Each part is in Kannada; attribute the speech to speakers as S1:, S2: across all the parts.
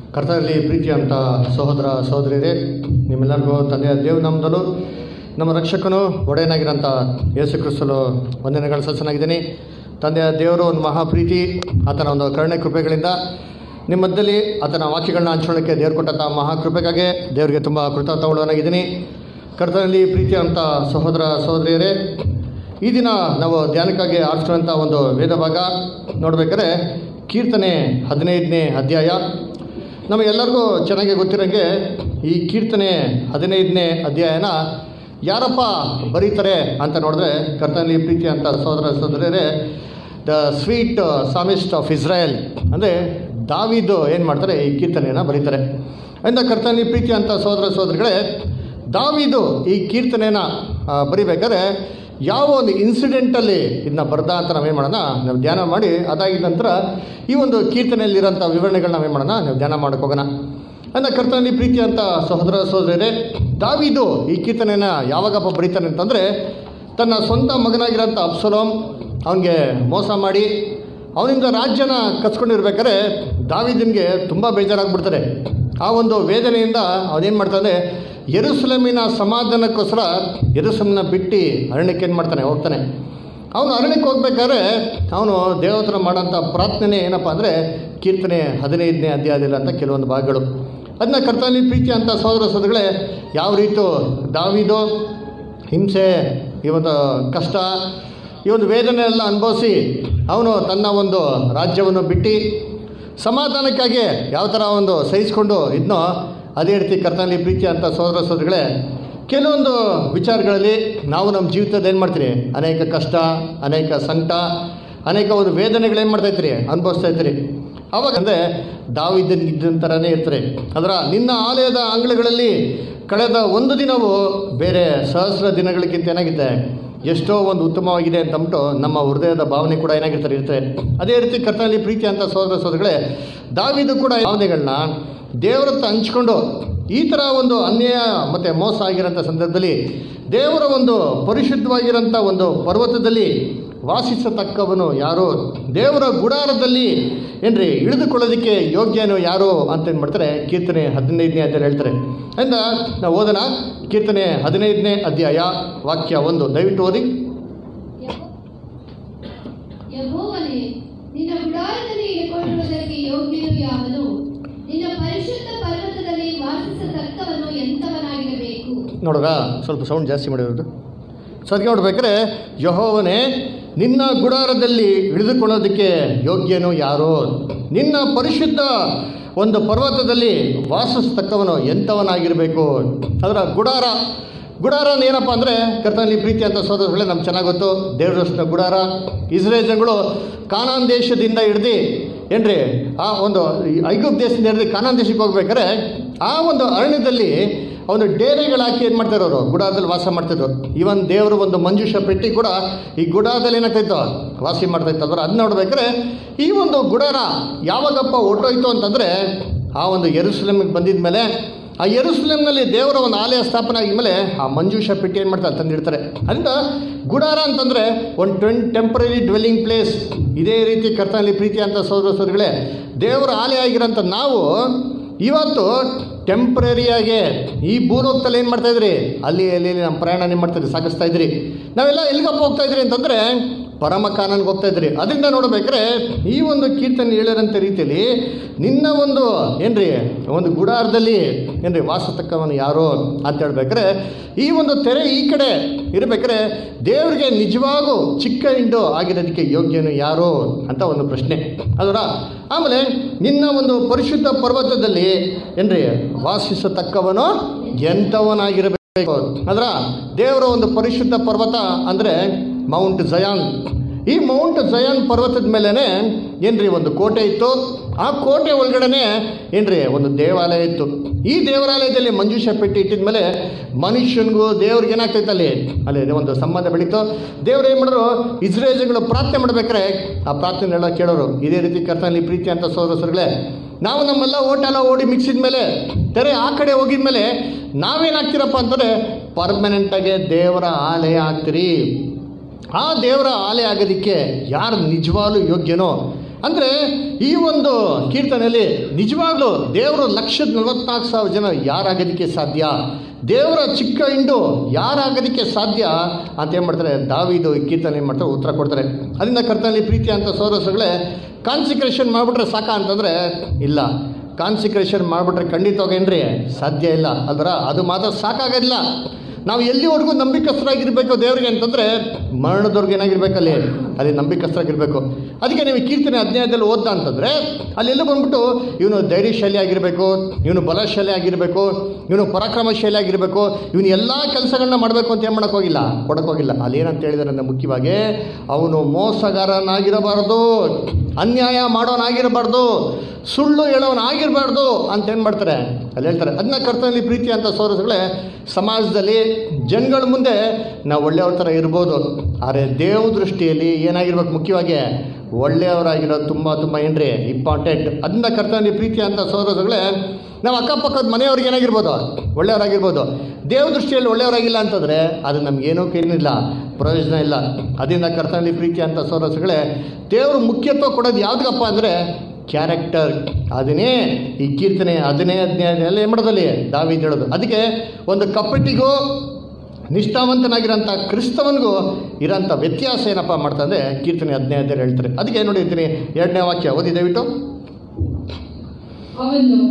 S1: ಕರ್ತನಲ್ಲಿ ಪ್ರೀತಿಯಂಥ ಸಹೋದರ ಸಹೋದರಿಯರೇ ನಿಮ್ಮೆಲ್ಲರಿಗೂ ತಂದೆಯ ದೇವನಾಮದಲ್ಲೂ ನಮ್ಮ ರಕ್ಷಕನು ಒಡೆಯನಾಗಿರೋಂಥ ಯೇಸು ಕ್ರಿಸ್ತಲು ವಂದನೆಗಳು ಸಲ್ಸನಾಗಿದ್ದೀನಿ ತಂದೆಯ ದೇವರು ಒಂದು ಮಹಾಪ್ರೀತಿ ಆತನ ಒಂದು ಕರುಣೆ ಕೃಪೆಗಳಿಂದ ನಿಮ್ಮ ಮಧ್ಯದಲ್ಲಿ ಆತನ ವಾಕ್ಯಗಳನ್ನ ಹಂಚ್ಕೊಳ್ಳೋಕ್ಕೆ ದೇವರು ಕೊಟ್ಟಂಥ ಮಹಾಕೃಪೆಗಾಗಿ ದೇವರಿಗೆ ತುಂಬ ಕೃತಜ್ಞತವುಳ್ಳವನಾಗಿದ್ದೀನಿ ಕರ್ತನಲ್ಲಿ ಪ್ರೀತಿಯಂಥ ಸಹೋದರ ಸಹೋದರಿಯರೇ ಈ ದಿನ ನಾವು ಧ್ಯಾನಕ್ಕಾಗಿ ಆರಿಸಿರುವಂಥ ಒಂದು ವೇದ ಭಾಗ ನೋಡ್ಬೇಕಾದ್ರೆ ಕೀರ್ತನೆ ಹದಿನೈದನೇ ಅಧ್ಯಾಯ ನಮಗೆಲ್ಲರಿಗೂ ಚೆನ್ನಾಗಿ ಗೊತ್ತಿರೋಂಗೆ ಈ ಕೀರ್ತನೆ ಹದಿನೈದನೇ ಅಧ್ಯಾಯನ ಯಾರಪ್ಪ ಬರೀತಾರೆ ಅಂತ ನೋಡಿದ್ರೆ ಕರ್ತನಲ್ಲಿ ಪ್ರೀತಿ ಅಂತ ಸಹೋದರ ಸಹೋದರರೇ the sweet psalmist of Israel ಅಂದರೆ ದಾವಿದು ಏನು ಮಾಡ್ತಾರೆ ಈ ಕೀರ್ತನೆಯನ್ನು ಬರೀತಾರೆ ಇಂದ ಕರ್ತನಲ್ಲಿ ಪ್ರೀತಿ ಅಂತ ಸಹೋದರ ಸಹೋದರಿಗಳೇ ದಾವಿದು ಈ ಕೀರ್ತನೆನ ಆ, ಬರಿಬೇಕಾದ್ರೆ ಯಾವ ಒಂದು ಇನ್ಸಿಡೆಂಟಲ್ಲಿ ಇದನ್ನ ಬರ್ದ ಅಂತ ನಾವೇನು ಮಾಡೋಣ ನಾವು ಧ್ಯಾನ ಮಾಡಿ ಅದಾಗಿದ ನಂತರ ಈ ಒಂದು ಕೀರ್ತನೆಯಲ್ಲಿರೋಂಥ ವಿವರಣೆಗಳನ್ನ ನಾವೇನು ಮಾಡೋಣ ನಾವು ಧ್ಯಾನ ಮಾಡಕ್ಕೆ ಹೋಗೋಣ ಅಂದ ಕರ್ತನಲ್ಲಿ ಪ್ರೀತಿ ಅಂತ ಸಹೋದರ ಸಹೋದರರೇ ದಾವಿದು ಈ ಕೀರ್ತನೆನ ಯಾವಾಗಪ್ಪ ಬರೀತಾನೆ ಅಂತಂದರೆ ತನ್ನ ಸ್ವಂತ ಮಗನಾಗಿರೋಂಥ ಅಬ್ಸಲೋಮ್ ಅವನಿಗೆ ಮೋಸ ಮಾಡಿ ಅವನಿಂದ ರಾಜ್ಯನ ಕಚ್ಕೊಂಡಿರ್ಬೇಕಾದ್ರೆ ದಾವಿದನಿಗೆ ತುಂಬ ಬೇಜಾರಾಗ್ಬಿಡ್ತಾರೆ ಆ ಒಂದು ವೇದನೆಯಿಂದ ಅವನೇನು ಮಾಡ್ತಾನೆ ಯರುಸಲೇಮಿನ ಸಮಾಧಾನಕ್ಕೋಸ್ಕರ ಯರುಸಲಮ್ನ ಬಿಟ್ಟು ಅರಣ್ಯಕ್ಕೆ ಏನು ಮಾಡ್ತಾನೆ ಹೋಗ್ತಾನೆ ಅವನು ಅರಣ್ಯಕ್ಕೆ ಹೋಗ್ಬೇಕಾದ್ರೆ ಅವನು ದೇವತರ ಮಾಡೋಂಥ ಪ್ರಾರ್ಥನೆ ಏನಪ್ಪ ಅಂದರೆ ಕೀರ್ತನೆ ಹದಿನೈದನೇ ಅಧ್ಯಾಯದಲ್ಲಿ ಅಂತ ಕೆಲವೊಂದು ಭಾಗಗಳು ಅದನ್ನ ಕರ್ತನಲ್ಲಿ ಪ್ರೀತಿ ಅಂತ ಸಹೋದರ ಸಹೋದರಗಳೇ ಯಾವ ರೀತಿ ದಾವಿದು ಹಿಂಸೆ ಈ ಒಂದು ಕಷ್ಟ ಈ ಒಂದು ವೇದನೆ ಎಲ್ಲ ಅನುಭವಿಸಿ ಅವನು ತನ್ನ ಒಂದು ರಾಜ್ಯವನ್ನು ಬಿಟ್ಟು ಸಮಾಧಾನಕ್ಕಾಗಿ ಯಾವ ಥರ ಒಂದು ಸಹಿಸ್ಕೊಂಡು ಇದನ್ನೋ ಅದೇ ರೀತಿ ಕರ್ತನಲ್ಲಿ ಪ್ರೀತಿ ಅಂತ ಸಹೋದರ ಸಹೋದರಿಗಳೇ ಕೆಲವೊಂದು ವಿಚಾರಗಳಲ್ಲಿ ನಾವು ನಮ್ಮ ಜೀವಿತದ ಏನು ಮಾಡ್ತೀರಿ ಅನೇಕ ಕಷ್ಟ ಅನೇಕ ಸಂಕಟ ಅನೇಕ ಒಂದು ವೇದನೆಗಳೇನು ಮಾಡ್ತಾ ಇರ್ತೀರಿ ಅನುಭವಿಸ್ತಾ ಇರ್ತೀರಿ ಅವಾಗ ಅಂದರೆ ದಾವಿದ್ದನ್ ಇದ್ದ ಥರನೇ ಇರ್ತಾರೆ ಅದರ ನಿನ್ನ ಆಲಯದ ಅಂಗಳಗಳಲ್ಲಿ ಕಳೆದ ಒಂದು ದಿನವು ಬೇರೆ ಸಹಸ್ರ ದಿನಗಳಿಗಿಂತ ಏನಾಗಿದೆ ಎಷ್ಟೋ ಒಂದು ಉತ್ತಮವಾಗಿದೆ ಅಂತಂದ್ಬಿಟ್ಟು ನಮ್ಮ ಹೃದಯದ ಭಾವನೆ ಕೂಡ ಏನಾಗಿರ್ತಾರೆ ಇರ್ತದೆ ಅದೇ ರೀತಿ ಕರ್ತನಲ್ಲಿ ಪ್ರೀತಿ ಅಂತ ಸಹೋದರ ಸಹೋದರಗಳೇ ದಾವಿದು ಕೂಡ ಭಾವನೆಗಳನ್ನ ದೇವರತ್ತ ಹಂಚ್ಕೊಂಡು ಈ ಥರ ಒಂದು ಅನ್ಯಾಯ ಮತ್ತು ಮೋಸ ಆಗಿರೋಂಥ ಸಂದರ್ಭದಲ್ಲಿ ದೇವರ ಒಂದು ಪರಿಶುದ್ಧವಾಗಿರೋಂಥ ಒಂದು ಪರ್ವತದಲ್ಲಿ ವಾಸಿಸತಕ್ಕವನು ಯಾರು ದೇವರ ಗುಡಾರದಲ್ಲಿ ಏನ್ರಿ ಇಳಿದುಕೊಳ್ಳೋದಕ್ಕೆ ಯೋಗ್ಯನು ಯಾರು ಅಂತ ಏನು ಮಾಡ್ತಾರೆ ಕೀರ್ತನೆ ಹದಿನೈದನೇ ಅಧ್ಯಾಯ ಹೇಳ್ತಾರೆ ಅಂದ ನಾವು ಓದೋಣ ಕೀರ್ತನೆ ಹದಿನೈದನೇ ಅಧ್ಯಾಯ ವಾಕ್ಯ ಒಂದು ದಯವಿಟ್ಟು ಓದಿ
S2: ಯೆಹೋವನೇ ನಿನ್ನ ಗುಡಾರದಲ್ಲಿ ಇಳಿಕೊಳ್ಳುವುದಕ್ಕೆ ಯೋಗ್ಯನು ಯಾವನು ನಿನ್ನ ಪರಿಶುದ್ಧ ಪರ್ವತದಲ್ಲಿ ವಾಸಿಸತಕ್ಕವನು ಎಂಥವನಾಗಿರಬೇಕು
S1: ನೋಡ್ರಾ ಸ್ವಲ್ಪ ಸೌಂಡ್ ಜಾಸ್ತಿ ಮಾಡಿರೋದು ಸೊ ಅದಕ್ಕೆ ನೋಡ್ಬೇಕಾದ್ರೆ ಯಹೋವನೇ ನಿನ್ನ ಗುಡಾರದಲ್ಲಿ ಇಳಿದುಕೊಳ್ಳೋದಕ್ಕೆ ಯೋಗ್ಯನು ಯಾರು ನಿನ್ನ ಪರಿಶುದ್ಧ ಒಂದು ಪರ್ವತದಲ್ಲಿ ವಾಸಿಸ್ತಕ್ಕವನು ಎಂಥವನಾಗಿರಬೇಕು ಅದರ ಗುಡಾರ ಗುಡಾರ ಏನಪ್ಪ ಅಂದರೆ ಕರ್ತನಲ್ಲಿ ಪ್ರೀತಿ ಅಂತ ಸೋದರಗಳೇ ನಮ್ಗೆ ಚೆನ್ನಾಗಿ ಗೊತ್ತು ದೇವರಷ್ಟ ಗುಡಾರ ಇಸ್ರೇಲ್ ಜನಗಳು ಕಾನಾನ್ ದೇಶದಿಂದ ಹಿಡ್ದು ಏನ್ರಿ ಆ ಒಂದು ಈ ಐಗುಪ್ ದೇಶದಿಂದ ಹಿಡಿದು ಕಾನಾನ್ ದೇಶಕ್ಕೆ ಹೋಗ್ಬೇಕಾದ್ರೆ ಆ ಒಂದು ಅರಣ್ಯದಲ್ಲಿ ಒಂದು ಡೇರೆಗಳು ಹಾಕಿ ಏನು ಮಾಡ್ತಾರೆ ಅವರು ಗುಡಾರದಲ್ಲಿ ವಾಸ ಮಾಡ್ತಿದ್ರು ಇವನ್ ದೇವರು ಒಂದು ಮಂಜುಷ ಪೆಟ್ಟಿ ಕೂಡ ಈ ಗುಡಾರದಲ್ಲಿ ಏನಾಗ್ತಾಯಿತ್ತು ವಾಸಿ ಮಾಡ್ತಾಯಿತ್ತು ಅಂದ್ರೆ ಅದು ನೋಡ್ಬೇಕಾದ್ರೆ ಈ ಒಂದು ಗುಡಾರ ಯಾವಾಗಪ್ಪ ಹೊಟ್ಟೋಯ್ತು ಅಂತಂದರೆ ಆ ಒಂದು ಎರುಸಲೇಮಿಗೆ ಬಂದಿದ ಮೇಲೆ ಆ ಯೆರೂಸಲೇಮ್ನಲ್ಲಿ ದೇವರ ಒಂದು ಆಲಯ ಸ್ಥಾಪನೆ ಆಗಿದ್ಮೇಲೆ ಆ ಮಂಜೂಷ ಪೆಟ್ಟಿ ಏನು ಮಾಡ್ತಾರೆ ತಂದಿಡ್ತಾರೆ ಅದರಿಂದ ಗುಡಾರ ಅಂತಂದರೆ ಒಂದು ಟ್ವೆನ್ ಟೆಂಪ್ರರಿ ಡ್ವೆಲ್ಲಿಂಗ್ ಪ್ಲೇಸ್ ಇದೇ ರೀತಿ ಕರ್ತನಲ್ಲಿ ಪ್ರೀತಿ ಅಂತ ಸೋದರ ಸೋದರಿಗಳೇ ದೇವರ ಆಲಯ ಆಗಿರೋಂಥ ನಾವು ಇವತ್ತು ಟೆಂಪ್ರರಿಯಾಗಿ ಈ ಭೂಲೋಕದಲ್ಲಿ ಏನು ಮಾಡ್ತಾ ಇದ್ರಿ ಅಲ್ಲಿ ಅಲ್ಲಿ ಇಲ್ಲಿ ನಮ್ಮ ಪ್ರಯಾಣ ಏನು ಮಾಡ್ತಾ ಇದ್ರಿ ಸಾಗಿಸ್ತಾ ಇದ್ರಿ ನಾವೆಲ್ಲ ಎಲ್ಲಿಗಪ್ಪ ಹೋಗ್ತಾ ಇದ್ರಿ ಅಂತಂದರೆ ಪರಮ ಕಾನನ್ಗೆ ಹೋಗ್ತಾ ಇದ್ರಿ ಅದರಿಂದ ನೋಡ್ಬೇಕಾದ್ರೆ ಈ ಒಂದು ಕೀರ್ತನೆ ಹೇಳಿರೋಂಥ ರೀತಿಯಲ್ಲಿ ನಿನ್ನ ಒಂದು ಏನ್ರಿ ಒಂದು ಗುಡಾರದಲ್ಲಿ ಏನ್ರಿ ವಾಸತಕ್ಕವನು ಯಾರು ಅಂತ ಹೇಳ್ಬೇಕಾರೆ ಈ ಒಂದು ತೆರೆ ಈ ಕಡೆ ಇರಬೇಕಾದ್ರೆ ದೇವರಿಗೆ ನಿಜವಾಗೂ ಚಿಕ್ಕ ಹಿಂಡು ಆಗಿರೋದಕ್ಕೆ ಯೋಗ್ಯನು ಯಾರು ಅಂತ ಒಂದು ಪ್ರಶ್ನೆ ಅದರ ಆಮೇಲೆ ನಿನ್ನ ಒಂದು ಪರಿಶುದ್ಧ ಪರ್ವತದಲ್ಲಿ ಏನ್ರಿ ವಾಸಿಸತಕ್ಕವನು ಎಂಥವನಾಗಿರಬೇಕು ಅದರ ದೇವರ ಒಂದು ಪರಿಶುದ್ಧ ಪರ್ವತ ಅಂದರೆ ಮೌಂಟ್ ಜಯಾನ್ ಈ ಮೌಂಟ್ ಜಯಾನ್ ಪರ್ವತದ ಮೇಲೇ ಏನ್ರಿ ಒಂದು ಕೋಟೆ ಇತ್ತು ಆ ಕೋಟೆ ಒಳಗಡೆನೆ ಏನ್ರಿ ಒಂದು ದೇವಾಲಯ ಇತ್ತು ಈ ದೇವಾಲಯದಲ್ಲಿ ಮಂಜುಷ ಪೆಟ್ಟಿ ಇಟ್ಟಿದ ಮೇಲೆ ಮನುಷ್ಯನಿಗೂ ದೇವ್ರಿಗೆ ಏನಾಗ್ತೈತೆ ಅಲ್ಲಿ ಅಲ್ಲಿ ಒಂದು ಸಂಬಂಧ ಬೆಳೀತು ದೇವ್ರು ಏನು ಮಾಡಿದ್ರು ಇಸ್ರೇಲ್ಗಳು ಪ್ರಾರ್ಥನೆ ಮಾಡ್ಬೇಕಾರೆ ಆ ಪ್ರಾರ್ಥನೆ ಎಲ್ಲ ಕೇಳೋರು ಇದೇ ರೀತಿ ಕರ್ತನಲ್ಲಿ ಪ್ರೀತಿ ಅಂತ ಸೋದರಸರುಗಳೇ ನಾವು ನಮ್ಮೆಲ್ಲ ಓಟೆಲ್ಲ ಓಡಿ ಮಿಕ್ಸಿದ ಮೇಲೆ ತೆರೆ ಆ ಕಡೆ ಹೋಗಿದ ಮೇಲೆ ನಾವೇನಾಗ್ತೀರಪ್ಪ ಅಂತಂದರೆ ಪರ್ಮನೆಂಟಾಗಿ ದೇವರ ಆಲಯ ಆಗ್ತೀರಿ ಆ ದೇವರ ಆಲಯ ಆಗೋದಕ್ಕೆ ಯಾರು ನಿಜವಾಗ್ಲೂ ಯೋಗ್ಯನೋ ಅಂದರೆ ಈ ಒಂದು ಕೀರ್ತನೆಯಲ್ಲಿ ನಿಜವಾಗ್ಲೂ ದೇವರು ಲಕ್ಷದ ನಲವತ್ನಾಲ್ಕು ಸಾವಿರ ಜನ ಯಾರಾಗೋದಕ್ಕೆ ಸಾಧ್ಯ ದೇವರ ಚಿಕ್ಕ ಹಿಂಡು ಯಾರಾಗೋದಕ್ಕೆ ಸಾಧ್ಯ ಅಂತ ಏನು ಮಾಡ್ತಾರೆ ದಾವಿದು ಈ ಕೀರ್ತನೆ ಏನು ಮಾಡ್ತಾರೆ ಉತ್ತರ ಕೊಡ್ತಾರೆ ಅದರಿಂದ ಕರ್ತನಲ್ಲಿ ಪ್ರೀತಿ ಅಂತ ಸೋರಸಗಳೇ ಕಾನ್ಸಿಕ್ರೇಷನ್ ಮಾಡಿಬಿಟ್ರೆ ಸಾಕ ಅಂತಂದರೆ ಇಲ್ಲ ಕಾನ್ಸಿಕ್ರೇಷನ್ ಮಾಡಿಬಿಟ್ರೆ ಖಂಡಿತವಾಗೇನ್ರಿ ಸಾಧ್ಯ ಇಲ್ಲ ಅಲ್ವರ ಅದು ಮಾತ್ರ ಸಾಕಾಗೋದಿಲ್ಲ ನಾವು ಎಲ್ಲಿವರೆಗೂ ನಂಬಿಕಸ್ಥರಾಗಿರ್ಬೇಕು ದೇವರಿಗೆ ಅಂತಂದರೆ ಮರಣದವ್ರಿಗೆ ಏನಾಗಿರ್ಬೇಕಲ್ಲಿ ಅಲ್ಲಿ ನಂಬಿಕಸ್ಥರಾಗಿರ್ಬೇಕು ಅದಕ್ಕೆ ನೀವು ಈ ಕೀರ್ತನೆ ಅಧ್ಯಾಯದಲ್ಲಿ ಓದ್ದ ಅಂತಂದರೆ ಅಲ್ಲೆಲ್ಲ ಬಂದ್ಬಿಟ್ಟು ಇವನು ಧೈರ್ಯಶಾಲಿ ಆಗಿರಬೇಕು ಇವನು ಬಲಶಾಲಿ ಆಗಿರಬೇಕು ಇವನು ಪರಾಕ್ರಮಶಾಲಿ ಆಗಿರಬೇಕು ಇವನು ಎಲ್ಲ ಕೆಲಸಗಳನ್ನ ಮಾಡಬೇಕು ಅಂತ ಏನು ಮಾಡೋಕ್ಕೋಗಿಲ್ಲ ಕೊಡೋಕ್ಕೋಗಿಲ್ಲ ಅಲ್ಲಿ ಏನಂತ ಹೇಳಿದಾರೆ ಅಂದರೆ ಮುಖ್ಯವಾಗಿ ಅವನು ಮೋಸಗಾರನಾಗಿರಬಾರ್ದು ಅನ್ಯಾಯ ಮಾಡೋನಾಗಿರಬಾರ್ದು ಸುಳ್ಳು ಹೇಳೋನಾಗಿರಬಾರ್ದು ಅಂತ ಏನು ಮಾಡ್ತಾರೆ ಅಲ್ಲಿ ಹೇಳ್ತಾರೆ ಅದನ್ನ ಕರ್ತನಲ್ಲಿ ಪ್ರೀತಿ ಅಂತ ಸೋರಸುಗಳೇ ಸಮಾಜದಲ್ಲಿ ಜನಗಳ ಮುಂದೆ ನಾವು ಒಳ್ಳೆಯವ್ರ ಥರ ಇರ್ಬೋದು ಆದರೆ ದೇವ ದೃಷ್ಟಿಯಲ್ಲಿ ಏನಾಗಿರ್ಬೇಕು ಮುಖ್ಯವಾಗಿ ಒಳ್ಳೆಯವರಾಗಿರೋದು ತುಂಬ ತುಂಬ ಏನ್ರಿ ಇಂಪಾರ್ಟೆಂಟ್ ಅದನ್ನ ಕರ್ತನಲ್ಲಿ ಪ್ರೀತಿ ಅಂತ ಸೋದರಗಳೇ ನಾವು ಅಕ್ಕಪಕ್ಕದ ಮನೆಯವ್ರಿಗೆ ಏನಾಗಿರ್ಬೋದು ಒಳ್ಳೆಯವರಾಗಿರ್ಬೋದು ದೇವ ದೃಷ್ಟಿಯಲ್ಲಿ ಒಳ್ಳೆಯವರಾಗಿಲ್ಲ ಅಂತಂದರೆ ಅದು ನಮಗೇನೂ ಏನಿಲ್ಲ ಪ್ರಯೋಜನ ಇಲ್ಲ ಅದರಿಂದ ಕರ್ತನಲ್ಲಿ ಪ್ರೀತಿ ಅಂತ ಸೋರಸುಗಳೇ ದೇವರು ಮುಖ್ಯತ್ವ ಕೊಡೋದು ಯಾವುದಕ್ಕಪ್ಪ ಅಂದರೆ ಕ್ಯಾರೆಕ್ಟರ್ ಅದನ್ನೇ ಈ ಕೀರ್ತನೆ ಅದನ್ನೇ ಅಧ್ಯಾಯ ಏನು ಮಾಡೋದಲ್ಲಿ ದಾವಿದ್ ಹೇಳೋದು ಅದಕ್ಕೆ ಒಂದು ಕಪ್ಪಟ್ಟಿಗೂ ನಿಷ್ಠಾವಂತನಾಗಿರೋಂಥ ಕ್ರಿಸ್ತವನಿಗೂ ಇರೋಂಥ ವ್ಯತ್ಯಾಸ ಏನಪ್ಪ ಮಾಡ್ತಂದ್ರೆ ಕೀರ್ತನೆ ಅಧ್ಯಾಯದಲ್ಲಿ ಹೇಳ್ತಾರೆ ಅದಕ್ಕೆ ನೋಡಿರ್ತೀನಿ ಎರಡನೇ ವಾಕ್ಯ ಓದಿ ದಯವಿಟ್ಟು
S3: ಅವನು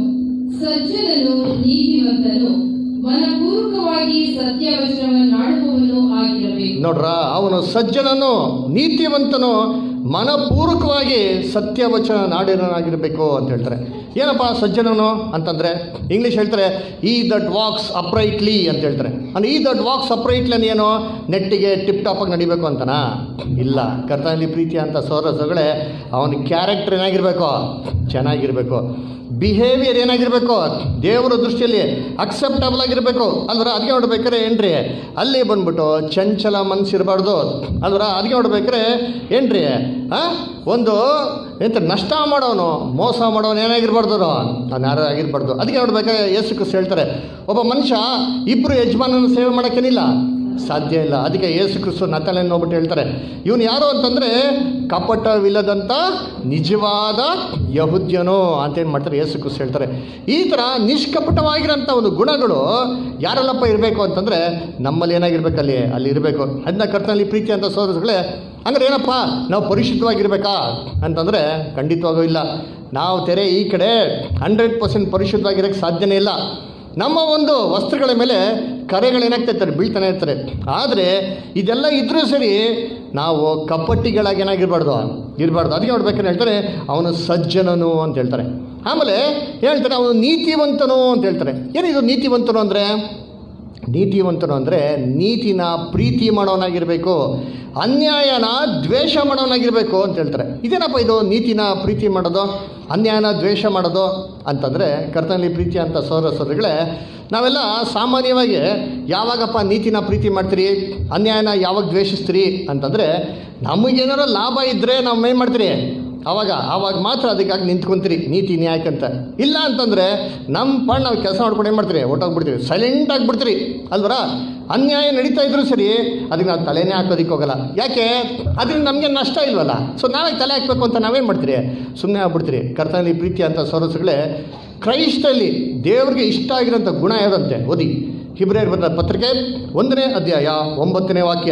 S3: ಸಜ್ಜನನು ನೀತಿವಂತನು ಮನಪೂರ್ವಕವಾಗಿ ಸತ್ಯವಚನವನ್ನಾಡುವವನು ಆಗಿರಬೇಕು
S1: ನೋಡ್ರ ಅವನು ಸಜ್ಜನನು ನೀತಿವಂತನು ಮನಪೂರ್ವಕವಾಗಿ ಸತ್ಯವಚನ ನಾಡಿನಾಗಿರಬೇಕು ಅಂತ ಹೇಳ್ತಾರೆ ಏನಪ್ಪ ಸಜ್ಜನನು ಅಂತಂದರೆ ಇಂಗ್ಲೀಷ್ ಹೇಳ್ತಾರೆ ಈ ದಟ್ ವಾಕ್ಸ್ ಅಪ್ರೈಟ್ಲಿ ಅಂತ ಹೇಳ್ತಾರೆ ಅಂದರೆ ಈ ದಟ್ ವಾಕ್ಸ್ ಅಪ್ರೈಟ್ಲಿ ಅಂದ್ರೆ ಏನು ನೆಟ್ಟಿಗೆ ಟಿಪ್ ಟಾಪಾಗಿ ನಡಿಬೇಕು ಅಂತನಾ ಇಲ್ಲ ಕರ್ತನಲ್ಲಿ ಪ್ರೀತಿ ಅಂತ ಸೋರಸಗಳೇ ಅವನ ಕ್ಯಾರೆಕ್ಟರ್ ಏನಾಗಿರಬೇಕು ಚೆನ್ನಾಗಿರಬೇಕು ಬಿಹೇವಿಯರ್ ಏನಾಗಿರಬೇಕು ದೇವರ ದೃಷ್ಟಿಯಲ್ಲಿ ಅಕ್ಸೆಪ್ಟಬಲ್ ಆಗಿರಬೇಕು ಅಂದ್ರೆ ಅದಕ್ಕೆ ನೋಡ್ಬೇಕಾರೆ ಏನ್ರಿ ಅಲ್ಲಿ ಬಂದ್ಬಿಟ್ಟು ಚಂಚಲ ಮನಸ್ಸಿರಬಾರ್ದು ಅಂದ್ರೆ ಅದಕ್ಕೆ ನೋಡ್ಬೇಕಾರೆ ಏನ್ರಿ ಆ ಒಂದು ಎಂತ ನಷ್ಟ ಮಾಡೋನು ಮೋಸ ಮಾಡೋನು ಏನಾಗಿರ್ಬಾರ್ದು ನಾನು ಯಾರು ಆಗಿರ್ಬಾರ್ದು ಅದಕ್ಕೆ ನೋಡ್ಬೇಕಾದ್ರೆ ಯೇಸು ಕ್ರಿಸ್ತ ಹೇಳ್ತಾರೆ ಒಬ್ಬ ಮನುಷ್ಯ ಇಬ್ಬರು ಯಜಮಾನನ ಸೇವೆ ಮಾಡೋಕ್ಕೇನಿಲ್ಲ ಸಾಧ್ಯ ಇಲ್ಲ ಅದಕ್ಕೆ ಯೇಸು ಕ್ರಿಸ್ತು ನತಲೆ ನೋಡ್ಬಿಟ್ಟು ಹೇಳ್ತಾರೆ ಇವನು ಯಾರು ಅಂತಂದರೆ ಕಪಟವಿಲ್ಲದಂಥ ನಿಜವಾದ ಯಹುದ್ಯನು ಅಂತೇನು ಮಾಡ್ತಾರೆ ಯೇಸು ಕ್ರಿಸ್ತು ಹೇಳ್ತಾರೆ ಈ ಥರ ನಿಷ್ಕಪಟವಾಗಿರೋಂಥ ಒಂದು ಗುಣಗಳು ಯಾರೆಲ್ಲಪ್ಪ ಇರಬೇಕು ಅಂತಂದರೆ ನಮ್ಮಲ್ಲಿ ಏನಾಗಿರ್ಬೇಕು ಅಲ್ಲಿ ಅಲ್ಲಿ ಇರಬೇಕು ಅದನ್ನ ಕರ್ತನಲ್ಲಿ ಪ್ರೀತಿ ಅಂತ ಸೋದರಗಳೇ ಅಂದ್ರೆ ಏನಪ್ಪ ನಾವು ಪರಿಶುದ್ಧವಾಗಿರ್ಬೇಕಾ ಅಂತಂದರೆ ಖಂಡಿತವಾಗೂ ಇಲ್ಲ ನಾವು ತೆರೆ ಈ ಕಡೆ ಹಂಡ್ರೆಡ್ ಪರ್ಸೆಂಟ್ ಪರಿಶುದ್ಧವಾಗಿರೋಕ್ಕೆ ಸಾಧ್ಯನೇ ಇಲ್ಲ ನಮ್ಮ ಒಂದು ವಸ್ತ್ರಗಳ ಮೇಲೆ ಕರೆಗಳೇನಾಗ್ತಾ ಇರ್ತಾರೆ ಬೀಳ್ತಾನೆ ಇರ್ತಾರೆ ಆದರೆ ಇದೆಲ್ಲ ಇದ್ರೂ ಸರಿ ನಾವು ಕಪಟ್ಟಿಗಳಾಗಿ ಏನಾಗಿರ್ಬಾರ್ದು ಇರಬಾರ್ದು ಅದಕ್ಕೆ ನೋಡ್ಬೇಕಂತ ಹೇಳ್ತಾರೆ ಅವನು ಸಜ್ಜನನು ಅಂತ ಹೇಳ್ತಾರೆ ಆಮೇಲೆ ಹೇಳ್ತಾರೆ ಅವನು ನೀತಿವಂತನು ಅಂತ ಹೇಳ್ತಾರೆ ಏನಿದು ನೀತಿವಂತನು ಅಂದರೆ ನೀತಿವಂತನು ಅಂದರೆ ನೀತಿನ ಪ್ರೀತಿ ಮಾಡೋನಾಗಿರಬೇಕು ಅನ್ಯಾಯನ ದ್ವೇಷ ಮಾಡೋನಾಗಿರಬೇಕು ಅಂತ ಹೇಳ್ತಾರೆ ಇದೇನಪ್ಪ ಇದು ನೀತಿನ ಪ್ರೀತಿ ಮಾಡೋದು ಅನ್ಯಾಯನ ದ್ವೇಷ ಮಾಡೋದು ಅಂತಂದರೆ ಕರ್ತನಲ್ಲಿ ಪ್ರೀತಿ ಅಂತ ಸೋದರ ಸೋದರಿಗಳೇ ನಾವೆಲ್ಲ ಸಾಮಾನ್ಯವಾಗಿ ಯಾವಾಗಪ್ಪ ನೀತಿನ ಪ್ರೀತಿ ಮಾಡ್ತೀರಿ ಅನ್ಯಾಯನ ಯಾವಾಗ ದ್ವೇಷಿಸ್ತೀರಿ ಅಂತಂದರೆ ನಮಗೇನಾರ ಲಾಭ ಇದ್ದರೆ ನಾವು ಏನು ಮಾಡ್ತೀರಿ ಆವಾಗ ಆವಾಗ ಮಾತ್ರ ಅದಕ್ಕಾಗಿ ನಿಂತ್ಕೊಂತೀರಿ ನೀತಿ ನ್ಯಾಯಕ್ಕಂತ ಇಲ್ಲ ಅಂತಂದರೆ ನಮ್ಮ ಪಾಡ್ ನಾವು ಕೆಲಸ ಮಾಡ್ಕೊಂಡು ಏನು ಮಾಡ್ತೀರಿ ಹೊಟ್ಟೋಗ್ಬಿಡ್ತೀರಿ ಸೈಲೆಂಟ್ ಆಗಿಬಿಡ್ತೀರಿ ಅಲ್ವರ ಅನ್ಯಾಯ ನಡೀತಾ ಇದ್ರೂ ಸರಿ ಅದಕ್ಕೆ ನಾವು ತಲೆನೇ ಹಾಕೋದಕ್ಕೆ ಹೋಗಲ್ಲ ಯಾಕೆ ಅದರಿಂದ ನಮಗೆ ನಷ್ಟ ಇಲ್ವಲ್ಲ ಸೊ ನಾವೇ ತಲೆ ಹಾಕಬೇಕು ಅಂತ ನಾವೇನು ಮಾಡ್ತೀರಿ ಸುಮ್ಮನೆ ಆಗ್ಬಿಡ್ತೀರಿ ಕರ್ತನಲ್ಲಿ ಪ್ರೀತಿ ಅಂತ ಸೊರಸುಗಳೇ ಕ್ರೈಸ್ತಲ್ಲಿ ದೇವರಿಗೆ ಇಷ್ಟ ಆಗಿರೋಂಥ ಗುಣ ಯಾವುದಂತೆ ಓದಿ ಹಿಬ್ರಿಯರ್ ಬಂದ ಪತ್ರಿಕೆ ಒಂದನೇ ಅಧ್ಯಾಯ ಒಂಬತ್ತನೇ ವಾಕ್ಯ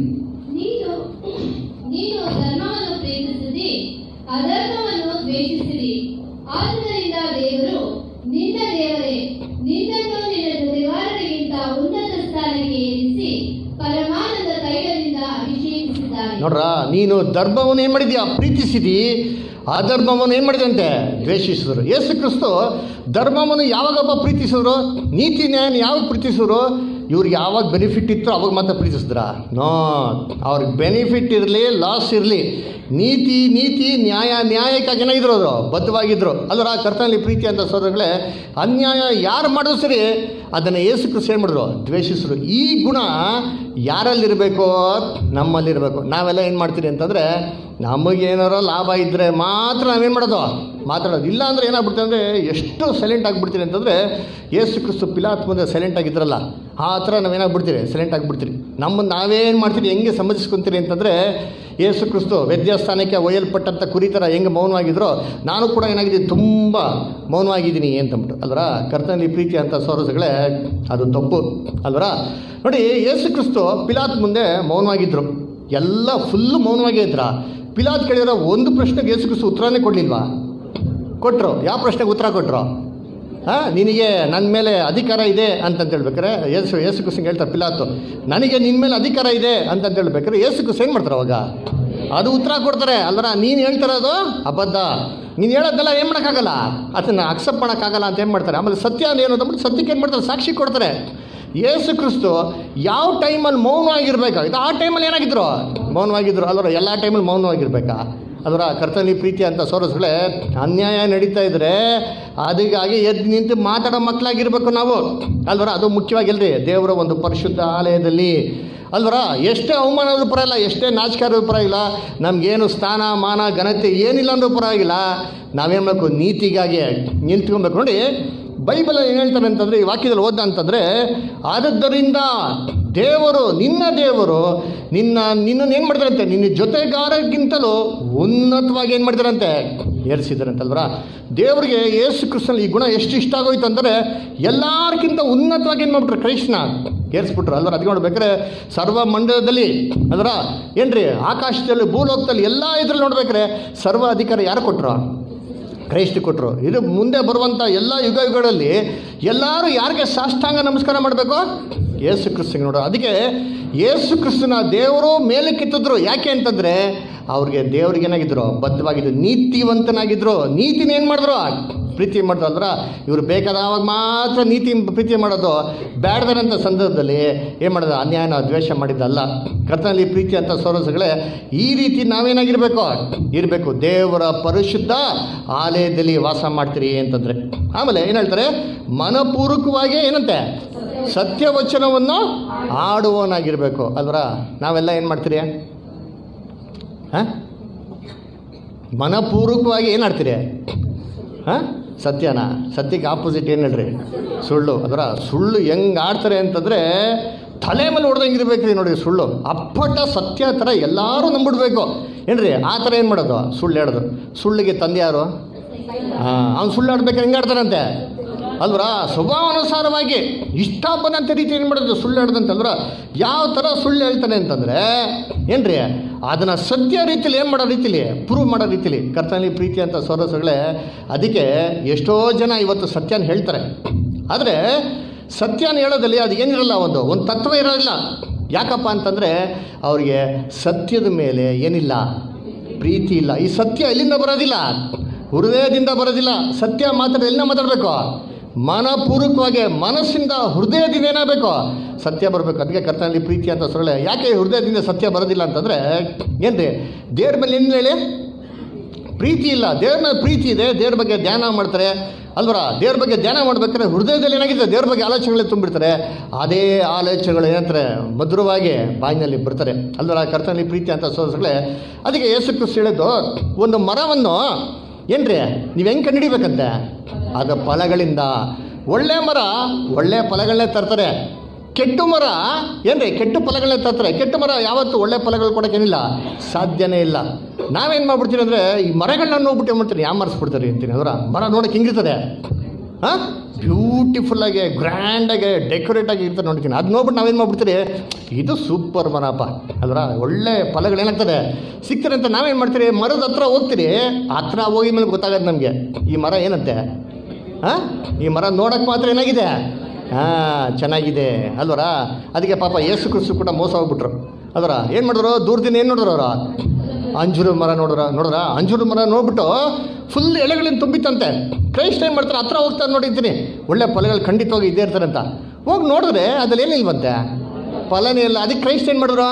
S2: ನೀನು ನೀನು ಧರ್ಮವನ್ನು ಪ್ರೀತಿಸಿದಿ ಅಧರ್ಮವನ್ನು ದ್ವೇಷಿಸಿದಿ ಆದುದರಿಂದ ದೇವರು ನಿನ್ನ ದೇವರೇ ನಿನ್ನನ್ನು ನಿನ್ನ ಜೊತೆಗಾರರಿಗಿಂತ ಉನ್ನತ ಸ್ಥಾನಕ್ಕೆ ಏರಿಸಿ ಪರಮಾನಂದ ತೈಲದಿಂದ ಅಭಿಷೇಕಿಸಿದ್ದಾನೆ
S1: ನೋಡ್ರ ನೀನು ಧರ್ಮವನ್ನು ಏನು ಮಾಡಿದ್ಯಾ ಪ್ರೀತಿಸಿದಿ ಆ ಧರ್ಮವನ್ನು ಏನು ಮಾಡಿದಂತೆ ದ್ವೇಷಿಸಿದ್ರು ಯೇಸು ಕ್ರಿಸ್ತು ಧರ್ಮವನ್ನು ಯಾವಾಗಪ್ಪ ಪ್ರೀತಿಸಿದ್ರು ನೀತಿ ನ್ಯಾಯನ ಯಾವಾಗ ಪ್ರೀತಿಸಿದ್ರು ಇವ್ರಿಗೆ ಯಾವಾಗ ಬೆನಿಫಿಟ್ ಇತ್ತು ಅವಾಗ ಮಾತ್ರ ಪ್ರೀತಿಸಿದ್ರ ನೋ ಅವ್ರಿಗೆ ಬೆನಿಫಿಟ್ ಇರಲಿ ಲಾಸ್ ಇರಲಿ ನೀತಿ ನೀತಿ ನ್ಯಾಯ ನ್ಯಾಯಕ್ಕಾಗಿ ಏನಾಗಿದ್ರು ಅವರು ಬದ್ಧವಾಗಿದ್ದರು ಅಲ್ಲರ ಕರ್ತನಲ್ಲಿ ಪ್ರೀತಿ ಅಂತ ಸೋದರಗಳೇ ಅನ್ಯಾಯ ಯಾರು ಮಾಡಿದ್ರು ಸರಿ ಅದನ್ನು ಏಸು ಕ್ರಿಸ್ತ ಏನು ಮಾಡಿದ್ರು ದ್ವೇಷಿಸಿದ್ರು ಈ ಗುಣ ಯಾರಲ್ಲಿರಬೇಕು ನಮ್ಮಲ್ಲಿರಬೇಕು ನಾವೆಲ್ಲ ಏನು ಮಾಡ್ತೀರಿ ಅಂತಂದರೆ ನಮಗೇನಾರೋ ಲಾಭ ಇದ್ದರೆ ಮಾತ್ರ ನಾವೇನು ಮಾಡೋದು ಮಾತಾಡೋದು ಇಲ್ಲ ಅಂದರೆ ಏನಾಗ್ಬಿಡ್ತೀವಿ ಅಂದರೆ ಎಷ್ಟು ಸೈಲೆಂಟ್ ಆಗಿಬಿಡ್ತೀರಿ ಅಂತಂದರೆ ಏಸು ಕ್ರಿಸ್ತು ಪಿಲಾತ್ ಮುಂದೆ ಸೈಲೆಂಟ್ ಆಗಿದ್ರಲ್ಲ ಆ ಥರ ನಾವೇನಾಗ್ಬಿಡ್ತೀರಿ ಸೈಲೆಂಟ್ ಆಗಿಬಿಡ್ತೀರಿ ನಮ್ಮನ್ನು ನಾವೇನು ಮಾಡ್ತೀರಿ ಹೆಂಗೆ ಸಮರ್ಥಿಸ್ಕೊತೀರಿ ಅಂತಂದರೆ ಯೇಸು ಕ್ರಿಸ್ತು ವ್ಯತ್ಯಾಸ್ಥಾನಕ್ಕೆ ಒಯ್ಯಲ್ಪಟ್ಟಂಥ ಕುರಿ ಥರ ಹೆಂಗೆ ಮೌನವಾಗಿದ್ರೋ ನಾನು ಕೂಡ ಏನಾಗಿದ್ದೀನಿ ತುಂಬ ಮೌನವಾಗಿದ್ದೀನಿ ಅಂತಂದ್ಬಿಟ್ಟು ಅಲ್ವರ ಕರ್ತನಲ್ಲಿ ಪ್ರೀತಿ ಅಂತ ಸೋರಸುಗಳೇ ಅದು ತಪ್ಪು ಅಲ್ವರ ನೋಡಿ ಯೇಸು ಕ್ರಿಸ್ತು ಪಿಲಾತ್ ಮುಂದೆ ಮೌನವಾಗಿದ್ದರು ಎಲ್ಲ ಫುಲ್ಲು ಮೌನವಾಗೇ ಇದ್ರ ಪಿಲಾತ್ ಕೇಳಿರೋ ಒಂದು ಪ್ರಶ್ನೆಗೆ ಯೇಸು ಕ್ರಿಸ್ತು ಉತ್ತರನೇ ಕೊಡಲಿಲ್ವಾ ಕೊಟ್ಟರು ಯಾವ ಪ್ರಶ್ನೆಗೆ ಉತ್ತರ ಕೊಟ್ಟರು ಹಾಂ ನಿನಗೆ ನನ್ನ ಮೇಲೆ ಅಧಿಕಾರ ಇದೆ ಅಂತಂತ ಹೇಳ್ಬೇಕಾರೆ ಯೇಸು ಯೇಸು ಕ್ರಿಸ್ತಂಗೆ ಹೇಳ್ತಾರೆ ಪಿಲಾತು ನನಗೆ ನಿನ್ನ ಮೇಲೆ ಅಧಿಕಾರ ಇದೆ ಅಂತಂತ ಹೇಳ್ಬೇಕಾರೆ ಯೇಸು ಕ್ರಿಸ್ತ ಏನು ಮಾಡ್ತಾರೆ ಅವಾಗ ಅದು ಉತ್ತರ ಕೊಡ್ತಾರೆ ಅಲ್ವರ ನೀನು ಹೇಳ್ತಿರೋದು ಅಬದ್ಧ ನೀನು ಹೇಳೋದೆಲ್ಲ ಏನು ಮಾಡೋಕ್ಕಾಗಲ್ಲ ಅದನ್ನು ಅಕ್ಸೆಪ್ಟ್ ಮಾಡೋಕ್ಕಾಗಲ್ಲ ಅಂತ ಏನು ಮಾಡ್ತಾರೆ ಆಮೇಲೆ ಸತ್ಯ ಏನು ಅಂತಂದ್ಬಿಟ್ಟು ಸತ್ಯಕ್ಕೆ ಏನು ಮಾಡ್ತಾರೆ ಸಾಕ್ಷಿ ಕೊಡ್ತಾರೆ ಯೇಸು ಕ್ರಿಸ್ತು ಯಾವ ಟೈಮಲ್ಲಿ ಮೌನವಾಗಿರ್ಬೇಕಾಗಿತ್ತು ಆ ಟೈಮಲ್ಲಿ ಏನಾಗಿದ್ರು ಮೌನವಾಗಿದ್ರು ಅಲ್ವರ ಎಲ್ಲ ಟೈಮಲ್ಲಿ ಮೌನವಾಗಿರ್ಬೇಕಾ ಅದರ ಕರ್ತನಿ ಪ್ರೀತಿ ಅಂತ ಸೋರಸ್ಗಳೇ ಅನ್ಯಾಯ ನಡೀತಾ ಇದ್ರೆ ಅದಕ್ಕಾಗಿ ಎದ್ದು ನಿಂತು ಮಾತಾಡೋ ಮಕ್ಕಳಾಗಿರ್ಬೇಕು ನಾವು ಅಲ್ವರ ಅದು ಮುಖ್ಯವಾಗಿಲ್ರಿ ದೇವರ ಒಂದು ಪರಿಶುದ್ಧ ಆಲಯದಲ್ಲಿ ಅಲ್ವರ ಎಷ್ಟೇ ಅವಮಾನ ಆದ್ರೂ ಪರವಾಗಿಲ್ಲ ಎಷ್ಟೇ ನಾಚಿಕೆ ಆದ್ರೂ ಪರವಾಗಿಲ್ಲ ನಮಗೇನು ಸ್ಥಾನ ಮಾನ ಘನತೆ ಏನಿಲ್ಲ ಅಂದ್ರೂ ಪರವಾಗಿಲ್ಲ ನಾವೇನು ಮಾಡಬೇಕು ನೀತಿಗಾಗಿ ನಿಂತ್ಕೊಬೇಕು ನೋಡಿ ಬೈಬಲ್ ಏನು ಹೇಳ್ತಾರೆ ಅಂತಂದರೆ ಈ ವಾಕ್ಯದಲ್ಲಿ ಓದ ಅಂತಂದರೆ ಆದದ್ದರಿಂದ ದೇವರು ನಿನ್ನ ದೇವರು ನಿನ್ನ ನಿನ್ನನ್ನು ಏನು ಮಾಡ್ತಾರಂತೆ ನಿನ್ನ ಜೊತೆಗಾರಕ್ಕಿಂತಲೂ ಉನ್ನತವಾಗಿ ಏನು ಮಾಡ್ತಾರಂತೆ ಏರಿಸಿದಾರಂತಲ್ವರ ದೇವರಿಗೆ ಯೇಸು ಕ್ರಿಸ್ತನಲ್ಲಿ ಈ ಗುಣ ಎಷ್ಟು ಇಷ್ಟ ಆಗೋಯ್ತು ಅಂದರೆ ಎಲ್ಲರಿಗಿಂತ ಉನ್ನತವಾಗಿ ಏನು ಮಾಡ್ಬಿಟ್ರು ಕ್ರೈಸ್ಟ್ನ ಏರಿಸ್ಬಿಟ್ರು ಅಲ್ವರ ಅದಕ್ಕೆ ನೋಡ್ಬೇಕಾದ್ರೆ ಸರ್ವ ಮಂಡಲದಲ್ಲಿ ಅಲ್ವರ ಏನ್ರಿ ಆಕಾಶದಲ್ಲಿ ಭೂಲೋಕದಲ್ಲಿ ಎಲ್ಲ ಇದ್ರಲ್ಲಿ ನೋಡ್ಬೇಕಾದ್ರೆ ಸರ್ವ ಅಧಿಕಾರ ಯಾರು ಕೊಟ್ಟರು ಕ್ರೈಸ್ಟ್ ಕೊಟ್ಟರು ಇದು ಮುಂದೆ ಬರುವಂಥ ಎಲ್ಲ ಯುಗ ಯುಗಗಳಲ್ಲಿ ಎಲ್ಲರೂ ಯಾರಿಗೆ ಸಾಷ್ಟಾಂಗ ನಮಸ್ಕಾರ ಮಾಡಬೇಕು ಯೇಸು ಕ್ರಿಸ್ತಂಗೆ ನೋಡೋ ಅದಕ್ಕೆ ಯೇಸು ಕ್ರಿಸ್ತನ ದೇವರು ಮೇಲೆ ಕಿತ್ತಿದ್ರು ಯಾಕೆ ಅಂತಂದರೆ ಅವ್ರಿಗೆ ದೇವ್ರಿಗೆ ಏನಾಗಿದ್ರು ಬದ್ಧವಾಗಿದ್ರು ನೀತಿವಂತನಾಗಿದ್ರು ನೀತಿನ ಏನು ಮಾಡಿದ್ರು ಪ್ರೀತಿ ಮಾಡಿದ್ರು ಅಂದ್ರೆ ಇವ್ರು ಬೇಕಾದವಾಗ ಮಾತ್ರ ನೀತಿ ಪ್ರೀತಿ ಮಾಡೋದು ಬೇಡದಂಥ ಸಂದರ್ಭದಲ್ಲಿ ಏನು ಮಾಡೋದು ಅನ್ಯಾಯನ ದ್ವೇಷ ಮಾಡಿದ್ದಲ್ಲ ಕರ್ತನಲ್ಲಿ ಪ್ರೀತಿ ಅಂತ ಸೋರಸುಗಳೇ ಈ ರೀತಿ ನಾವೇನಾಗಿರ್ಬೇಕು ಇರಬೇಕು ದೇವರ ಪರಿಶುದ್ಧ ಆಲಯದಲ್ಲಿ ವಾಸ ಮಾಡ್ತೀರಿ ಅಂತಂದರೆ ಆಮೇಲೆ ಏನು ಹೇಳ್ತಾರೆ ಮನಪೂರ್ವಕವಾಗಿ ಏನಂತೆ ಸತ್ಯವಚನವನ್ನು ಆಡುವವನಾಗಿರಬೇಕು ಅಲ್ವರ ನಾವೆಲ್ಲ ಏನು ಮಾಡ್ತೀರಿ ಹಾಂ ಮನಪೂರ್ವಕವಾಗಿ ಏನು ಆಡ್ತೀರಿ ಹಾಂ ಸತ್ಯನಾ ಸತ್ಯಕ್ಕೆ ಆಪೋಸಿಟ್ ಏನು ಹೇಳ್ರಿ ಸುಳ್ಳು ಅದರ ಸುಳ್ಳು ಹೆಂಗೆ ಆಡ್ತಾರೆ ಅಂತಂದರೆ ತಲೆ ಮೇಲೆ ಹೊಡೆದಂಗಿರ್ಬೇಕು ರೀ ನೋಡಿ ಸುಳ್ಳು ಅಪ್ಪಟ ಸತ್ಯ ಥರ ಎಲ್ಲರೂ ನಂಬಿಡ್ಬೇಕು ಏನ್ರಿ ಆ ಥರ ಏನು ಮಾಡೋದು ಸುಳ್ಳು ಹೇಳೋದು ಸುಳ್ಳಿಗೆ ತಂದೆ ಯಾರು ಹಾಂ ಅವ್ನು ಸುಳ್ಳು ಆಡ್ಬೇಕು ಹೆಂಗೆ ಆಡ್ತಾನಂತೆ ಅಲ್ವರ ಸ್ವಭಾವಾನುಸಾರವಾಗಿ ಇಷ್ಟ ಬಂದಂಥ ರೀತಿ ಏನು ಮಾಡೋದು ಸುಳ್ಳು ಹೇಳ್ದಂತಲ್ವರ ಯಾವ ಥರ ಸುಳ್ಳು ಹೇಳ್ತಾನೆ ಅಂತಂದರೆ ಏನ್ರಿ ಅದನ್ನು ಸತ್ಯ ರೀತಿಲಿ ಏನು ಮಾಡೋ ರೀತಿಲಿ ಪ್ರೂವ್ ಮಾಡೋ ರೀತಿಲಿ ಕರ್ತನಲ್ಲಿ ಪ್ರೀತಿ ಅಂತ ಸೋರಸುಗಳೇ ಅದಕ್ಕೆ ಎಷ್ಟೋ ಜನ ಇವತ್ತು ಸತ್ಯನ ಹೇಳ್ತಾರೆ ಆದರೆ ಸತ್ಯನ ಹೇಳೋದಲ್ಲಿ ಅದು ಏನಿರಲ್ಲ ಒಂದು ಒಂದು ತತ್ವ ಇರೋದಿಲ್ಲ ಯಾಕಪ್ಪ ಅಂತಂದರೆ ಅವರಿಗೆ ಸತ್ಯದ ಮೇಲೆ ಏನಿಲ್ಲ ಪ್ರೀತಿ ಇಲ್ಲ ಈ ಸತ್ಯ ಎಲ್ಲಿಂದ ಬರೋದಿಲ್ಲ ಹೃದಯದಿಂದ ಬರೋದಿಲ್ಲ ಸತ್ಯ ಮಾತ್ರ ಎಲ್ಲಿಂದ ಮಾತಾಡಬೇಕು ಮನಪೂರ್ವಕವಾಗಿ ಮನಸ್ಸಿಂದ ಹೃದಯದಿಂದ ಏನಾಗಬೇಕು ಸತ್ಯ ಬರಬೇಕು ಅದಕ್ಕೆ ಕರ್ತನಲ್ಲಿ ಪ್ರೀತಿ ಅಂತ ಸೊಳ್ಳೆ ಯಾಕೆ ಹೃದಯದಿಂದ ಸತ್ಯ ಬರೋದಿಲ್ಲ ಅಂತಂದರೆ ಏನ್ರಿ ದೇವ್ರ ಮೇಲೆ ಏನು ಹೇಳಿ ಪ್ರೀತಿ ಇಲ್ಲ ದೇವ್ರ ಮೇಲೆ ಪ್ರೀತಿ ಇದೆ ದೇವ್ರ ಬಗ್ಗೆ ಧ್ಯಾನ ಮಾಡ್ತಾರೆ ಅಲ್ವರ ದೇವ್ರ ಬಗ್ಗೆ ಧ್ಯಾನ ಮಾಡ್ಬೇಕಾದ್ರೆ ಹೃದಯದಲ್ಲಿ ಏನಾಗಿದೆ ದೇವ್ರ ಬಗ್ಗೆ ಆಲೋಚನೆಗಳು ತುಂಬಿಡ್ತಾರೆ ಅದೇ ಆಲೋಚನೆಗಳು ಏನಂತಾರೆ ಮಧುರವಾಗಿ ಬಾಯಿನಲ್ಲಿ ಬರ್ತಾರೆ ಅಲ್ವರ ಕರ್ತನಲ್ಲಿ ಪ್ರೀತಿ ಅಂತ ಸೋದರಗಳೇ ಅದಕ್ಕೆ ಯೇಸು ಕ್ರಿಸ್ತ ಹೇಳಿದ್ದು ಒಂದು ಮರವನ್ನು ಏನ್ರಿ ನೀವು ಹೆಂಗೆ ಕಂಡುಹಿಡಿಬೇಕಂತೆ ಅದು ಫಲಗಳಿಂದ ಒಳ್ಳೆ ಮರ ಒಳ್ಳೆ ಫಲಗಳನ್ನೇ ತರ್ತಾರೆ ಕೆಟ್ಟು ಮರ ಏನ್ರಿ ಕೆಟ್ಟು ಫಲಗಳನ್ನೇ ತರ್ತಾರೆ ಕೆಟ್ಟು ಮರ ಯಾವತ್ತು ಒಳ್ಳೆ ಫಲಗಳು ಕೊಡೋಕ್ಕೇನಿಲ್ಲ ಸಾಧ್ಯನೇ ಇಲ್ಲ ನಾವೇನು ಮಾಡ್ಬಿಡ್ತೀವಿ ಅಂದರೆ ಈ ಮರಗಳನ್ನ ನೋಡ್ಬಿಟ್ಟು ಏನು ಮಾಡ್ತೀರಿ ಯಾಮರ್ಸ್ಬಿಡ್ತಾರೆ ಅಂತೀನಿ ಅವರ ಮರ ನೋಡೋಕೆ ಹಿಂಗಿರ್ತದೆ ಹಾಂ ಬ್ಯೂಟಿಫುಲ್ಲಾಗಿ ಗ್ರ್ಯಾಂಡಾಗಿ ಡೆಕೋರೇಟ್ ಆಗಿ ಇರ್ತಾರೆ ನೋಡ್ತೀನಿ ಅದು ನೋಡ್ಬಿಟ್ಟು ನಾವೇನು ಮಾಡ್ಬಿಡ್ತೀರಿ ಇದು ಸೂಪರ್ ಮರಪ್ಪ ಅಲ್ವರ ಒಳ್ಳೆ ಫಲಗಳು ಏನಾಗ್ತದೆ ಸಿಗ್ತಾರೆ ಅಂತ ನಾವೇನು ಮಾಡ್ತೀರಿ ಮರದ ಹತ್ರ ಹೋಗ್ತೀರಿ ಹತ್ರ ಹೋಗಿ ಮೇಲೆ ಗೊತ್ತಾಗತ್ತೆ ನಮಗೆ ಈ ಮರ ಏನಂತೆ ಹಾಂ ಈ ಮರ ನೋಡೋಕ್ಕೆ ಮಾತ್ರ ಏನಾಗಿದೆ ಹಾಂ ಚೆನ್ನಾಗಿದೆ ಅಲ್ವರ ಅದಕ್ಕೆ ಪಾಪ ಯೇಸು ಕ್ರಿಸ್ತು ಕೂಡ ಮೋಸ ಹೋಗ್ಬಿಟ್ರು ಅಲ್ವರ ಏನು ಮಾಡಿದ್ರು ದೂರದಿಂದ ಏನು ನೋಡಿದ್ರು ಅವರು ಅಂಜೂರು ಮರ ನೋಡ್ರ ನೋಡ್ರ ಅಂಜೂರು ಮರ ನೋಡ್ಬಿಟ್ಟು ಫುಲ್ ಎಲೆಗಳಿಂದ ತುಂಬಿತ್ತಂತೆ ಕ್ರೈಸ್ಟ್ ಏನು ಮಾಡ್ತಾರೆ ಹತ್ರ ಹೋಗ್ತಾರೆ ನೋಡಿದ್ದೀನಿ ಒಳ್ಳೆ ಫಲಗಳು ಖಂಡಿತವಾಗಿ ಇದ್ದೇ ಇರ್ತಾರೆ ಅಂತ ಹೋಗಿ ನೋಡಿದ್ರೆ ಅದ್ರಲ್ಲಿ ಏನಿಲ್ವಂತೆ ಫಲನೇ ಇಲ್ಲ ಅದಕ್ಕೆ ಕ್ರೈಸ್ಟ್ ಏನು ಮಾಡಿದ್ರು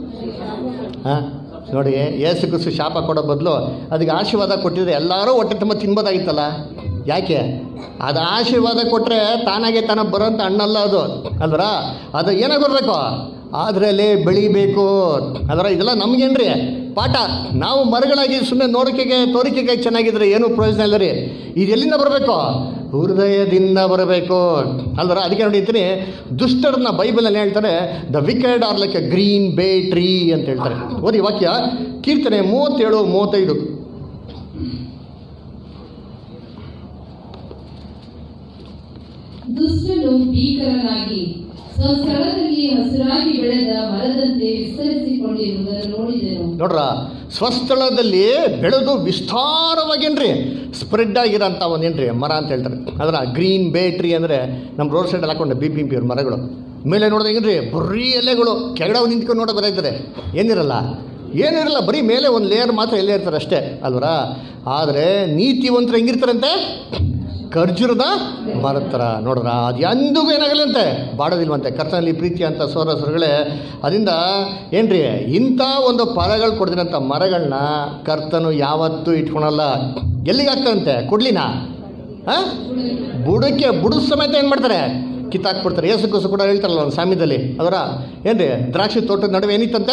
S1: ಹಾಂ ನೋಡಿ ಏಸು ಕುಸು ಶಾಪ ಕೊಡೋ ಬದಲು ಅದಕ್ಕೆ ಆಶೀರ್ವಾದ ಕೊಟ್ಟಿದ್ರೆ ಎಲ್ಲರೂ ಹೊಟ್ಟೆ ತುಂಬ ತಿನ್ಬೋದಾಗಿತ್ತಲ್ಲ ಯಾಕೆ ಅದು ಆಶೀರ್ವಾದ ಕೊಟ್ಟರೆ ತಾನಾಗೆ ತಾನ ಬರೋಂಥ ಹಣ್ಣಲ್ಲ ಅದು ಅಲ್ವರ ಅದು ಏನಾಗಿ ಬರಬೇಕು ಅದರಲ್ಲೇ ಬೆಳಿಬೇಕು ಅದರ ಇದೆಲ್ಲ ನಮಗೇನ್ರಿ ಪಾಠ ನಾವು ಮರಗಳಾಗಿ ಸುಮ್ಮನೆ ನೋಡಿಕೆಗೆ ತೋರಿಕೆಗೆ ಚೆನ್ನಾಗಿದ್ರೆ ಏನೂ ಪ್ರಯೋಜನ ಇಲ್ಲ ರೀ ಇದು ಎಲ್ಲಿಂದ ಬರಬೇಕು ಹೃದಯದಿಂದ ಬರಬೇಕು ಅಲ್ವರ ಅದಕ್ಕೆ ನೋಡಿರ್ತೀನಿ ದುಷ್ಟರನ್ನ ಬೈಬಲಲ್ಲಿ ಹೇಳ್ತಾರೆ the wicked are like a green bay tree ಅಂತ ಹೇಳ್ತಾರೆ ಓದಿ ವಾಕ್ಯ ಕೀರ್ತನೆ ಮೂವತ್ತೇಳು ಮೂವತ್ತೈದು
S3: ದುಷ್ಟನು ಭೀಕರನಾಗಿ ಸ್ವಸ್ಥಳದಲ್ಲಿ ಹಸುರಾಗಿ ಬೆಳೆದ ಮರದಂತೆ ವಿಸ್ತರಿಸಿಕೊಂಡಿರುವುದನ್ನು ನೋಡಿದೆನು
S1: ನೋಡ್ರ ಸ್ವಸ್ಥಳದಲ್ಲಿ ಬೆಳೆದು ವಿಸ್ತಾರವಾಗೇನ್ರಿ ಸ್ಪ್ರೆಡ್ ಆಗಿರೋಂಥ ಒಂದೇನ್ರಿ ಮರ ಅಂತ ಹೇಳ್ತಾರೆ ಅದರ ಗ್ರೀನ್ ಬೇ ಟ್ರೀ ಅಂದರೆ ನಮ್ಮ ರೋಡ್ ಸೈಡಲ್ಲಿ ಹಾಕೊಂಡೆ ಬಿ ಬಿ ಪಿ ಮರಗಳು ಮೇಲೆ ನೋಡಿದ್ರೆ ಹೆಂಗ್ರಿ ಬರೀ ಎಲೆಗಳು ಕೆಳಗೆ ನಿಂತ್ಕೊಂಡು ನೋಡೋ ಬರೀತಾರೆ ಏನಿರಲ್ಲ ಏನಿರಲ್ಲ ಬರೀ ಮೇಲೆ ಒಂದು ಲೇಯರ್ ಮಾತ್ರ ಎಲ್ಲೇ ಇರ್ತಾರೆ ಅಷ್ಟೇ ಅಲ್ವರ ಆದರೆ ನೀತಿವಂತರು ಹೆಂಗಿರ್ತಾರಂತೆ ಖರ್ಜೂರದ ಮರದ ಥರ ನೋಡ್ರ ಅದು ಎಂದಿಗೂ ಏನಾಗಲ್ಲಂತೆ ಬಾಡೋದಿಲ್ವಂತೆ ಕರ್ತನಲ್ಲಿ ಪ್ರೀತಿ ಅಂತ ಸೋರಸರುಗಳೇ ಅದರಿಂದ ಏನ್ರಿ ಇಂಥ ಒಂದು ಫಲಗಳು ಕೊಡ್ದಿರೋಂಥ ಮರಗಳನ್ನ ಕರ್ತನು ಯಾವತ್ತೂ ಇಟ್ಕೊಳಲ್ಲ ಎಲ್ಲಿಗೆ ಹಾಕ್ತಾರಂತೆ ಕೊಡ್ಲಿನಾ ಹಾಂ ಬುಡಕ್ಕೆ ಬುಡದ ಸಮೇತ ಏನು ಮಾಡ್ತಾರೆ ಕಿತ್ತಾಕ್ಬಿಡ್ತಾರೆ ಏಸು ಕುಸು ಕೂಡ ಹೇಳ್ತಾರಲ್ಲ ಒಂದು ಸಾಮ್ಯದಲ್ಲಿ ಅದರ ಏನ್ರಿ ದ್ರಾಕ್ಷಿ ತೋಟದ ನಡುವೆ ಏನಿತ್ತಂತೆ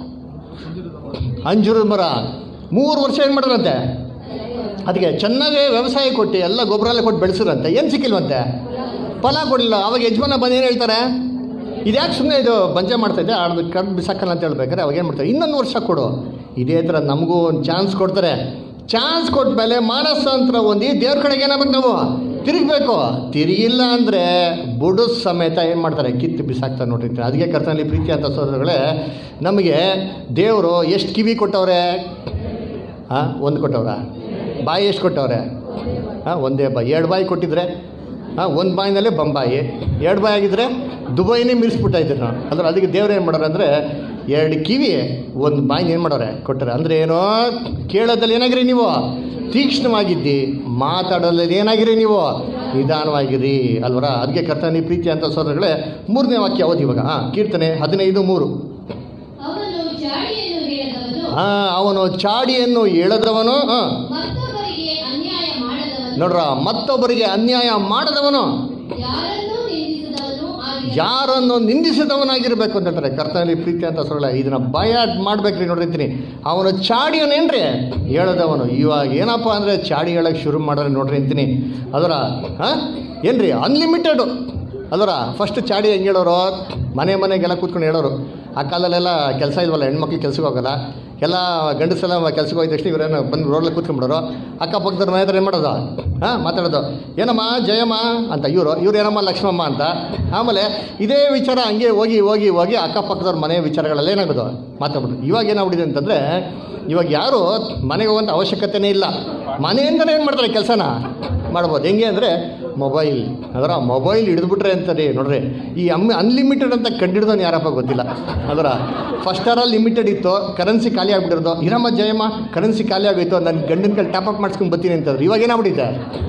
S1: ಅಂಜೂರದ ಮರ ಮೂರು ವರ್ಷ ಏನು ಮಾಡಿದ್ರಂತೆ ಅದಕ್ಕೆ ಚೆನ್ನಾಗಿ ವ್ಯವಸಾಯ ಕೊಟ್ಟು ಎಲ್ಲ ಗೊಬ್ಬರ ಎಲ್ಲ ಕೊಟ್ಟು ಬೆಳೆಸಿರಂತೆ ಏನು ಸಿಕ್ಕಿಲ್ವಂತೆ ಫಲ ಕೊಡಲಿಲ್ಲ ಅವಾಗ ಯಜಮಾನ ಬಂದು ಏನು ಹೇಳ್ತಾರೆ ಇದ್ಯಾಕೆ ಸುಮ್ಮನೆ ಇದು ಬಂಜೆ ಮಾಡ್ತಾಯಿದ್ದೆ ಆಡ್ದು ಕಡ್ ಬಿಸಾಕಲ್ಲ ಅಂತ ಹೇಳ್ಬೇಕಾರೆ ಅವಾಗ ಏನು ಮಾಡ್ತಾರೆ ಇನ್ನೊಂದು ವರ್ಷ ಕೊಡು ಇದೇ ಥರ ನಮಗೂ ಒಂದು ಚಾನ್ಸ್ ಕೊಡ್ತಾರೆ ಚಾನ್ಸ್ ಕೊಟ್ಮೇಲೆ ಮಾನಸಾಂತರ ಹೊಂದಿ ದೇವ್ರ ಕಡೆಗೆ ಏನಾಗಬೇಕು ನಾವು ತಿರುಗಬೇಕು ತಿರುಗಿಲ್ಲ ಅಂದರೆ ಬುಡು ಸಮೇತ ಏನು ಮಾಡ್ತಾರೆ ಕಿತ್ತು ಬಿಸಾಕ್ತಾರೆ ನೋಡ್ರಿ ಅದಕ್ಕೆ ಕರ್ತನಲ್ಲಿ ಪ್ರೀತಿ ಅಂತ ಸೋದರಗಳೇ ನಮಗೆ ದೇವರು ಎಷ್ಟು ಕಿವಿ ಕೊಟ್ಟವ್ರೆ ಹಾಂ ಒಂದು ಕೊಟ್ಟವ್ರ ಬಾಯಿ ಎಷ್ಟು ಕೊಟ್ಟವ್ರೆ ಹಾಂ ಒಂದೇ ಬಾಯಿ ಎರಡು ಬಾಯಿ ಕೊಟ್ಟಿದ್ರೆ ಹಾಂ ಒಂದು ಬಾಯಿನಲ್ಲೇ ಬಂಬಾಯಿ ಎರಡು ಬಾಯಿ ಆಗಿದ್ರೆ ದುಬೈನೇ ಮೀರಿಸ್ಬಿಟ್ಟ ಇದ್ರು ನಾವು ಅಂದ್ರೆ ಅದಕ್ಕೆ ದೇವ್ರು ಏನು ಮಾಡೋರು ಅಂದರೆ ಎರಡು ಕಿವಿ ಒಂದು ಬಾಯಿನ ಏನು ಮಾಡೋರೆ ಕೊಟ್ಟರೆ ಅಂದರೆ ಏನೋ ಕೇಳೋದಲ್ಲಿ ಏನಾಗಿರಿ ನೀವು ತೀಕ್ಷ್ಣವಾಗಿದ್ದಿ ಮಾತಾಡೋದ್ರಲ್ಲಿ ಏನಾಗಿರಿ ನೀವು ನಿಧಾನವಾಗಿರಿ ಅಲ್ವರ ಅದಕ್ಕೆ ಕರ್ತನಿ ಪ್ರೀತಿ ಅಂತ ಸೋದರಗಳೇ ಮೂರನೇ ವಾಕ್ಯ ಓದಿ ಇವಾಗ ಹಾಂ ಕೀರ್ತನೆ ಹದಿನೈದು ಮೂರು
S2: ಅವನು ಚಾಡಿಯನ್ನು ಹೇಳದವನು
S1: ಹಾಂ ಅವನು ಚಾಡಿಯನ್ನು ಎಳೆದವನು ಹಾಂ
S2: ಮತ್ತೊಬ್ಬರಿಗೆ ಅನ್ಯಾಯ ಮಾಡದವನು
S1: ನೋಡ್ರ ಮತ್ತೊಬ್ಬರಿಗೆ ಅನ್ಯಾಯ ಮಾಡದವನು
S2: ಯಾರನ್ನೂ ನಿಂದಿಸದವನು ಆಗಿರಬೇಕು.
S1: ಯಾರನ್ನು ನಿಂದಿಸಿದವನಾಗಿರ್ಬೇಕು ಅಂತ ಹೇಳ್ತಾರೆ ಕರ್ತನಲ್ಲಿ ಪ್ರೀತಿ ಅಂತ ಸೊಳ್ಳೆ ಇದನ್ನ ಭಯ ಮಾಡ್ಬೇಕ್ರಿ ನೋಡಿರ್ತೀನಿ ಅವನು ಚಾಡಿಯವನೇನ್ರಿ ಹೇಳದವನು ಇವಾಗ ಏನಪ್ಪ ಅಂದರೆ ಚಾಡಿ ಹೇಳಕ್ಕೆ ಶುರು ಮಾಡ್ರೆ ನೋಡ್ರಿ ಅಂತೀನಿ ಅದರ ಹಾಂ ಏನ್ರಿ ಅನ್ಲಿಮಿಟೆಡು ಅದರ ಫಸ್ಟ್ ಚಾಡಿ ಹೆಂಗೆ ಹೇಳೋರು ಮನೆ ಮನೆಗೆಲ್ಲ ಕೂತ್ಕೊಂಡು ಹೇಳೋರು ಆ ಕಾಲದಲ್ಲೆಲ್ಲ ಕೆಲಸ ಇಲ್ವಲ್ಲ ಹೆಣ್ಮಕ್ಳು ಕೆಲ್ಸಕ್ಕೆ ಹೋಗಲ್ಲ ಎಲ್ಲ ಗಂಡಸೆಲ್ಲ ಕೆಲ್ಸಕ್ಕೆ ಹೋಗಿದ ತಕ್ಷಣ ಇವರೇನು ಬಂದು ರೋಡಲ್ಲಿ ಕೂತ್ಕೊಂಡ್ಬಿಡೋರು ಅಕ್ಕಪಕ್ಕದವ್ರ ಮನೆ ಹತ್ರ ಏನು ಮಾಡೋದು ಹಾಂ ಮಾತಾಡೋದು ಏನಮ್ಮ ಜಯಮ್ಮ ಅಂತ ಇವರು ಇವ್ರು ಏನಮ್ಮ ಲಕ್ಷ್ಮಮ್ಮ ಅಂತ ಆಮೇಲೆ ಇದೇ ವಿಚಾರ ಹಂಗೆ ಹೋಗಿ ಹೋಗಿ ಹೋಗಿ ಅಕ್ಕಪಕ್ಕದವ್ರ ಮನೆ ವಿಚಾರಗಳೆಲ್ಲ ಏನಾಗೋದು ಮಾತಾಡ್ಬಿಟ್ಟು ಇವಾಗ ಏನಾಗ್ಬಿಟ್ಟಿದೆ ಅಂತಂದರೆ ಇವಾಗ ಯಾರು ಮನೆಗೆ ಹೋಗುವಂಥ ಅವಶ್ಯಕತೆನೇ ಇಲ್ಲ ಮನೆಯಿಂದಲೇ ಏನು ಮಾಡ್ತಾರೆ ಕೆಲಸನ ಮಾಡ್ಬೋದು ಹೆಂಗೆ ಅಂದರೆ ಮೊಬೈಲ್ ಅದರ ಮೊಬೈಲ್ ಹಿಡಿದ್ಬಿಟ್ರೆ ಅಂತದೆ ನೋಡ್ರಿ ಈ ಅಮ್ ಅನ್ಲಿಮಿಟೆಡ್ ಅಂತ ಕಂಡಿಡ್ದವನು ಯಾರಪ್ಪ ಗೊತ್ತಿಲ್ಲ ಅದರ ಫಸ್ಟ್ ಅವರಲ್ಲಿ ಲಿಮಿಟೆಡ್ ಇತ್ತು ಕರೆನ್ಸಿ ಖಾಲಿ ಆಗ್ಬಿಟ್ಟಿರೋದು ಇರಮ್ಮ ಜಯಮ್ಮ ಕರೆನ್ಸಿ ಖಾಲಿ ಆಗೋಯ್ತು ನನ್ನ ಗಂಡನ ಕೈಲಿ ಟ್ಯಾಪ್ ಅಪ್ ಮಾಡ್ಸ್ಕೊಂಡು ಬರ್ತೀನಿ ಅಂತಂದ್ರೆ ಇವಾಗ ಏನಾಗ್ಬಿಟ್ಟಿದೆ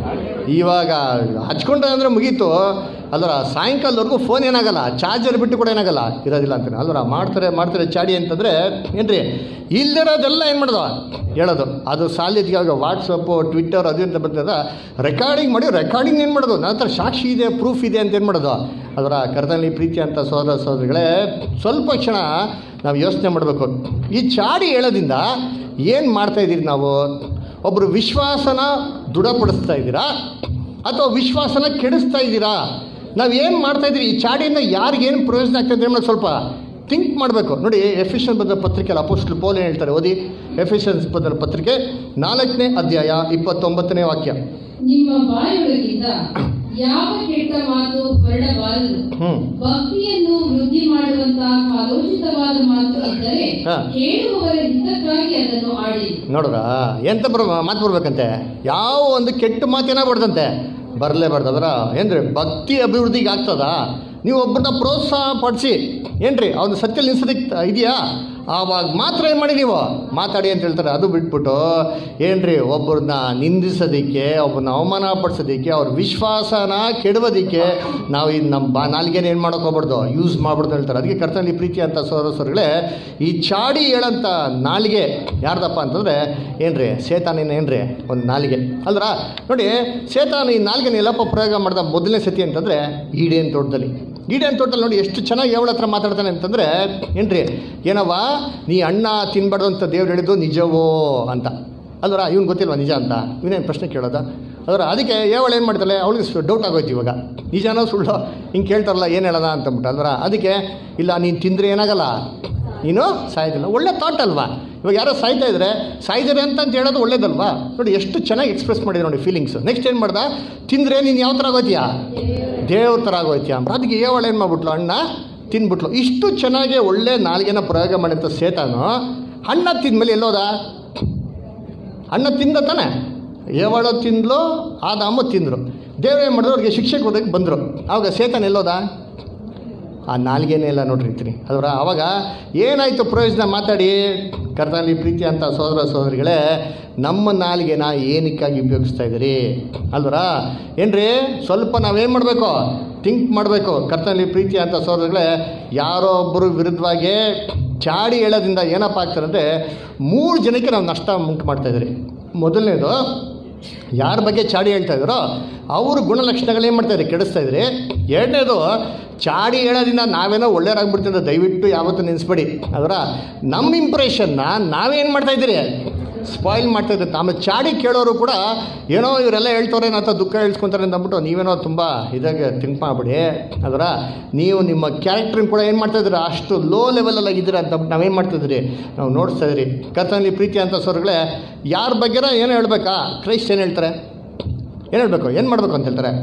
S1: ಇವಾಗ ಹಚ್ಕೊಂಡ್ರೆ ಅಂದರೆ ಮುಗೀತು ಅಲ್ವರ ಸಾಯಂಕಾಲದವರೆಗೂ ಫೋನ್ ಏನಾಗಲ್ಲ ಚಾರ್ಜರ್ ಬಿಟ್ಟು ಕೂಡ ಏನಾಗಲ್ಲ ಇರೋದಿಲ್ಲ ಅಂತಾನೆ ಅಲ್ವರ ಮಾಡ್ತಾರೆ ಮಾಡ್ತಾರೆ ಚಾಡಿ ಅಂತಂದರೆ ಏನ್ರಿ ಇಲ್ದಿರೋದೆಲ್ಲ ಏನು ಮಾಡೋದು ಹೇಳೋದು ಅದು ಸಾಲಿದ್ಗೆ ಇವಾಗ ವಾಟ್ಸಪ್ಪು ಟ್ವಿಟ್ಟರ್ ಅದು ಅಂತ ಬರ್ತದ ರೆಕಾರ್ಡಿಂಗ್ ಮಾಡಿ ರೆಕಾರ್ಡಿಂಗ್ ಏನು ಮಾಡೋದು ನನ್ನ ಹತ್ರ ಸಾಕ್ಷಿ ಇದೆ ಪ್ರೂಫ್ ಇದೆ ಅಂತ ಏನು ಮಾಡೋದು ಅದರ ಕರ್ತನಲ್ಲಿ ಪ್ರೀತಿ ಅಂತ ಸೋದರ ಸೋದರಿಗಳೇ ಸ್ವಲ್ಪ ಕ್ಷಣ ನಾವು ಯೋಚನೆ ಮಾಡಬೇಕು ಈ ಚಾಡಿ ಹೇಳೋದ್ರಿಂದ ಏನು ಮಾಡ್ತಾ ಇದ್ದೀರಿ ನಾವು ಒಬ್ಬರು ವಿಶ್ವಾಸನ ದೃಢಪಡಿಸ್ತಾ ಇದ್ದೀರಾ ಅಥವಾ ವಿಶ್ವಾಸನ ಕೆಡಿಸ್ತಾ ಇದ್ದೀರಾ ನಾವು ಏನು ಮಾಡ್ತಾ ಇದ್ದೀರಿ ಈ ಚಾಡಿಯಿಂದ ಯಾರಿಗೇನು ಪ್ರಯೋಜನ ಆಗ್ತದೆ ಅನ್ನೋದು ಸ್ವಲ್ಪ ಥಿಂಕ್ ಮಾಡಬೇಕು ನೋಡಿ ಎಫಿಷಿಯನ್ ಬಂದ ಪತ್ರಿಕೆಯಲ್ಲಿ ಅಪೋಸ್ಟಲ್ ಪೋಲ್ ಏನು ಹೇಳ್ತಾರೆ ಓದಿ ಎಫಿಷಿಯನ್ಸ್ ಬಂದ ಪತ್ರಿಕೆ ನಾಲ್ಕನೇ ಅಧ್ಯಾಯ ಇಪ್ಪತ್ತೊಂಬತ್ತನೇ ವಾಕ್ಯ
S3: ನಿಮ್ಮ ಬಾಯೊಳಗಿಂದ ಯಾವ ಕೆಟ್ಟ ಮಾತು ಹೊರಡಬಾರದು
S1: ಹ್ಞೂ
S3: ಭಕ್ತಿಯನ್ನು ವೃದ್ಧಿ ಮಾಡುವಂತಹ ಕಾಲೋಚಿತವಾದ ಮಾತು ಇದ್ದರೆ
S1: ಹಾ.
S3: ಕೇಳುವವರ ಹಿತಕ್ಕಾಗಿ ಅದನ್ನು ಆಡಿ
S1: ನೋಡ್ರ ಎಂತ ಬರ ಮಾತು ಬರ್ಬೇಕಂತೆ ಯಾವ ಒಂದು ಕೆಟ್ಟ ಮಾತೇನ ಬರ್ತಂತೆ ಬರಲೇಬಾರ್ದು ಅದರ ಏನ್ರಿ ಭಕ್ತಿ ಅಭಿವೃದ್ಧಿಗೆ ಆಗ್ತದ ನೀವು ಒಬ್ಬರನ್ನ ಪ್ರೋತ್ಸಾಹ ಪಡಿಸಿ ಏನ್ರಿ ಅವನು ಸತ್ಯ ನಿಲ್ಸೋದಕ್ಕೆ ಇದೆಯಾ ಆವಾಗ ಮಾತ್ರ ಏನು ಮಾಡಿ ನೀವು ಮಾತಾಡಿ ಅಂತ ಹೇಳ್ತಾರೆ ಅದು ಬಿಟ್ಬಿಟ್ಟು ಏನ್ರಿ ಒಬ್ಬರನ್ನ ನಿಂದಿಸೋದಕ್ಕೆ ಒಬ್ಬರನ್ನ ಅವಮಾನ ಪಡಿಸೋದಕ್ಕೆ ಅವ್ರ ವಿಶ್ವಾಸನ ಕೆಡವೋದಕ್ಕೆ ನಾವು ಇದು ನಮ್ಮ ಬಾ ನಾಲ್ಗೇನು ಏನು ಮಾಡೋಕೆ ಹೋಗ್ಬಾರ್ದು ಯೂಸ್ ಮಾಡ್ಬಿಡ್ದು ಹೇಳ್ತಾರೆ ಅದಕ್ಕೆ ಕರ್ತನಲ್ಲಿ ಪ್ರೀತಿ ಅಂತ ಸೋದರಸರುಗಳೇ ಈ ಚಾಡಿ ಹೇಳಂತ ನಾಲಿಗೆ ಯಾರ್ದಪ್ಪ ಅಂತಂದರೆ ಏನ್ರಿ ಸೇತಾನಿನ ಏನ್ರಿ ಒಂದು ನಾಲಿಗೆ ಅಲ್ರ ನೋಡಿ ಸೇತಾನ ಈ ನಾಲ್ಗೆನ ಎಲ್ಲಪ್ಪ ಪ್ರಯೋಗ ಮಾಡಿದ ಮೊದಲನೇ ಸತಿ ಅಂತಂದರೆ ಈಡೇನ್ ತೋಟದಲ್ಲಿ ಈಡೇನ್ ತೋಟದಲ್ಲಿ ನೋಡಿ ಎಷ್ಟು ಚೆನ್ನಾಗಿ ಯಾವಳ ಹತ್ರ ಮಾತಾಡ್ತಾನೆ ಅಂತಂದರೆ ಏನ್ರಿ ಏನವ್ವ ನೀ ಅಣ್ಣ ತಿನ್ಬಾರ್ದು ಅಂತ ದೇವ್ರು ಹೇಳಿದ್ದು ನಿಜವೋ ಅಂತ ಅಲ್ವರ ಇವ್ನು ಗೊತ್ತಿಲ್ವಾ ನಿಜ ಅಂತ ಇವನೇನು ಪ್ರಶ್ನೆ ಕೇಳೋದ ಅದರ ಅದಕ್ಕೆ ಯಾವಳು ಏನು ಮಾಡ್ತಾಳೆ ಅವಳಿಗೆ ಡೌಟ್ ಆಗೋಯ್ತು ಇವಾಗ ನಿಜನೋ ಸುಳ್ಳು ಹಿಂಗೆ ಕೇಳ್ತಾರಲ್ಲ ಏನು ಹೇಳೋದ ಅಂತಂದ್ಬಿಟ್ಟು ಅಲ್ವರ ಅದಕ್ಕೆ ಇಲ್ಲ ನೀನು ತಿಂದರೆ ಏನಾಗಲ್ಲ ನೀನು ಸಾಯ್ದಿಲ್ಲ ಒಳ್ಳೆ ಥಾಟ್ ಅಲ್ವಾ ಇವಾಗ ಯಾರೋ ಸಾಯ್ತಾ ಇದ್ರೆ ಸಾಯ್ತಾರೆ ಅಂತ ಅಂತ ಹೇಳೋದು ಒಳ್ಳೇದಲ್ವಾ ನೋಡಿ ಎಷ್ಟು ಚೆನ್ನಾಗಿ ಎಕ್ಸ್ಪ್ರೆಸ್ ಮಾಡಿದೆ ನೋಡಿ ಫೀಲಿಂಗ್ಸ್ ನೆಕ್ಸ್ಟ್ ಏನು ಮಾಡ್ದ ತಿಂದರೆ ನೀನು ಯಾವ ಥರ ಆಗೋತ್ಯಾ ದೇವ್ರ ಥರ ಆಗೋಯ್ತೀಯ ಅಂಬ ಅದಕ್ಕೆ ಏವಳು ಏನು ಮಾಡ್ಬಿಟ್ಲು ಅಣ್ಣ ತಿನ್ಬಿಟ್ಲು ಇಷ್ಟು ಚೆನ್ನಾಗಿ ಒಳ್ಳೆ ನಾಲ್ಗೆನ ಪ್ರಯೋಗ ಮಾಡಿದಂಥ ಸೇತಾನು ಹಣ್ಣ ತಿಂದ್ಮೇಲೆ ಎಲ್ಲೋದ ಹಣ್ಣ ತಿಂದ ತಾನೆ ಏವಳು ತಿಂದ್ಲು ಆದಾಮ ತಿಂದರು ದೇವ್ರು ಏನು ಮಾಡಿದ್ರು ಅವ್ರಿಗೆ ಶಿಕ್ಷೆ ಕೊಡೋಕ್ಕೆ ಬಂದರು ಆವಾಗ ಸೇತಾನ ಎಲ್ಲೋದ ಆ ನಾಲ್ಗೇನೇ ಇಲ್ಲ ನೋಡ್ರಿ ಅಂತೀನಿ ಅದರ ಅವಾಗ ಏನಾಯಿತು ಪ್ರಯೋಜನ ಮಾತಾಡಿ ಕರ್ತನಲ್ಲಿ ಪ್ರೀತಿ ಅಂತ ಸೋದರ ಸೋದರಿಗಳೇ ನಮ್ಮ ನಾಲಿಗೆನ ಏನಕ್ಕಾಗಿ ಉಪಯೋಗಿಸ್ತಾ ಇದ್ದೀರಿ ಅಲ್ವರ ಏನ್ರಿ ಸ್ವಲ್ಪ ನಾವೇನು ಮಾಡಬೇಕು ಥಿಂಕ್ ಮಾಡಬೇಕು ಕರ್ತನಲ್ಲಿ ಪ್ರೀತಿ ಅಂತ ಸೋದರಿಗಳೇ ಯಾರೋ ಒಬ್ಬರು ವಿರುದ್ಧವಾಗಿ ಚಾಡಿ ಹೇಳೋದ್ರಿಂದ ಏನಪ್ಪ ಆಗ್ತಾರೆ ಅಂದರೆ ಮೂರು ಜನಕ್ಕೆ ನಾವು ನಷ್ಟ ಉಂಟು ಮಾಡ್ತಾಯಿದ್ರಿ ಮೊದಲನೇದು ಯಾರ ಬಗ್ಗೆ ಚಾಡಿ ಹೇಳ್ತಾ ಇದ್ದಾರೋ ಅವ್ರ ಗುಣಲಕ್ಷಣಗಳು ಏನು ಮಾಡ್ತಾಯಿದ್ರಿ ಕೆಡಿಸ್ತಾ ಇದ್ರಿ ಎರಡನೇದು ಚಾಡಿ ಹೇಳೋದ್ರಿಂದ ನಾವೇನೋ ಒಳ್ಳೆಯರಾಗ್ಬಿಡ್ತೀವಿ ಅಂತ ದಯವಿಟ್ಟು ಯಾವತ್ತೂ ನೆನೆಸ್ಬೇಡಿ ಅದರ ನಮ್ಮ ಇಂಪ್ರೆಷನ್ನ ನಾವೇನು ಮಾಡ್ತಾಯಿದ್ದೀರಿ ಸ್ಪಾಯಿಲ್ ಮಾಡ್ತಾ ಇದ್ದೆ ಆಮೇಲೆ ಚಾಡಿ ಕೇಳೋರು ಕೂಡ ಏನೋ ಇವರೆಲ್ಲ ಹೇಳ್ತವ್ರೆ ಅಂತ ದುಃಖ ಹೇಳ್ಸ್ಕೊಂತಾರೆ ಅಂತ ಅಂದ್ಬಿಟ್ಟು ನೀವೇನೋ ತುಂಬ ಇದಾಗೆ ಥಿಂಕ್ ಮಾಡಿಬಿಡಿ ಅದರ ನೀವು ನಿಮ್ಮ ಕ್ಯಾರೆಕ್ಟ್ರನ್ನ ಕೂಡ ಏನು ಮಾಡ್ತಾ ಇದ್ದೀರಾ ಅಷ್ಟು ಲೋ ಲೆವೆಲಲ್ಲಿ ಆಗಿದ್ದೀರಾ ಅಂತ ಅಂದ್ಬಿಟ್ಟು ನಾವೇನು ಮಾಡ್ತಿದ್ದೀರಿ ನಾವು ನೋಡಿಸ್ತಾ ಇದ್ದೀರಿ ಕರ್ತನಲ್ಲಿ ಪ್ರೀತಿ ಅಂತ ಸ್ವರ್ಗಳೇ ಯಾರ ಬಗ್ಗೆನ ಏನು ಹೇಳ್ಬೇಕಾ ಕ್ರೈಸ್ಟ್ ಏನು ಹೇಳ್ತಾರೆ ಏನು ಹೇಳಬೇಕು ಏನು ಮಾಡಬೇಕು ಅಂತ ಹೇಳ್ತಾರೆ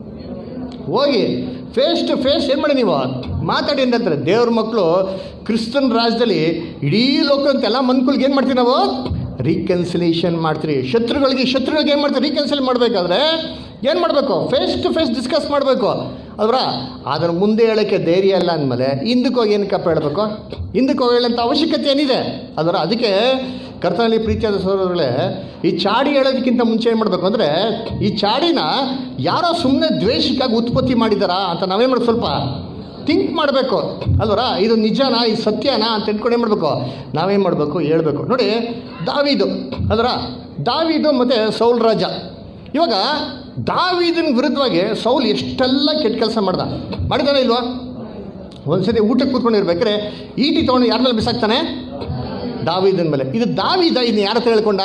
S1: ಹೋಗಿ ಫೇಸ್ ಟು ಫೇಸ್ ಏನು ಮಾಡಿ ನೀವು ಮಾತಾಡಿ ಅಂತ ಹೇಳ್ತಾರೆ ದೇವ್ರ ಮಕ್ಕಳು ಕ್ರಿಸ್ತನ್ ರಾಜ್ಯದಲ್ಲಿ ಇಡೀ ಲೋಕಂತ ಎಲ್ಲ ಮನ್ಕುಲ್ಗೆ ಏನು ಮಾಡ್ತೀವಿ ನಾವು ರೀಕನ್ಸಿಲೇಷನ್ ಮಾಡ್ತೀರಿ ಶತ್ರುಗಳಿಗೆ ಶತ್ರುಗಳಿಗೆ ಏನು ಮಾಡ್ತೀವಿ ರೀಕನ್ಸಿಲ್ ಮಾಡಬೇಕಾದ್ರೆ ಏನು ಮಾಡಬೇಕು ಫೇಸ್ ಟು ಫೇಸ್ ಡಿಸ್ಕಸ್ ಮಾಡಬೇಕು ಅಲ್ರ ಅದರ ಮುಂದೆ ಹೇಳೋಕ್ಕೆ ಧೈರ್ಯ ಇಲ್ಲ ಅಂದಮೇಲೆ ಹಿಂದಕ್ಕೆ ಹೋಗಿ ಏನಕ್ಕಪ್ಪ ಹೇಳಬೇಕು ಹಿಂದಕ್ಕೆ ಹೋಗಿ ಹೇಳೋಂಥ ಅವಶ್ಯಕತೆ ಏನಿದೆ ಅದರ ಅದಕ್ಕೆ ಕರ್ತನಲ್ಲಿ ಪ್ರೀತಿಯಾದ ಸಹೋದರಗಳೇ ಈ ಚಾಡಿ ಹೇಳೋದಕ್ಕಿಂತ ಮುಂಚೆ ಏನು ಮಾಡಬೇಕು ಅಂದರೆ ಈ ಚಾಡಿನ ಯಾರೋ ಸುಮ್ಮನೆ ದ್ವೇಷಕ್ಕಾಗಿ ಉತ್ಪತ್ತಿ ಮಾಡಿದಾರಾ ಅಂತ ನಾವೇನು ಮಾಡೋದು ಸ್ವಲ್ಪ ಥಿಂಕ್ ಮಾಡಬೇಕು ಅಲ್ವರ ಇದು ನಿಜನಾ ಇದು ಸತ್ಯನಾ ಅಂತ ಇಟ್ಕೊಂಡು ಏನು ಮಾಡಬೇಕು ನಾವೇನು ಮಾಡಬೇಕು ಹೇಳ್ಬೇಕು ನೋಡಿ ದಾವಿದು ಅದರ ದಾವಿದು ಮತ್ತು ಸೌಲ್ ರಾಜ ಇವಾಗ ದಾವಿದನ ವಿರುದ್ಧವಾಗಿ ಸೌಲ್ ಎಷ್ಟೆಲ್ಲ ಕೆಟ್ಟ ಕೆಲಸ ಮಾಡ್ದ ಮಾಡಿದಾನೆ ಇಲ್ವಾ ಒಂದ್ಸತಿ ಊಟಕ್ಕೆ ಕೂತ್ಕೊಂಡಿರ್ಬೇಕಾದ್ರೆ ಈಟಿ ತೊಗೊಂಡು ಯಾರ ಮೇಲೆ ಬಿಸಾಕ್ತಾನೆ ದಾವಿದನ ಮೇಲೆ ಇದು ದಾವಿದ ಇದನ್ನ ಯಾರ ಹತ್ರ ಹೇಳ್ಕೊಂಡ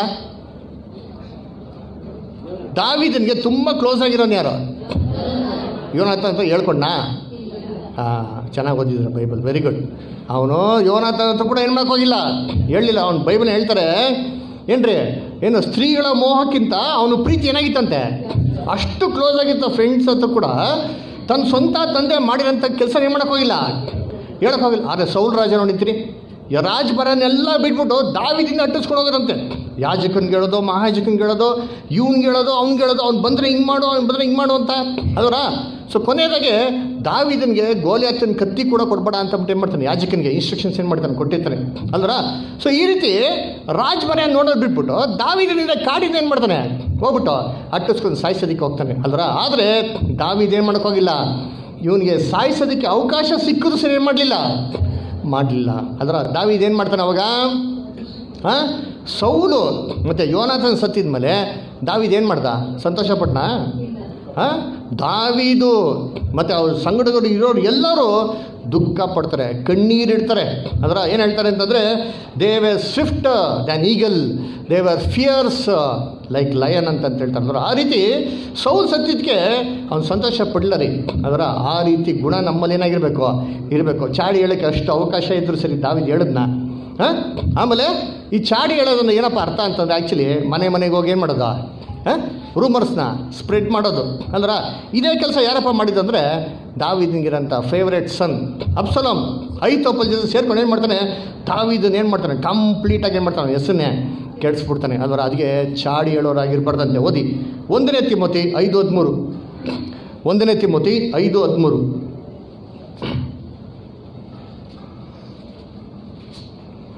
S1: ದಾವಿದನಿಗೆ ತುಂಬ ಕ್ಲೋಸ್ ಆಗಿರೋನು ಯಾರು ಯೋನಾಥ ಅಂತ ಹೇಳ್ಕೊಂಡ ಹಾಂ ಚೆನ್ನಾಗಿ ಓದಿದ್ರು ಬೈಬಲ್ ವೆರಿ ಗುಡ್ ಅವನು ಯೋನಾಥ ಅಂತ ಕೂಡ ಏನು ಹೋಗಿಲ್ಲ ಹೇಳಿಲ್ಲ ಅವ್ನು ಬೈಬಲ್ ಹೇಳ್ತಾರೆ ಏನ್ರಿ ಏನು ಸ್ತ್ರೀಗಳ ಮೋಹಕ್ಕಿಂತ ಅವನು ಪ್ರೀತಿ ಏನಾಗಿತ್ತಂತೆ ಅಷ್ಟು ಕ್ಲೋಸ್ ಆಗಿತ್ತು ಫ್ರೆಂಡ್ಸ್ ಹತ್ರ ಕೂಡ ತನ್ನ ಸ್ವಂತ ತಂದೆ ಮಾಡಿರೋಂಥ ಕೆಲಸ ಏನು ಮಾಡೋಕೆ ಹೋಗಿಲ್ಲ ಹೇಳಕ್ ಹೋಗಿಲ್ಲ ಆದರೆ ಸೌಲ್ ರಾಜ ನೋಡಿದ್ರಿ ರಾಜ್ಭರನೆಲ್ಲ ಬಿಟ್ಬಿಟ್ಟು ದಾವಿದಿಂದ ಅಟ್ಟಿಸ್ಕೊಂಡು ಹೋಗೋರಂತೆ ಯಾಜಕನ್ಗೆ ಹೇಳೋದು ಮಹಾಯಾಜಕನ್ಗೆ ಹೇಳೋದು ಇವ್ನಿಗೆ ಹೇಳೋದು ಅವ್ನಿಗೆ ಹೇಳೋದು ಅವ್ನು ಬಂದರೆ ಹಿಂಗೆ ಮಾಡು ಅವ್ನು ಬಂದರೆ ಹಿಂಗೆ ಮಾಡು ಅಂತ ಅದರ ಸೊ ಕೊನೆಯದಾಗೆ ದಾವಿದನಿಗೆ ಗೋಲಿಯಾತನ ಕತ್ತಿ ಕೂಡ ಕೊಡ್ಬೇಡ ಅಂತ ಏನು ಮಾಡ್ತಾನೆ ಯಾಜಕನಿಗೆ ಇನ್ಸ್ಟ್ರಕ್ಷನ್ಸ್ ಏನು ಮಾಡ್ತಾನೆ ಕೊಟ್ಟಿರ್ತಾನೆ ಅಲ್ರ ಸೊ ಈ ರೀತಿ ರಾಜ್ಭರ ನೋಡೋದು ಬಿಟ್ಬಿಟ್ಟು ದಾವಿದನಿಂದ ಕಾಡಿನ ಏನು ಮಾಡ್ತಾನೆ ಹೋಗ್ಬಿಟ್ಟು ಅಟ್ಟಿಸ್ಕೊಂಡು ಸಾಯಿಸೋದಕ್ಕೆ ಹೋಗ್ತಾನೆ ಅಲ್ರ ಆದರೆ ದಾವಿದ ಏನು ಮಾಡೋಕೆ ಹೋಗಿಲ್ಲ ಇವನಿಗೆ ಸಾಯಿಸೋದಕ್ಕೆ ಅವಕಾಶ ಸಿಕ್ಕಿದ್ರು ಸರಿ ಏನು ಮಾಡಲಿಲ್ಲ ಮಾಡಲಿಲ್ಲ ಅದರ ದಾವಿದ್ ಏನು ಮಾಡ್ತಾನೆ ಅವಾಗ ಹಾಂ ಸೌಲು ಮತ್ತು ಯೋನಾಥನ್ ಸತ್ತಿದ ಮೇಲೆ ದಾವಿದ್ ಏನು ಮಾಡ್ದ ಸಂತೋಷಪಟ್ನ ಹಾಂ ದಾವಿದು ಮತ್ತು ಅವ್ರ ಸಂಗಡಗಳು ಇರೋರು ಎಲ್ಲರೂ ದುಃಖ ಪಡ್ತಾರೆ ಕಣ್ಣೀರಿಡ್ತಾರೆ ಅದರ ಏನು ಹೇಳ್ತಾರೆ ಅಂತಂದರೆ they swift than eagle they're fierce like lion ಅಂತ ಅಂತ ಹೇಳ್ತಾರೆ ಅಂದ್ರೆ ಆ ರೀತಿ ಸೌಲ್ ಸತ್ತಿದ್ದಕ್ಕೆ ಅವ್ನು ಸಂತೋಷ ಪಡಲ ರೀ ಅದರ ಆ ರೀತಿ ಗುಣ ನಮ್ಮಲ್ಲಿ ಏನಾಗಿರಬೇಕು ಇರಬೇಕು ಚಾಡಿ ಹೇಳೋಕ್ಕೆ ಅಷ್ಟು ಅವಕಾಶ ಇದ್ದರೂ ಸರಿ ದಾವಿದ್ ಹೇಳಿದ್ನ ಹಾಂ ಆಮೇಲೆ ಈ ಚಾಡಿ ಹೇಳೋದನ್ನು ಏನಪ್ಪ ಅರ್ಥ ಅಂತಂದ್ರೆ ಆ್ಯಕ್ಚುಲಿ ಮನೆ ಮನೆಗೆ ಹೋಗಿ ಏನು ಮಾಡೋದು ಹಾಂ ರೂಮರ್ಸ್ನ ಸ್ಪ್ರೆಡ್ ಮಾಡೋದು ಅಂದ್ರೆ ಇದೇ ಕೆಲಸ ಯಾರಪ್ಪ ಮಾಡಿದಂದರೆ ದಾವಿದಿಂಗಿರೋಂಥ ಫೇವ್ರೇಟ್ ಸನ್ ಅಪ್ಸಲಂ ಐತೋಪಲ್ ಜೊತೆ ಸೇರ್ಕೊಂಡು ಏನು ಮಾಡ್ತಾನೆ ದಾವಿದನ್ ಏನು ಮಾಡ್ತಾನೆ ಕಂಪ್ಲೀಟಾಗಿ ಏನು ಮಾಡ್ತಾನೆ ಹೆಸನ್ನೇ ಕೆಡಿಸ್ಬಿಡ್ತಾನೆ ಅದರ ಅದಕ್ಕೆ ಚಾಡಿ ಹೇಳೋರಾಗಿರ್ಬಾರ್ದಂತೆ ಓದಿ ಒಂದನೇ ತಿಮ್ಮತಿ ಐದು ಹದಿಮೂರು ಒಂದನೇ ತಿಮ್ಮತಿ ಐದು ಹದಿಮೂರು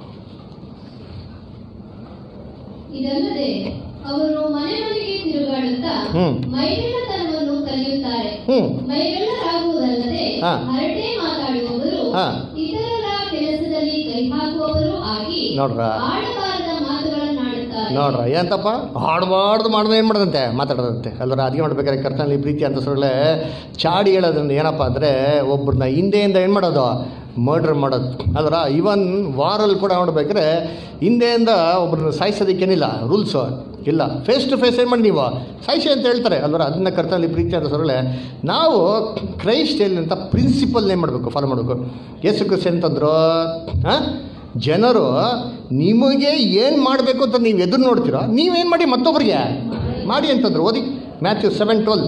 S2: ಇದಲ್ಲದೆ ಅವರು ಮನೆ ಮನೆಗೆ ತಿರುಗಾಡುತ್ತಾ
S1: ಹ್ಮ್.
S2: ಮೈಗೆಳ್ಳತನವನ್ನು ಕಲಿಯುತ್ತಾರೆ
S1: ಹ್ಞೂ
S2: ಮೈಗೆಳ್ಳರಾಗುವುದಲ್ಲದೆ
S1: ಹಾ.
S2: ಹರಟೆ ಮಾತಾಡುವವರು
S1: ಹಾ.
S2: ಇತರರ ಕೆಲಸದಲ್ಲಿ ಕೈ ಹಾಕುವವರು ಆಗಿ
S1: ನೋಡ್ರ
S2: ಆಡಬಾರದ ಮಾತುಗಳನ್ನಾಡುತ್ತಾರೆ
S1: ನೋಡ್ರ ಏನಂತಪ್ಪ ಆಡಬಾರ್ದು ಮಾಡಿದ್ರೆ ಏನು ಮಾಡೋದಂತೆ ಮಾತಾಡೋದಂತೆ ಅಲ್ವರ ಅದಕ್ಕೆ ಮಾಡ್ಬೇಕಾದ್ರೆ ಕರ್ತನಲ್ಲಿ ಪ್ರೀತಿ ಅಂತ ಸೊಳ್ಳೆ ಚಾಡಿ ಹೇಳೋದ್ರಿಂದ ಏನಪ್ಪ ಅಂದರೆ ಒಬ್ಬರನ್ನ ಹಿಂದೆಯಿಂದ ಏನು ಮಾಡೋದು ಮರ್ಡ್ರ್ ಮಾಡೋದು ಅಲ್ವರ ಇವನ್ ವಾರಲ್ಲಿ ಕೂಡ ನೋಡ್ಬೇಕಾದ್ರೆ ಹಿಂದೆಯಿಂದ ಒಬ್ಬರನ್ನ ಸಾಯಿಸೋದಕ್ಕೇನಿಲ್ಲ ರೂಲ್ಸು ಇಲ್ಲ ಫೇಸ್ ಟು ಫೇಸ್ ಏನು ಮಾಡಿ ನೀವು ಸಾಯಿಸಿ ಅಂತ ಹೇಳ್ತಾರೆ ಅಲ್ವರ ಅದನ್ನ ಕರ್ತನಲ್ಲಿ ಪ್ರೀತಿ ಅಂತ ಸೊಳ್ಳೆ ನಾವು ಕ್ರೈಸ್ಟ್ ಅಂತ ಪ್ರಿನ್ಸಿಪಲ್ ಏನು ಮಾಡಬೇಕು ಫಾಲೋ ಮಾಡಬೇಕು ಯೇಸು ಕ್ರಿಸ್ತ ಅಂತಂದ್ರು ಹಾಂ ಜನರು ನಿಮಗೆ ಏನು ಮಾಡಬೇಕು ಅಂತ ನೀವು ಎದುರು ನೋಡ್ತೀರೋ ನೀವೇನು ಮಾಡಿ ಮತ್ತೊಬ್ಬರಿಗೆ ಮಾಡಿ ಅಂತಂದ್ರು ಓದಿ Matthew seven twelve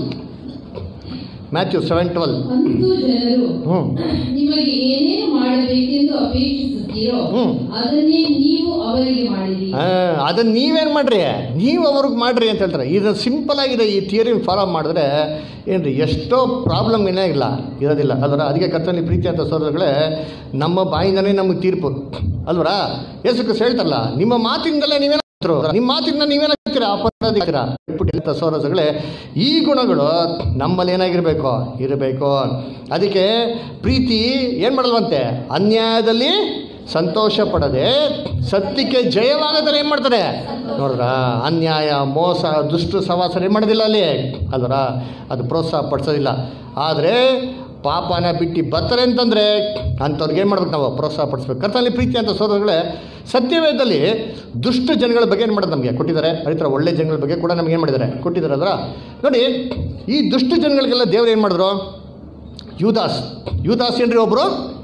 S1: Matthew seven twelve
S3: ಅಂತೂ ಜನರು
S1: ಹ್ಞೂ
S3: ನಿಮಗೆ ಏನೇನು ಮಾಡಬೇಕೆಂದು ಅಪೇಕ್ಷಿಸುತ್ತೀರೋ
S1: ಹ್ಮ್.
S3: ಅದನ್ನೇ ನೀವು ಅವರಿಗೆ ಮಾಡಿರಿ
S1: ಅದನ್ನು ನೀವೇನು ಮಾಡ್ರಿ ನೀವು ಅವ್ರಿಗೆ ಮಾಡ್ರಿ ಅಂತ ಹೇಳ್ತಾರೆ ಇದು ಸಿಂಪಲ್ ಆಗಿದೆ ಈ ಥಿಯರಿ ಫಾಲೋ ಮಾಡಿದ್ರೆ ಏನ್ರಿ ಎಷ್ಟೋ ಪ್ರಾಬ್ಲಮ್ ಏನೇ ಇಲ್ಲ ಇರೋದಿಲ್ಲ ಅದರ ಅದಕ್ಕೆ ಕರ್ತನಲ್ಲಿ ಪ್ರೀತಿ ಅಂತ ಸೋದರಗಳೇ ನಮ್ಮ ಬಾಯಿಂದನೇ ನಮಗೆ ತೀರ್ಪು ಅಲ್ವರಾ ಯೇಸು ಕ್ರಿಸ್ತ ಹೇಳ್ತಾರಲ್ಲ ನಿಮ್ಮ ಮಾತಿಂದಲೇ ನೀವೇನು ನಿಮ್ಮ ಮಾತಿಂದ ನೀವೇನಾಗ್ತೀರಾ ಅಪರಾಧಿಕರ ಬಿಟ್ಬಿಟ್ಟು ಸೋರಸಗಳೇ ಈ ಗುಣಗಳು ನಮ್ಮಲ್ಲಿ ಏನಾಗಿರಬೇಕು ಇರಬೇಕು ಅದಕ್ಕೆ ಪ್ರೀತಿ ಏನು ಮಾಡಲ್ವಂತೆ ಅನ್ಯಾಯದಲ್ಲಿ ಸಂತೋಷ ಪಡದೆ ಸತ್ಯಕ್ಕೆ ಜಯವಾಗದರೆ ಏನು ಮಾಡ್ತಾರೆ ನೋಡ್ರ ಅನ್ಯಾಯ ಮೋಸ ದುಷ್ಟ ಸವಾಸ ಏನು ಮಾಡೋದಿಲ್ಲ ಅಲ್ಲಿ ಅಲ್ವರ ಅದು ಪ್ರೋತ್ಸಾಹ ಪಡಿಸೋದಿಲ್ಲ ಆದರೆ ಪಾಪನ ಬಿಟ್ಟು ಬರ್ತಾರೆ ಅಂತಂದರೆ ಅಂಥವ್ರಿಗೆ ಏನು ಮಾಡ್ಬೇಕು ನಾವು ಪ್ರೋತ್ಸಾಹ ಪಡಿಸ್ಬೇಕು ಕರ್ತನಲ್ಲಿ ಪ್ರೀತಿ ಅಂತ ಸೋದರಗಳೇ ಸತ್ಯವೇದದಲ್ಲಿ ದುಷ್ಟ ಜನಗಳ ಬಗ್ಗೆ ಏನು ಮಾಡೋದು ನಮಗೆ ಕೊಟ್ಟಿದ್ದಾರೆ ಅದೇ ಥರ ಒಳ್ಳೆ ಜನಗಳ ಬಗ್ಗೆ ಕೂಡ ನಮ್ಗೆ ಏನು ಮಾಡಿದ್ದಾರೆ ಕೊಟ್ಟಿದ್ದಾರೆ ಅದರ ನೋಡಿ ಈ ದುಷ್ಟ ಜನಗಳಿಗೆಲ್ಲ ದೇವ್ರು ಏನು ಮಾಡಿದ್ರು ಯುದಾಸ್ ಯುದಾಸ್ ಏನ್ರಿ ಒಬ್ಬರು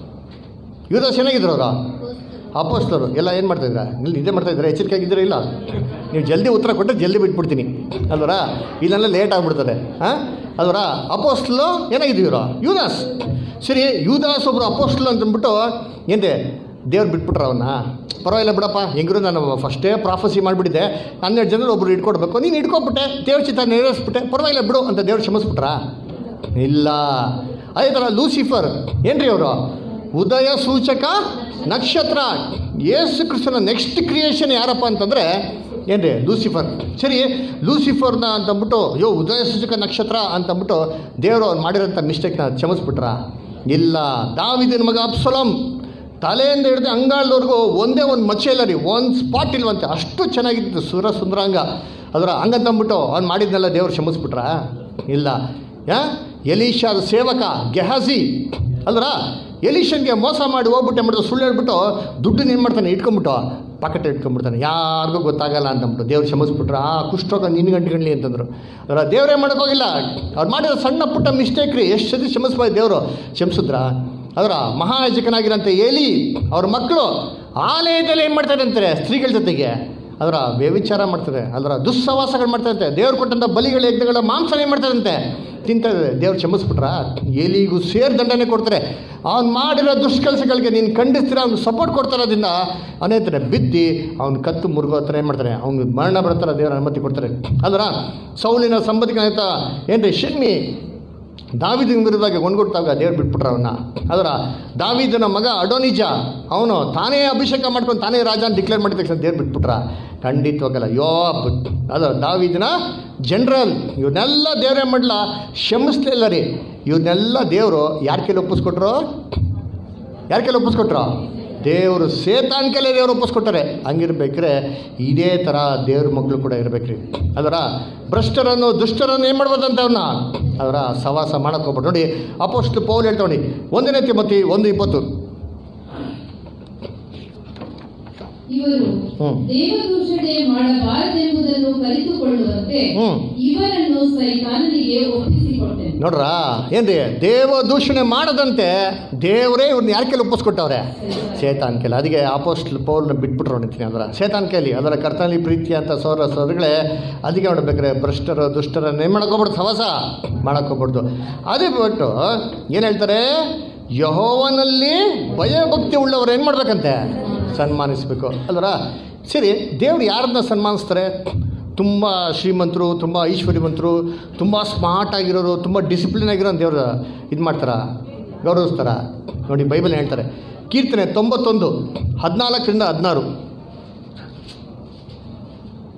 S1: ಯುದಾಸ್ ಏನಾಗಿದ್ರು ಅವರು ಅಪೋಸ್ತರು ಎಲ್ಲ ಏನು ಮಾಡ್ತಾಯಿದ್ರ ಇಲ್ಲಿ ಇದೇ ಮಾಡ್ತಾಯಿದ್ರೆ ಎಚ್ಚರಿಕೆ ಆಗಿದ್ದೀರಾ ಇಲ್ಲ ನೀವು ಜಲ್ದಿ ಉತ್ತರ ಕೊಟ್ಟರೆ ಜಲ್ದಿ ಬಿಟ್ಬಿಡ್ತೀನಿ ಅಲ್ವರ ಇಲ್ಲೆಲ್ಲ ಲೇಟ್ ಆಗಿಬಿಡ್ತದೆ ಹಾಂ ಅಲ್ವರ ಅಪೋಸ್ಟ್ಲು ಏನಾಗಿದ್ದೀವ್ರು ಯುದಾಸ್ ಸರಿ ಯುದಾಸ್ ಒಬ್ಬರು ಅಪೋಸ್ಟ್ಲು ಅಂತಂದ್ಬಿಟ್ಟು ಏನ್ರಿ ದೇವ್ರು ಬಿಟ್ಬಿಟ್ರ ಅವನ್ನ ಪರವಾಗಿಲ್ಲ ಬಿಡಪ್ಪ ಹೆಂಗಿರು ನಾನು ಫಸ್ಟೇ ಪ್ರಾಫಸಿ ಮಾಡಿಬಿಟ್ಟಿದ್ದೆ ಹನ್ನೆರಡು ಜನರು ಒಬ್ರು ಇಟ್ಕೊಡ್ಬೇಕು ನೀನು ಇಟ್ಕೊಬಿಟ್ಟೆ ದೇವ್ರ ಚಿತ್ತ ನೆರವೇರಿಸ್ಬಿಟ್ಟೆ ಪರವಾಗಿಲ್ಲ ಬಿಡು ಅಂತ ದೇವ್ರು ಕ್ಷಮಿಸ್ಬಿಟ್ರಾ ಇಲ್ಲ ಅದೇ ಥರ ಲೂಸಿಫರ್ ಏನ್ರಿ ಅವರು ಉದಯ ಸೂಚಕ ನಕ್ಷತ್ರ ಯೇಸು ಕ್ರಿಸ್ತನ ನೆಕ್ಸ್ಟ್ ಕ್ರಿಯೇಷನ್ ಯಾರಪ್ಪ ಅಂತಂದರೆ ಏನ್ರಿ ಲೂಸಿಫರ್ ಸರಿ ಲೂಸಿಫರ್ನ ಅಂತಂದ್ಬಿಟ್ಟು ಅಯ್ಯೋ ಉದಯ ಸೂಚಕ ನಕ್ಷತ್ರ ಅಂತಂದ್ಬಿಟ್ಟು ದೇವರು ಅವ್ರು ಮಾಡಿರೋಂಥ ಮಿಸ್ಟೇಕ್ನ ಕ್ಷಮಿಸ್ಬಿಟ್ರಾ ಇಲ್ಲ ದಾವಿದನ ಮಗ ಅಪ್ಸಲಂ ತಲೆಯಿಂದ ಹಿಡಿದು ಅಂಗಾಳದವರೆಗೂ ಒಂದೇ ಒಂದು ಮಚ್ಚೆ ಇಲ್ಲ ರೀ ಒಂದು ಸ್ಪಾಟ್ ಇಲ್ವಂತೆ ಅಷ್ಟು ಚೆನ್ನಾಗಿತ್ತು ಸುರ ಸುಂದರಾಂಗ ಅದರ ಹಂಗಂತಂದ್ಬಿಟ್ಟು ಅವ್ನು ಮಾಡಿದ್ನೆಲ್ಲ ದೇವ್ರು ಕ್ಷಮಿಸ್ಬಿಟ್ರಾ ಇಲ್ಲ ಯಾ ಎಲೀಶಾದ ಸೇವಕ ಗೆಹಾಜಿ ಅಲ್ರ ಎಲೀಶನ್ಗೆ ಮೋಸ ಮಾಡಿ ಹೋಗ್ಬಿಟ್ಟೆ ಮಾಡಿದ್ರು ಸುಳ್ಳು ಹೇಳ್ಬಿಟ್ಟು ದುಡ್ಡನ್ನ ಏನು ಮಾಡ್ತಾನೆ ಇಟ್ಕೊಂಬಿಟ್ಟು ಪಾಕೆಟ್ ಇಟ್ಕೊಂಡ್ಬಿಡ್ತಾನೆ ಯಾರಿಗೂ ಗೊತ್ತಾಗಲ್ಲ ಅಂತಂದ್ಬಿಟ್ಟು ದೇವ್ರು ಕ್ಷಮಿಸ್ಬಿಟ್ರು ಆ ಕುಷ್ಠರೋಗ ನಿನ್ನ ಗಂಟೆಗಣ್ಲಿ ಅಂತಂದ್ರು ಅದರ ದೇವರೇ ಮಾಡೋಕ್ಕೋಗಿಲ್ಲ ಅವ್ರು ಮಾಡಿರೋ ಸಣ್ಣ ಪುಟ್ಟ ಮಿಸ್ಟೇಕ್ ರೀ ಎಷ್ಟು ಸತಿ ಕ್ಷಮಿಸ್ಬೋದು ದೇವರು ಕ್ಷಮಿಸಿದ್ರ ಅದರ ಮಹಾಯಾಜಕನಾಗಿರೋಂಥ ಏಲಿ ಅವ್ರ ಮಕ್ಕಳು ಆಲಯದಲ್ಲಿ ಏನು ಮಾಡ್ತಾರೆ ಅಂತಾರೆ ಸ್ತ್ರೀಗಳ ಜೊತೆಗೆ ಅದರ ವ್ಯವಿಚಾರ ಮಾಡ್ತಾರೆ ಅದರ ದುಸ್ಸವಾಸಗಳು ಮಾಡ್ತಾರಂತೆ ದೇವ್ರು ಕೊಟ್ಟಂಥ ಬಲಿಗಳ ಯಜ್ಞಗಳ ಮಾಂಸನ ಏನು ಮಾಡ್ತಾರಂತೆ ತಿಂತಾರೆ ದೇವ್ರು ಕ್ಷಮಿಸ್ಬಿಟ್ರ ಎಲಿಗೂ ಸೇರ್ ದಂಡನೆ ಕೊಡ್ತಾರೆ ಅವ್ನು ಮಾಡಿರೋ ದುಷ್ಕೆಲಸಗಳಿಗೆ ನೀನು ಖಂಡಿಸ್ತೀರ ಅವ್ನು ಸಪೋರ್ಟ್ ಕೊಡ್ತಾರೋದ್ರಿಂದ ಅವನೇತಾರೆ ಬಿದ್ದಿ ಅವ್ನು ಕತ್ತು ಮುರುಗೋ ಹತ್ರ ಏನು ಮಾಡ್ತಾರೆ ಅವ್ನು ಮರಣ ಬರ್ತಾರೆ ದೇವರ ಅನುಮತಿ ಕೊಡ್ತಾರೆ ಅಲ್ವರ ಸೌಲಿನ ಸಂಬಂಧಿಕನಾಯ್ತ ಏನ್ರಿ ಶಗ್ನಿ ದಾವಿದನ ವಿರುದ್ಧವಾಗಿ ಒಂದ್ಗೊಟ್ಟಾಗ ದೇವ್ರು ಬಿಟ್ಬಿಟ್ರ ಅವನ್ನ ಅದರ ದಾವಿದನ ಮಗ ಅಡೋನಿಜ ಅವನು ತಾನೇ ಅಭಿಷೇಕ ಮಾಡ್ಕೊಂಡು ತಾನೇ ರಾಜ ಅಂತ ಡಿಕ್ಲೇರ್ ಮಾಡಿದ ತಕ್ಷಣ ದೇವ್ರು ಬಿಟ್ಬಿಟ್ರ ಖಂಡಿತವಾಗಲ್ಲ ಯೋಬ್ ಅದರ ದಾವಿದನ ಜನರಲ್ ಇವನ್ನೆಲ್ಲ ದೇವ್ರೇ ಮಾಡಲ ಕ್ಷಮಿಸ್ಲಿಲ್ಲ ರೀ ಇವನ್ನೆಲ್ಲ ದೇವರು ಯಾರ ಕೈಲಿ ಒಪ್ಪಿಸ್ಕೊಟ್ರು ಯಾರ ಕೈಲಿ ಒಪ್ಪಿಸ್ಕೊಟ್ರು ದೇವರು ಸೇತಾನ್ ಕೈಲೇ ದೇವರು ಒಪ್ಪಿಸ್ಕೊಟ್ಟಾರೆ ಹಂಗಿರ್ಬೇಕ್ರೆ ಇದೇ ಥರ ದೇವ್ರ ಮಕ್ಕಳು ಕೂಡ ಇರ್ಬೇಕ್ರಿ ಅದರ ಭ್ರಷ್ಟರನ್ನು ದುಷ್ಟರನ್ನು ಏನು ಮಾಡ್ಬೋದಂತ ಅವ್ರನ್ನ ಅದರ ಸವಾಸ ಮಾಡಕ್ಕೆ ಹೋಗ್ಬಿಟ್ಟು ನೋಡಿ ಅಪೋಸ್ಟ್ ಪೌಲ್ ಹೇಳ್ತಾ ನೋಡಿ ಒಂದನೇ ತಿಮ್ಮತಿ ಒಂದು ಇಪ್ಪತ್ತು
S3: ಇವರು
S1: ಹ್ಮ್.
S3: ದೇವದೂಷಣೆ ಮಾಡಬಾರದೆಂಬುದನ್ನು ಕಲಿತುಕೊಳ್ಳುವಂತೆ
S1: ಹ್ಮ್.
S3: ಇವರನ್ನು ಸೈತಾನನಿಗೆ ಒಪ್ಪಿಸಿಕೊಟ್ಟೆನು
S1: ನೋಡ್ರ ಏನ್ರಿ ದೇವ ದೂಷಣೆ ಮಾಡದಂತೆ ದೇವರೇ ಇವ್ರನ್ನ ಯಾರ ಕೈಲಿ ಒಪ್ಪಿಸ್ಕೊಟ್ಟವ್ರೆ ಸೇತಾನ್ ಕೈಲಿ ಅದಕ್ಕೆ ಆಪೋಸ್ಟ್ಲ್ ಪೌಲ್ನ ಬಿಟ್ಬಿಟ್ರು ನೋಡ್ತೀನಿ ಅದರ ಸೇತಾನ್ ಕೈಲಿ ಅದರ ಕರ್ತನಲ್ಲಿ ಪ್ರೀತಿ ಅಂತ ಸೋರ ಸೋದರಗಳೇ ಅದಕ್ಕೆ ನೋಡ್ಬೇಕ್ರೆ ಭ್ರಷ್ಟರು ದುಷ್ಟರನ್ನು ಏನು ಮಾಡಕ್ಕೋಗ್ಬಿಡ್ತು ಸವಾಸ ಮಾಡಕ್ಕೋಗ್ಬಿಡ್ತು ಅದೇ ಬಿಟ್ಟು ಏನು ಹೇಳ್ತಾರೆ ಯಹೋವನಲ್ಲಿ ಭಯಭಕ್ತಿ ಉಳ್ಳವರು ಏನು ಮಾಡ್ಬೇಕಂತೆ ಸನ್ಮಾನಿಸಬೇಕು ಅಲ್ವರ ಸರಿ ದೇವ್ರು ಯಾರನ್ನ ಸನ್ಮಾನಿಸ್ತಾರೆ ತುಂಬ ಶ್ರೀಮಂತರು ತುಂಬ ಐಶ್ವರ್ಯವಂತರು ತುಂಬ ಸ್ಮಾರ್ಟ್ ಆಗಿರೋರು ತುಂಬ ಡಿಸಿಪ್ಲಿನ್ ಆಗಿರೋ ದೇವ್ರು ಇದು ಮಾಡ್ತಾರ ಗೌರವಿಸ್ತಾರ ನೋಡಿ ಬೈಬಲ್ ಹೇಳ್ತಾರೆ ಕೀರ್ತನೆ ತೊಂಬತ್ತೊಂದು ಹದಿನಾಲ್ಕರಿಂದ ಹದಿನಾರು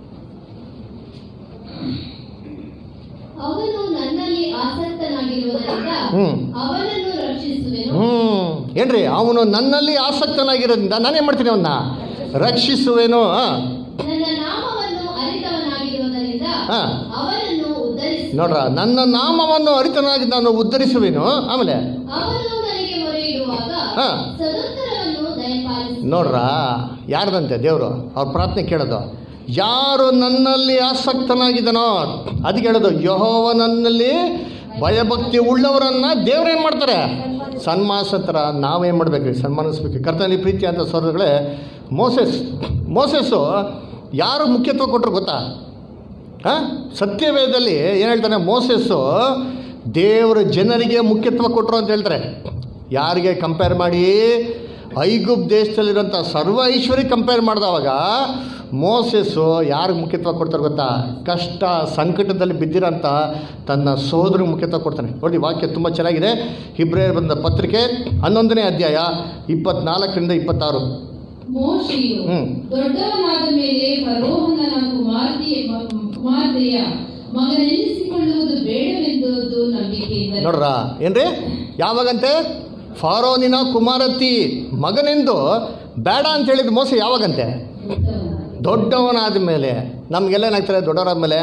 S1: ಹ್ಮ್.
S2: ಅವನನ್ನು ರಕ್ಷಿಸುವೆನು
S1: ಹ್ಮ್ ಏನ್ರಿ ಅವನು ನನ್ನಲ್ಲಿ ಆಸಕ್ತನಾಗಿರೋದ್ರಿಂದ ನಾನೇನ್ ಮಾಡ್ತೀನಿ ಅವನ್ನ ರಕ್ಷಿಸುವೇನು ಆ.
S2: ನನ್ನ ನಾಮವನ್ನು ಅರಿತವನಾಗಿರುವುದರಿಂದ
S1: ಹಾ.
S2: ಅವನನ್ನು ಉದ್ಧರಿಸಿ
S1: ನೋಡ್ರ ನನ್ನ ನಾಮವನ್ನು ಅರಿತನಾಗಿ ನಾನು ಉದ್ಧರಿಸುವೇನು ಆಮೇಲೆ
S2: ಅವನು ನನಗೆ ಮೊರೆಯಿಡುವಾಗ
S1: ಹಾ.
S2: ಸದುತ್ತರವನ್ನು ದಯಪಾಲಿಸಿ
S1: ನೋಡ್ರ ಯಾರ್ದಂತೆ ದೇವರು ಅವ್ರ ಪ್ರಾರ್ಥನೆ ಕೇಳೋದು ಯಾರು ನನ್ನಲ್ಲಿ ಆಸಕ್ತನಾಗಿದ್ದಾನೋ ಅದಕ್ಕೆ ಹೇಳೋದು ಯಹೋವನನ್ನಲ್ಲಿ ಭಯಭಕ್ತಿ ಉಳ್ಳವರನ್ನ ದೇವ್ರೇನು ಮಾಡ್ತಾರೆ ಸನ್ಮಾನಿಸ್ತಾರ ನಾವೇನು ಮಾಡ್ಬೇಕ್ರಿ ಸನ್ಮಾನಿಸ್ಬೇಕು ಕರ್ತನಲ್ಲಿ ಪ್ರೀತಿ ಅಂತ ಸೋದರಗಳೇ ಮೋಸೆಸ್ ಮೋಸೆಸ್ಸು ಯಾರು ಮುಖ್ಯತ್ವ ಕೊಟ್ಟರು ಗೊತ್ತಾ ಹಾಂ ಸತ್ಯವೇದದಲ್ಲಿ ಏನು ಹೇಳ್ತಾನೆ ಮೋಸೆಸ್ಸು ದೇವರ ಜನರಿಗೆ ಮುಖ್ಯತ್ವ ಕೊಟ್ಟರು ಅಂತ ಹೇಳ್ತಾರೆ ಯಾರಿಗೆ ಕಂಪೇರ್ ಮಾಡಿ ಐಗುಪ್ ದೇಶದಲ್ಲಿರೋಂಥ ಸರ್ವ ಐಶ್ವರ್ಯ ಕಂಪೇರ್ ಮಾಡಿದವಾಗ ಮೋಸೆಸ್ಸು ಯಾರಿಗೆ ಮುಖ್ಯತ್ವ ಕೊಡ್ತಾರೆ ಗೊತ್ತಾ ಕಷ್ಟ ಸಂಕಟದಲ್ಲಿ ಬಿದ್ದಿರೋಂಥ ತನ್ನ ಸೋದರಿಗೆ ಮುಖ್ಯತ್ವ ಕೊಡ್ತಾನೆ ನೋಡಿ ವಾಕ್ಯ ತುಂಬ ಚೆನ್ನಾಗಿದೆ ಇಬ್ರೇರ್ ಬಂದ ಪತ್ರಿಕೆ ಹನ್ನೊಂದನೇ ಅಧ್ಯಾಯ ಇಪ್ಪತ್ನಾಲ್ಕರಿಂದ ಇಪ್ಪತ್ತಾರು
S3: ಮೋಶೆಯು
S1: ಹ್ಮ್.
S3: ದೊಡ್ಡವನಾದ ಮೇಲೆ ಫರೋಹನ ಕುಮಾರ್ತೆಯ ಕುಮಾರ್ತೆಯ ಮಗನೆನಿಸಿಕೊಳ್ಳುವುದು ಬೇಡವೆಂದು ನಂಬಿಕೆಯಿಂದ
S1: ನೋಡ್ರ ಏನ್ರಿ ಯಾವಾಗಂತೆ ಫಾರೋನಿನ ಕುಮಾರತಿ ಮಗನೆಂದು ಬೇಡ ಅಂತ ಹೇಳಿದ ಮೋಸ ಯಾವಾಗಂತೆ ದೊಡ್ಡವನಾದ ಮೇಲೆ ನಮಗೆಲ್ಲ ಏನಾಗ್ತಾರೆ ದೊಡ್ಡವರಾದ ಮೇಲೆ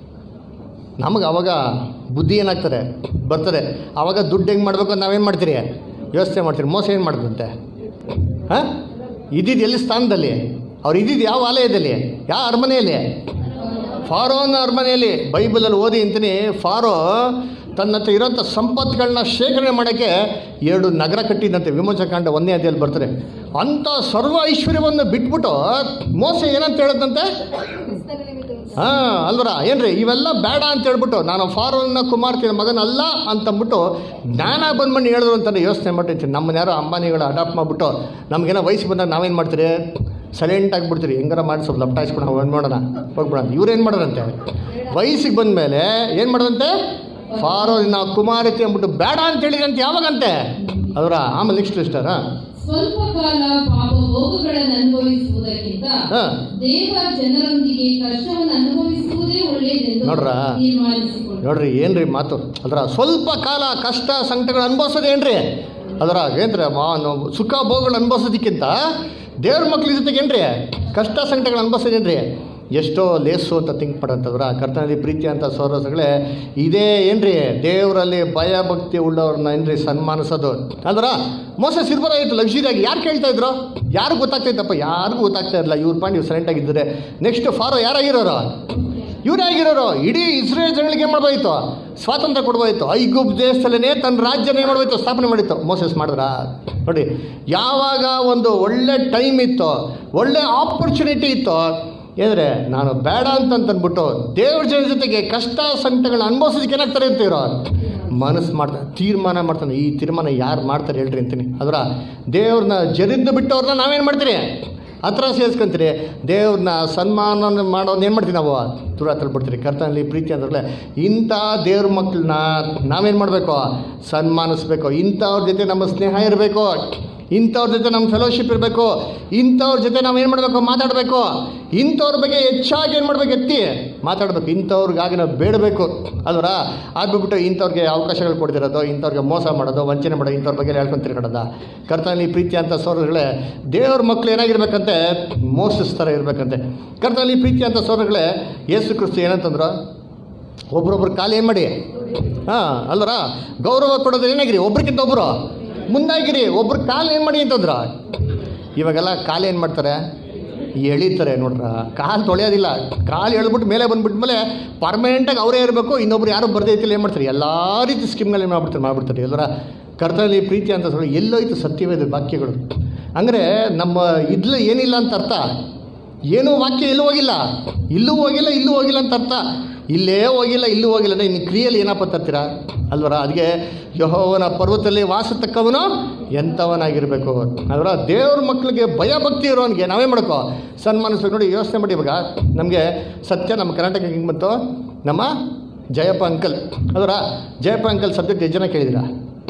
S1: ನಮಗೆ ಅವಾಗ ಬುದ್ಧಿ ಏನಾಗ್ತದೆ ಬರ್ತದೆ ಅವಾಗ ದುಡ್ಡು ಹೆಂಗೆ ಮಾಡಬೇಕು ಅಂತ ನಾವೇನು ಮಾಡ್ತೀರಿ ಯೋಚನೆ ಮಾಡ್ತೀರಿ ಮೋಸ ಏನು ಮಾಡಿದಂತೆ ಹಾಂ ಇದ್ದಿದ್ದು ಎಲ್ಲಿ ಸ್ಥಾನದಲ್ಲಿ ಅವ್ರು ಇದ್ದಿದ್ದು ಯಾವ ಆಲಯದಲ್ಲಿ ಯಾವ ಅರಮನೆಯಲ್ಲಿ ಫಾರೋನ ಅರಮನೆಯಲ್ಲಿ ಬೈಬಲಲ್ಲಿ ಓದಿ ಅಂತೀನಿ ಫಾರೋ ತನ್ನ ಹತ್ರ ಇರೋಂಥ ಸಂಪತ್ತುಗಳನ್ನ ಶೇಖರಣೆ ಮಾಡೋಕ್ಕೆ ಎರಡು ನಗರ ಕಟ್ಟಿದಂತೆ ವಿಮೋಚಕಾಂಡ ಒಂದೇ ಅಧ್ಯಾಯಲ್ಲಿ ಬರ್ತಾರೆ ಅಂಥ ಸರ್ವ ಐಶ್ವರ್ಯವನ್ನು ಬಿಟ್ಬಿಟ್ಟು ಮೋಸ ಏನಂತ ಹೇಳದಂತೆ ಹಾಂ ಅಲ್ವರ ಏನ್ರಿ ಇವೆಲ್ಲ ಬೇಡ ಅಂತ ಹೇಳ್ಬಿಟ್ಟು ನಾನು ಫಾರೋನ್ನ ಕುಮಾರ್ತಿಯ ಮಗನಲ್ಲ ಅಂತಂದ್ಬಿಟ್ಟು ಜ್ಞಾನ ಬಂದ್ಮಣ್ಣು ಹೇಳಿದ್ರು ಅಂತಾನೆ ಯೋಚನೆ ಮಾಡಿರ್ತೀನಿ ನಮ್ಮನ್ನ ಯಾರೋ ಅಂಬಾನಿಗಳು ಅಡಾಪ್ಟ್ ಮಾಡಿಬಿಟ್ಟು ನಮಗೇನೋ ವಯಸ್ಸು ಬಂದಾಗ ನಾವೇನು ಮಾಡ್ತೀರಿ ಸೈಲೆಂಟ್ ಆಗಿಬಿಡ್ತೀರಿ ಹೆಂಗಾರ ಮಾಡಿ ಸ್ವಲ್ಪ ಲಪ್ಟಾಯಿಸ್ಕೊಂಡು ನಾವು ಏನು ಮಾಡೋಣ ಹೋಗ್ಬಿಡೋಣ ಇವ್ರು ಏನು ಮಾಡೋದಂತೆ ವಯಸ್ಸಿಗೆ ಬಂದಮೇಲೆ ಏನು ಮಾಡೋದಂತೆ ಫಾರೋ ನಿನ್ನ ಕುಮಾರತಿ ಅಂದ್ಬಿಟ್ಟು ಬೇಡ ಅಂತ ಹೇಳಿದಂತೆ ಯಾವಾಗಂತೆ ಅದರ ಆಮೇಲೆ ನೆಕ್ಸ್ಟ್ ಇಷ್ಟಾರ
S3: ಸ್ವಲ್ಪ ಕಾಲ ಪಾಪ ಭೋಗಗಳನ್ನು ಅನುಭವಿಸುವುದಕ್ಕಿಂತ
S1: ಹಾ.
S3: ದೇವ ಜನರೊಂದಿಗೆ ಕಷ್ಟವನ್ನು ಅನುಭವಿಸುವುದೇ ಒಳ್ಳೆಯದೆಂದು
S1: ನೋಡ್ರಾ?
S3: ತೀರ್ಮಾನಿಸಿಕೊಂಡು
S1: ನೋಡ್ರಿ ಏನ್ರಿ ಮಾತು ಅದರ ಸ್ವಲ್ಪ ಕಾಲ ಕಷ್ಟ ಸಂಕಟಗಳು ಅನುಭವಿಸೋದು ಏನ್ರಿ ಅದರ ಏನ್ರಿ ಮಾ- ನಾವು ಸುಖ ಭೋಗಗಳು ಅನುಭವಿಸೋದಕ್ಕಿಂತ ದೇವ್ರ ಮಕ್ಳ ಜೊತೆಗೆ ಏನ್ರಿ ಕಷ್ಟ ಸಂಕಟಗಳು ಅನುಭವಿಸೋದೇನ್ರಿ ಎಷ್ಟೋ ಲೇಸು ಅಂತ ಥಿಂಕ್ ಮಾಡೋಂಥದ್ರ ಕರ್ತನಲ್ಲಿ ಪ್ರೀತಿ ಅಂತ ಸೋರಸಗಳೇ ಇದೇ ಏನ್ರಿ ದೇವರಲ್ಲಿ ಭಯ ಭಕ್ತಿ ಉಳ್ಳವ್ರನ್ನ ಏನ್ರಿ ಸನ್ಮಾನಿಸೋದು ಅಂದ್ರ ಮೋಸ ಸಿರ್ಬರಾಗಿತ್ತು ಲಕ್ಸುರಿಯಾಗಿ ಯಾರು ಕೇಳ್ತಾ ಇದ್ರು ಯಾರು ಗೊತ್ತಾಗ್ತೈತಪ್ಪ ಯಾರಿಗೂ ಗೊತ್ತಾಗ್ತಾ ಇರಲಿಲ್ಲ ಇವ್ರ ಪಾಂಡ್ ಇವ್ರು ಸೈಲೆಂಟ್ ಆಗಿದ್ದಾರೆ ನೆಕ್ಸ್ಟ್ ಫಾರೋ ಯಾರಾಗಿರೋರು ಇವರೇ ಆಗಿರೋರು ಇಡೀ ಇಸ್ರೇಲ್ ಜನಗಳಿಗೆ ಏನು ಮಾಡ್ಬೋದಿತ್ತು ಸ್ವಾತಂತ್ರ್ಯ ಕೊಡ್ಬೋದಿತ್ತು ಐಗುಪ್ ದೇಶದಲ್ಲೇ ತನ್ನ ರಾಜ್ಯನ ಏನು ಮಾಡ್ಬೋದಿತ್ತು ಸ್ಥಾಪನೆ ಮಾಡಿತ್ತು ಮೋಸಸ್ ಮಾಡಿದ್ರ ನೋಡಿ ಯಾವಾಗ ಒಂದು ಒಳ್ಳೆ ಟೈಮ್ ಇತ್ತು ಒಳ್ಳೆ ಆಪರ್ಚುನಿಟಿ ಇತ್ತು ಏನ್ರೆ ನಾನು ಬೇಡ ಅಂತಂತಂದ್ಬಿಟ್ಟು ದೇವ್ರ ಜನ ಜೊತೆಗೆ ಕಷ್ಟ ಸಂಕಟಗಳನ್ನ ಅನುಭವಿಸೋದಕ್ಕೆ ಏನಾಗ್ತಾರೆ ಅಂತೀರೋ ಮನಸ್ಸು ಮಾಡ್ತಾನೆ ತೀರ್ಮಾನ ಮಾಡ್ತಾನೆ ಈ ತೀರ್ಮಾನ ಯಾರು ಮಾಡ್ತಾರೆ ಹೇಳ್ರಿ ಅಂತೀನಿ ಅದರ ದೇವ್ರನ್ನ ಜರಿದ್ದು ಬಿಟ್ಟವ್ರನ್ನ ನಾವೇನು ಮಾಡ್ತೀರಿ ಹತ್ರ ಸೇರಿಸ್ಕೊಂತೀರಿ ದೇವ್ರನ್ನ ಸನ್ಮಾನ ಮಾಡೋದು ಏನು ಮಾಡ್ತೀವಿ ನಾವು ದೂರ ತಳ್ಬಿಡ್ತೀರಿ ಕರ್ತನಲ್ಲಿ ಪ್ರೀತಿ ಅಂದ್ರಲ್ಲ ಇಂಥ ದೇವ್ರ ಮಕ್ಕಳನ್ನ ನಾವೇನು ಮಾಡಬೇಕು ಸನ್ಮಾನಿಸ್ಬೇಕು ಇಂಥವ್ರ ಜೊತೆ ನಮ್ಮ ಸ್ನೇಹ ಇರಬೇಕು ಇಂಥವ್ರ ಜೊತೆ ನಮ್ಮ ಫೆಲೋಶಿಪ್ ಇರಬೇಕು ಇಂಥವ್ರ ಜೊತೆ ನಾವು ಏನು ಮಾಡಬೇಕು ಮಾತಾಡಬೇಕು ಇಂಥವ್ರ ಬಗ್ಗೆ ಹೆಚ್ಚಾಗಿ ಏನು ಮಾಡ್ಬೇಕು ಎತ್ತಿ ಮಾತಾಡಬೇಕು ಇಂಥವ್ರಿಗಾಗಿ ನಾವು ಬೇಡಬೇಕು ಅಲ್ವರ ಆಗ್ಬಿಟ್ಟು ಇಂಥವ್ರಿಗೆ ಅವಕಾಶಗಳು ಕೊಡ್ತಿರೋದು ಇಂಥವ್ರಿಗೆ ಮೋಸ ಮಾಡೋದು ವಂಚನೆ ಮಾಡೋದು ಇಂಥವ್ರ ಬಗ್ಗೆ ಹೇಳ್ಕೊಂಡು ತಿರ್ಗಾಡೋದ ಕರ್ತನಲ್ಲಿ ಪ್ರೀತಿ ಅಂತ ಸೋದರಗಳೇ ದೇವ್ರ ಮಕ್ಳು ಏನಾಗಿರ್ಬೇಕಂತೆ ಮೋಸಸ್ ಥರ ಇರಬೇಕಂತೆ ಕರ್ತನಲ್ಲಿ ಪ್ರೀತಿ ಅಂತ ಸೋದರಗಳೇ ಯೇಸು ಕ್ರಿಸ್ತು ಏನಂತಂದ್ರು ಒಬ್ರೊಬ್ರು ಕಾಲು ಏನು ಮಾಡಿ ಹಾಂ ಅಲ್ವರ ಗೌರವ ಕೊಡೋದು ಏನಾಗಿರಿ ಒಬ್ರಿಗಿಂತ ಒಬ್ಬರು ಮುಂದಾಗಿರಿ ಒಬ್ರು ಕಾಲು ಏನು ಮಾಡಿ ಅಂತಂದ್ರ ಇವಾಗೆಲ್ಲ ಕಾಲು ಏನು ಮಾಡ್ತಾರೆ ಎಳಿತಾರೆ ನೋಡ್ರ ಕಾಲು ತೊಳೆಯೋದಿಲ್ಲ ಕಾಲು ಎಳ್ಬಿಟ್ಟು ಮೇಲೆ ಬಂದ್ಬಿಟ್ಮೇಲೆ ಪರ್ಮನೆಂಟಾಗಿ ಅವರೇ ಇರಬೇಕು ಇನ್ನೊಬ್ರು ಯಾರು ಬರ್ದೇ ಇತ್ತಿಲ್ಲ ಏನು ಮಾಡ್ತಾರೆ ಎಲ್ಲ ರೀತಿ ಸ್ಕೀಮ್ಗಳು ಏನು ಮಾಡ್ಬಿಡ್ತಾರೆ ಮಾಡ್ಬಿಡ್ತಾರೆ ಎಲ್ಲರ ಕರ್ತನಲ್ಲಿ ಪ್ರೀತಿ ಅಂತ ಹೇಳಿ ಎಲ್ಲೋಯ್ತು ಸತ್ಯವೇದ ವಾಕ್ಯಗಳು ಅಂದರೆ ನಮ್ಮ ಇದ್ಲ ಏನಿಲ್ಲ ಅಂತ ಅರ್ಥ ಏನೂ ವಾಕ್ಯ ಎಲ್ಲೂ ಹೋಗಿಲ್ಲ ಇಲ್ಲೂ ಹೋಗಿಲ್ಲ ಇಲ್ಲೂ ಹೋಗಿಲ್ಲ ಅಂತ ಅರ್ಥ ಇಲ್ಲೇ ಹೋಗಿಲ್ಲ ಇಲ್ಲೂ ಹೋಗಿಲ್ಲ ಅಂದ್ರೆ ಇನ್ನು ಕ್ರಿಯೆಯಲ್ಲಿ ಏನಪ್ಪ ತರ್ತೀರಾ ಅಲ್ವರ ಅದಕ್ಕೆ ಯಹೋವನ ಪರ್ವತದಲ್ಲಿ ವಾಸತಕ್ಕವನು ಎಂಥವನಾಗಿರಬೇಕು ಅಲ್ವರ ದೇವ್ರ ಮಕ್ಕಳಿಗೆ ಭಯ ಭಕ್ತಿ ಇರೋನಿಗೆ ನಾವೇ ಮಾಡ್ಕೋ ಸನ್ಮಾನಿಸ್ಬೇಕು ನೋಡಿ ಯೋಚನೆ ಮಾಡಿ ಇವಾಗ ನಮಗೆ ಸತ್ಯ ನಮ್ಮ ಕರ್ನಾಟಕ ಹಿಂಗೆ ಬಂತು ನಮ್ಮ ಜಯಪ್ಪ ಅಂಕಲ್ ಅದರ ಜಯಪ್ಪ ಅಂಕಲ್ ಸಬ್ಜೆಕ್ಟ್ ಎಷ್ಟು ಜನ ಕೇಳಿದಿರಾ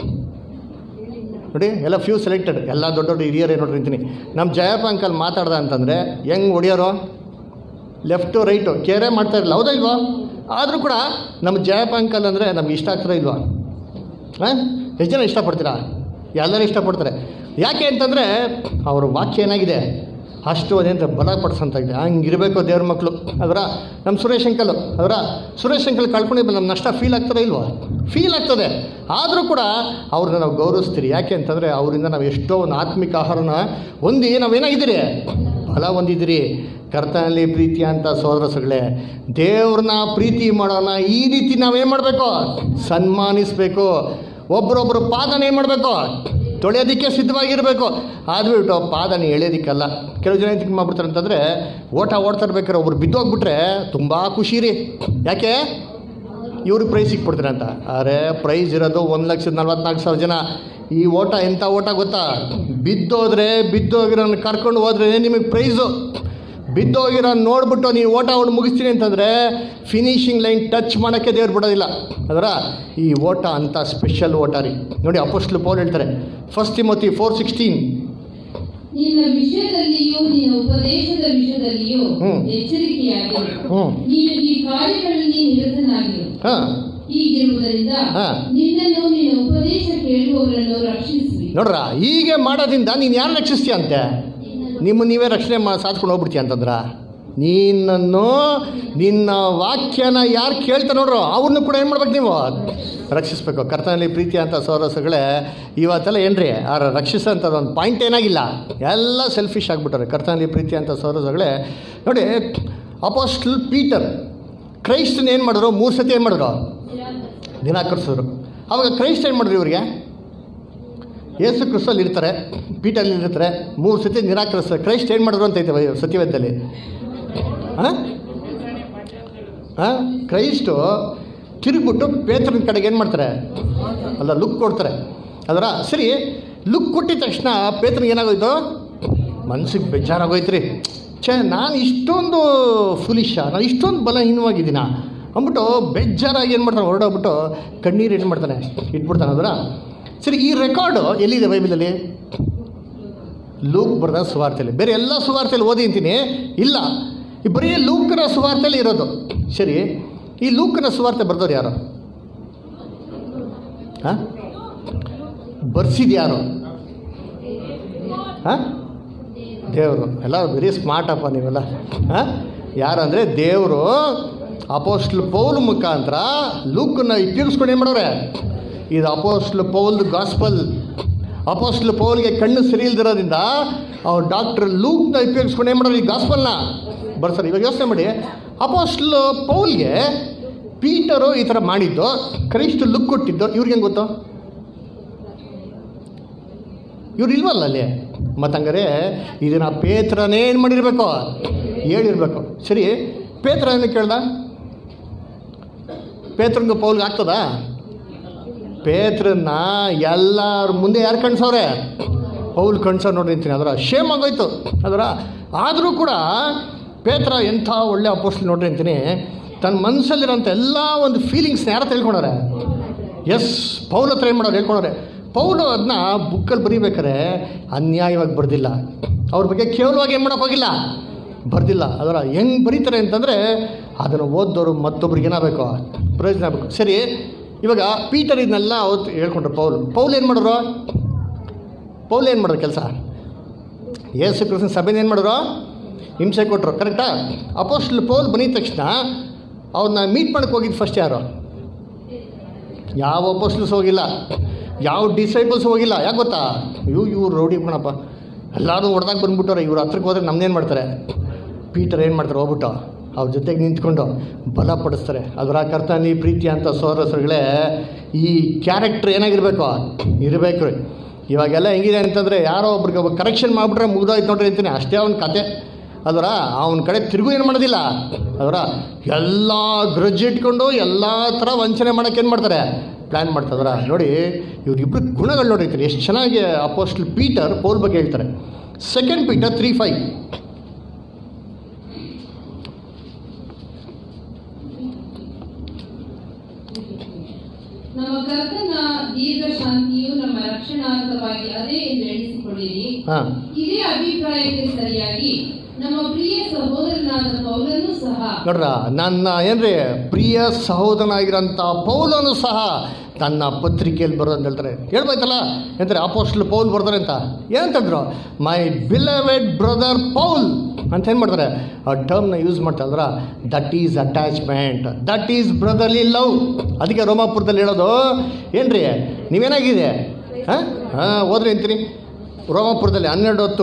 S1: ನೋಡಿ ಎಲ್ಲ ಫ್ಯೂ ಸೆಲೆಕ್ಟೆಡ್ ಎಲ್ಲ ದೊಡ್ಡ ದೊಡ್ಡ ಹಿರಿಯರೇ ನೋಡ್ರಿ ಅಂತೀನಿ ನಮ್ಮ ಜಯಪ್ಪ ಅಂಕಲ್ ಮಾತಾಡ್ದ ಅಂತಂದರೆ ಹೆಂಗೆ ಹೊಡಿಯೋರು ಲೆಫ್ಟು ರೈಟು ಕೇರೆ ಮಾಡ್ತಾ ಇರಲಿಲ್ಲ ಹೌದಾ ಇಲ್ವಾ ಆದರೂ ಕೂಡ ನಮ್ಮ ಜಯಪ್ಪ ಅಂಕಲ್ ಅಂದರೆ ನಮ್ಗೆ ಇಷ್ಟ ಆಗ್ತಾರ ಇಲ್ವಾ ಹಾಂ ಎಷ್ಟು ಜನ ಇಷ್ಟಪಡ್ತೀರಾ ಎಲ್ಲರೂ ಇಷ್ಟಪಡ್ತಾರೆ ಯಾಕೆ ಅಂತಂದರೆ ಅವ್ರ ವಾಕ್ಯ ಏನಾಗಿದೆ ಅಷ್ಟು ಅದೇಂತ ಬಲಪಡಿಸಂತಾಗಿದೆ ಹಂಗಿರಬೇಕು ದೇವ್ರ ಮಕ್ಕಳು ಅದರ ನಮ್ಮ ಸುರೇಶ್ ಅಂಕಲ್ ಅದರ ಸುರೇಶ್ ಅಂಕಲ್ ಕಳ್ಕೊಂಡಿದ್ದು ನಮ್ಮ ನಷ್ಟ ಫೀಲ್ ಆಗ್ತದೆ ಇಲ್ವಾ ಫೀಲ್ ಆಗ್ತದೆ ಆದರೂ ಕೂಡ ಅವ್ರನ್ನ ನಾವು ಗೌರವಿಸ್ತೀರಿ ಯಾಕೆ ಅಂತಂದರೆ ಅವರಿಂದ ನಾವು ಎಷ್ಟೋ ಒಂದು ಆತ್ಮಿಕ ಆಹಾರನ ಹೊಂದಿ ನಾವೇನಾಗಿದ್ದೀರಿ ಫಲ ಹೊಂದಿದ್ದೀರಿ ಕರ್ತನಲ್ಲಿ ಪ್ರೀತಿ ಅಂತ ಸೋದರಸುಗಳೇ ದೇವ್ರನ್ನ ಪ್ರೀತಿ ಮಾಡೋಣ ಈ ರೀತಿ ನಾವೇನು ಮಾಡಬೇಕು ಸನ್ಮಾನಿಸಬೇಕು ಒಬ್ರೊಬ್ರು ಪಾದನ ಏನು ಮಾಡಬೇಕು ತೊಳೆಯೋದಕ್ಕೆ ಸಿದ್ಧವಾಗಿರಬೇಕು ಆದ್ಬಿಟ್ಟು ಪಾದನ ಎಳೆಯೋದಕ್ಕಲ್ಲ ಕೆಲವು ಜನ ಎಂತಕ್ಕೆ ಮಾಡ್ಬಿಡ್ತಾರೆ ಅಂತಂದರೆ ಓಟ ಓಡ್ತಾ ಇರ್ಬೇಕಾದ್ರೆ ಒಬ್ರು ಬಿದ್ದೋಗ್ಬಿಟ್ರೆ ತುಂಬ ಖುಷಿ ರೀ ಯಾಕೆ ಇವ್ರಿಗೆ ಪ್ರೈಸ್ ಸಿಕ್ಬಿಡ್ತಾರೆ ಅಂತ ಅರೆ ಪ್ರೈಸ್ ಇರೋದು ಒಂದು ಲಕ್ಷದ ನಲ್ವತ್ನಾಲ್ಕು ಸಾವಿರ ಜನ ಈ ಓಟ ಎಂಥ ಓಟ ಗೊತ್ತಾ ಬಿದ್ದೋದ್ರೆ ಬಿದ್ದೋಗಿರೋನ್ ಕರ್ಕೊಂಡು ಹೋದ್ರೆ ನಿಮಗೆ ಪ್ರೈಸು ಬಿದ್ದೋಗಿರೋ ನೋಡ್ಬಿಟ್ಟು ನೀವು ಓಟ ಅವ್ನು ಮುಗಿಸ್ತೀನಿ ಅಂತಂದರೆ ಫಿನಿಶಿಂಗ್ ಲೈನ್ ಟಚ್ ಮಾಡೋಕ್ಕೆ ದೇವ್ರು ಬಿಡೋದಿಲ್ಲ ಅದರ ಈ ಓಟ ಅಂತ ಸ್ಪೆಷಲ್ ಓಟ ರೀ ನೋಡಿ ಅಪೋಸ್ಟ್ಲು ಪೌಲ್ ಹೇಳ್ತಾರೆ ಫಸ್ಟ್ ತಿಮೋತಿ ಫೋರ್ ಸಿಕ್ಸ್ಟೀನ್
S3: ನಿನ್ನ ವಿಷಯದಲ್ಲಿಯೂ ನಿನ್ನ ಉಪದೇಶದ ವಿಷಯದಲ್ಲಿಯೂ
S1: ಹ್ಮ್.
S3: ಎಚ್ಚರಿಕೆಯಾಗಿರು
S1: ಹ್ಞೂ
S3: ನೀನು ಈ ಕಾರ್ಯಗಳಲ್ಲಿ ನಿರತನಾಗಿರು
S1: ಹಾಂ
S3: ಹೀಗಿರುವುದರಿಂದ
S1: ಹಾ.
S3: ನಿನ್ನನ್ನು ನಿನ್ನ ಉಪದೇಶ ಕೇಳುವವರನ್ನು ರಕ್ಷಿಸುವಿ
S1: ನೋಡ್ರ ಹೀಗೆ ಮಾಡೋದ್ರಿಂದ ನೀನು ಯಾರು ರಕ್ಷಿಸ್ತೀಯ ಅಂತೆ ನಿಮ್ಮ ನೀವೇ ರಕ್ಷಣೆ ಮಾ ಸಾಧ್ಕೊಂಡು ಹೋಗ್ಬಿಡ್ತೀಯ ಅಂತಂದ್ರ ನಿನ್ನನ್ನು ನಿನ್ನ ವಾಕ್ಯನ ಯಾರು ಕೇಳ್ತಾ ನೋಡ್ರು ಅವ್ರನ್ನೂ ಕೂಡ ಏನು ಮಾಡ್ಬೇಕು ನೀವು ರಕ್ಷಿಸ್ಬೇಕು ಕರ್ತನಲ್ಲಿ ಪ್ರೀತಿ ಅಂತ ಸೌರಸಗಳೇ ಇವತ್ತೆಲ್ಲ ಏನ್ರಿ ಆ ರಕ್ಷಿಸೋಂಥದ್ದು ಒಂದು ಪಾಯಿಂಟ್ ಏನಾಗಿಲ್ಲ ಎಲ್ಲ ಸೆಲ್ಫಿಶ್ ಆಗಿಬಿಟ್ಟಾರೆ ಕರ್ತನಲ್ಲಿ ಪ್ರೀತಿ ಅಂತ ಸೌರಸಗಳೇ ನೋಡಿ ಅಪೋಸ್ಟಲ್ ಪೀಟರ್ ಕ್ರೈಸ್ತನ ಏನು ಮಾಡಿದ್ರು ಮೂರು ಸತಿ ಏನು ಮಾಡಿದ್ರು ನಿರಾಕರಿಸಿದ್ರು ಅವಾಗ ಕ್ರೈಸ್ಟ್ ಏನು ಮಾಡಿದ್ರು ಇವ್ರಿಗೆ ಯೇಸು ಕ್ರಿಸ್ತಲ್ಲಿ ಇರ್ತಾರೆ ಪೀಠಲ್ಲಿ ಇರ್ತಾರೆ ಮೂರು ಸತಿ ನಿರಾಕರಿಸ್ತಾರೆ ಕ್ರೈಸ್ಟ್ ಏನು ಮಾಡಿದ್ರು ಅಂತ ಐತೆ ಸತ್ಯವೇದದಲ್ಲಿ ಹಾಂ ಹಾಂ ಕ್ರೈಸ್ಟು ತಿರುಗ್ಬಿಟ್ಟು ಪೇತ್ರನ ಕಡೆಗೆ ಏನು ಮಾಡ್ತಾರೆ ಅಲ್ಲ ಲುಕ್ ಕೊಡ್ತಾರೆ ಅದರ ಸರಿ ಲುಕ್ ಕೊಟ್ಟಿದ ತಕ್ಷಣ ಪೇತ್ರನಿಗೆ ಏನಾಗೋಯ್ತು ಮನ್ಸಿಗೆ ಬೇಜಾರಾಗೋಯ್ತು ರೀ ಛೇ ನಾನು ಇಷ್ಟೊಂದು ಫುಲಿಶ ನಾನು ಇಷ್ಟೊಂದು ಬಲಹೀನವಾಗಿದ್ದೀನ ಅಂದ್ಬಿಟ್ಟು ಬೇಜಾರಾಗಿ ಏನು ಮಾಡ್ತಾನೆ ಹೊರಡೋಗ್ಬಿಟ್ಟು ಕಣ್ಣೀರು ಏನು ಮಾಡ್ತಾನೆ ಇಟ್ಬಿಡ್ತಾನೆ ಅದರ ಸರಿ ಈ ರೆಕಾರ್ಡು ಎಲ್ಲಿದೆ ಬೈಬಲಲ್ಲಿ ಲೂಕ್ ಬರೆದ ಸುವಾರ್ತೆಯಲ್ಲಿ ಬೇರೆ ಎಲ್ಲ ಸುವಾರ್ತೆಯಲ್ಲಿ ಓದಿ ಅಂತೀನಿ ಇಲ್ಲ ಈ ಬರೀ ಲೂಕನ ಸುವಾರ್ತೆಯಲ್ಲಿ ಇರೋದು ಸರಿ ಈ ಲೂಕನ ಸುವಾರ್ತೆ ಬರೆದವ್ರು ಯಾರು ಹಾಂ ಬರ್ಸಿದ್ದು ಯಾರು ಹಾಂ ದೇವರು ಎಲ್ಲ ವೆರಿ ಸ್ಮಾರ್ಟ್ ಅಪ್ಪ ನೀವೆಲ್ಲ ಹಾಂ ಯಾರಂದರೆ ದೇವರು ಅಪೋಸ್ಟ್ಲ್ ಪೌಲ್ ಮುಖಾಂತರ ಲೂಕನ್ನ ಉಪಯೋಗಿಸ್ಕೊಂಡು ಏನು ಮಾಡೋರೆ ಇದು ಅಪೋಸ್ಟ್ಲ್ ಪೌಲ್ದು ಗಾಸ್ಪಲ್ ಅಪೋಸ್ಟ್ಲ್ ಪೌಲ್ಗೆ ಕಣ್ಣು ಸರಿ ಇಲ್ದಿರೋದ್ರಿಂದ ಅವ್ರು ಡಾಕ್ಟರ್ ಲೂಕ್ನ ಉಪಯೋಗಿಸ್ಕೊಂಡು ಏನು ಮಾಡೋರು ಈ ಗಾಸ್ಪಲ್ನ ಬರ್ತಾರೆ ಇವಾಗ ಯೋಚನೆ ಮಾಡಿ ಅಪೋಸ್ಟ್ಲ್ ಪೌಲ್ಗೆ ಪೀಟರು ಈ ಥರ ಮಾಡಿದ್ದು ಕ್ರೈಸ್ಟ್ ಲುಕ್ ಕೊಟ್ಟಿದ್ದು ಇವ್ರಿಗೆ ಹೆಂಗೆ ಗೊತ್ತು ಇವ್ರು ಇಲ್ವಲ್ಲ ಅಲ್ಲಿ ಮತ್ತು ಹಂಗಾರೆ ಇದನ್ನು ಪೇತ್ರನೇ ಏನು ಮಾಡಿರಬೇಕು ಹೇಳಿರ್ಬೇಕು ಸರಿ ಪೇತ್ರ ಏನು ಕೇಳ್ದ ಪೇತ್ರನಿಗೆ ಪೌಲ್ಗೆ ಆಗ್ತದಾ ಪೇತ್ರನ್ನ ಎಲ್ಲರ ಮುಂದೆ ಯಾರು ಕಣ್ಸವ್ರೆ ಪೌಲ್ ಕಣ್ಸೋ ನೋಡಿ ಅಂತೀನಿ ಅದರ ಶೇಮ್ ಆಗೋಯ್ತು ಅದರ ಆದರೂ ಕೂಡ ಪೇತ್ರ ಎಂಥ ಒಳ್ಳೆ ಅಪೋಸ್ಟ್ ನೋಡ್ರಿ ಅಂತೀನಿ ತನ್ನ ಮನಸ್ಸಲ್ಲಿರೋಂಥ ಎಲ್ಲ ಒಂದು ಫೀಲಿಂಗ್ಸ್ನ ಯಾರ ತಿಳ್ಕೊಂಡವ್ರೆ ಎಸ್ ಪೌಲ್ ಹತ್ರ ಏನು ಮಾಡೋರು ಹೇಳ್ಕೊಂಡವ್ರೆ ಪೌಲು ಅದನ್ನ ಬುಕ್ಕಲ್ಲಿ ಬರೀಬೇಕಾರೆ ಅನ್ಯಾಯವಾಗಿ ಬರ್ದಿಲ್ಲ ಅವ್ರ ಬಗ್ಗೆ ಕೇವಲವಾಗಿ ಏನು ಮಾಡೋಕೆ ಹೋಗಿಲ್ಲ ಬರ್ದಿಲ್ಲ ಅದರ ಹೆಂಗೆ ಬರೀತಾರೆ ಅಂತಂದರೆ ಅದನ್ನು ಓದ್ದವರು ಮತ್ತೊಬ್ರಿಗೆ ಏನಾಗಬೇಕು ಪ್ರಯೋಜನ ಆಗಬೇಕು ಸರಿ ಇವಾಗ ಪೀಟರ್ ಇದನ್ನೆಲ್ಲ ಅವತ್ತು ಹೇಳ್ಕೊಂಡ್ರು ಪೌಲ್ ಪೌಲ್ ಏನು ಮಾಡಿದ್ರು ಪೌಲ್ ಏನು ಮಾಡಿದ್ರು ಕೆಲಸ ಯೇಸು ಕ್ರಿಸ್ತನ ಸಭೆನ ಏನು ಮಾಡಿದ್ರು ಹಿಂಸೆ ಕೊಟ್ಟರು ಕರೆಕ್ಟಾ ಅಪೋಸ್ಟ್ಲ್ ಪೌಲ್ ಬಂದಿದ ತಕ್ಷಣ ಅವ್ರನ್ನ ಮೀಟ್ ಮಾಡಕ್ಕೆ ಹೋಗಿದ್ದು ಫಸ್ಟ್ ಯಾರು ಯಾವ ಅಪೋಸ್ಟ್ಲ್ಸ್ ಹೋಗಿಲ್ಲ ಯಾವ ಡಿಸೈಬಲ್ಸ್ ಹೋಗಿಲ್ಲ ಯಾಕೆ ಗೊತ್ತಾ ಇವು ಇವ್ರು ರೌಡಿ ಕಣಪ್ಪ ಎಲ್ಲರೂ ಹೊಡೆದಾಗ ಬಂದ್ಬಿಟ್ಟವ್ರೆ ಇವ್ರ ಹತ್ರಕ್ಕೆ ಹೋದ್ರೆ ನಮ್ಮನ್ನೇನು ಮಾಡ್ತಾರೆ ಪೀಟರ್ ಏನು ಮಾಡ್ತಾರೆ ಹೋಗ್ಬಿಟ್ಟು ಅವ್ರ ಜೊತೆಗೆ ನಿಂತ್ಕೊಂಡು ಬಲಪಡಿಸ್ತಾರೆ ಅದರ ಕರ್ತನಿ ಪ್ರೀತಿ ಅಂತ ಸೋದರಸರುಗಳೇ ಈ ಕ್ಯಾರೆಕ್ಟರ್ ಏನಾಗಿರ್ಬೇಕು ಇರಬೇಕು ರೀ ಇವಾಗೆಲ್ಲ ಹೆಂಗಿದೆ ಅಂತಂದರೆ ಯಾರೋ ಒಬ್ರಿಗೆ ಒಬ್ಬ ಕರೆಕ್ಷನ್ ಮಾಡಿಬಿಟ್ರೆ ಮುಗ್ದೋಯ್ತು ನೋಡ್ರಿ ಅಂತೀನಿ ಅಷ್ಟೇ ಅವ್ನ ಕತೆ ಅದರ ಅವನ ಕಡೆ ತಿರುಗು ಏನು ಮಾಡೋದಿಲ್ಲ ಅದರ ಎಲ್ಲ ಗ್ರಜ್ ಇಟ್ಕೊಂಡು ಎಲ್ಲ ಥರ ವಂಚನೆ ಮಾಡೋಕ್ಕೆ ಏನು ಮಾಡ್ತಾರೆ ಪ್ಲ್ಯಾನ್ ಮಾಡ್ತಾರ ನೋಡಿ ಇವ್ರಿಬ್ರು ಗುಣಗಳು ನೋಡಿರ್ತಾರೆ ಎಷ್ಟು ಚೆನ್ನಾಗಿ ಅಪೋಸ್ಟಲ್ ಪೀಟರ್ ಪೌಲ್ ಬಗ್ಗೆ ಹೇಳ್ತಾರೆ ಸೆಕೆಂಡ್ ಪೀಟರ್ ತ್ರೀ ಫೈವ್
S3: ನಮ್ಮ ಕರ್ತನ ದೀರ್ಘ ಶಾಂತಿಯು ನಮ್ಮ ರಕ್ಷಣಾರ್ಥವಾಗಿ ಅದೇ ಎಂದು ಎಣಿಸಿಕೊಳ್ಳಿರಿ
S1: ಹಾಂ
S3: ಇದೇ ಅಭಿಪ್ರಾಯಕ್ಕೆ ಸರಿಯಾಗಿ ನಮ್ಮ ಪ್ರಿಯ ಸಹೋದರನಾದ ಪೌಲನು ಸಹ
S1: ನೋಡ್ರ ನನ್ನ ಏನ್ರಿ ಪ್ರಿಯ ಸಹೋದರನಾಗಿರೋಂಥ ಪೌಲನು ಸಹ ತನ್ನ ಪತ್ರಿಕೆಯಲ್ಲಿ ಬರೋದು ಅಂತ ಹೇಳ್ತಾರೆ ಹೇಳ್ಬೇಕಲ್ಲ ಎಂತಾರೆ ಅಪೋಸ್ಟ್ಲ್ ಪೌಲ್ ಬರ್ತಾರೆ ಅಂತ ಏನಂತಂದ್ರು ಮೈ ಬಿಲವೆಡ್ ಬ್ರದರ್ ಪೌಲ್ ಅಂತ ಏನು ಮಾಡ್ತಾರೆ ಆ ಟರ್ಮ್ನ ಯೂಸ್ ಮಾಡ್ತಾ ಇದ್ರ that is attachment that is brotherly love ಅದಕ್ಕೆ ರೋಮಾಪುರದಲ್ಲಿ ಹೇಳೋದು ಏನ್ರಿ ನೀವೇನಾಗಿದೆ ಹಾಂ ಹಾಂ ಹೋದ್ರಿ ಅಂತೀನಿ ರೋಮಾಪುರದಲ್ಲಿ ಹನ್ನೆರಡು ಹೊತ್ತು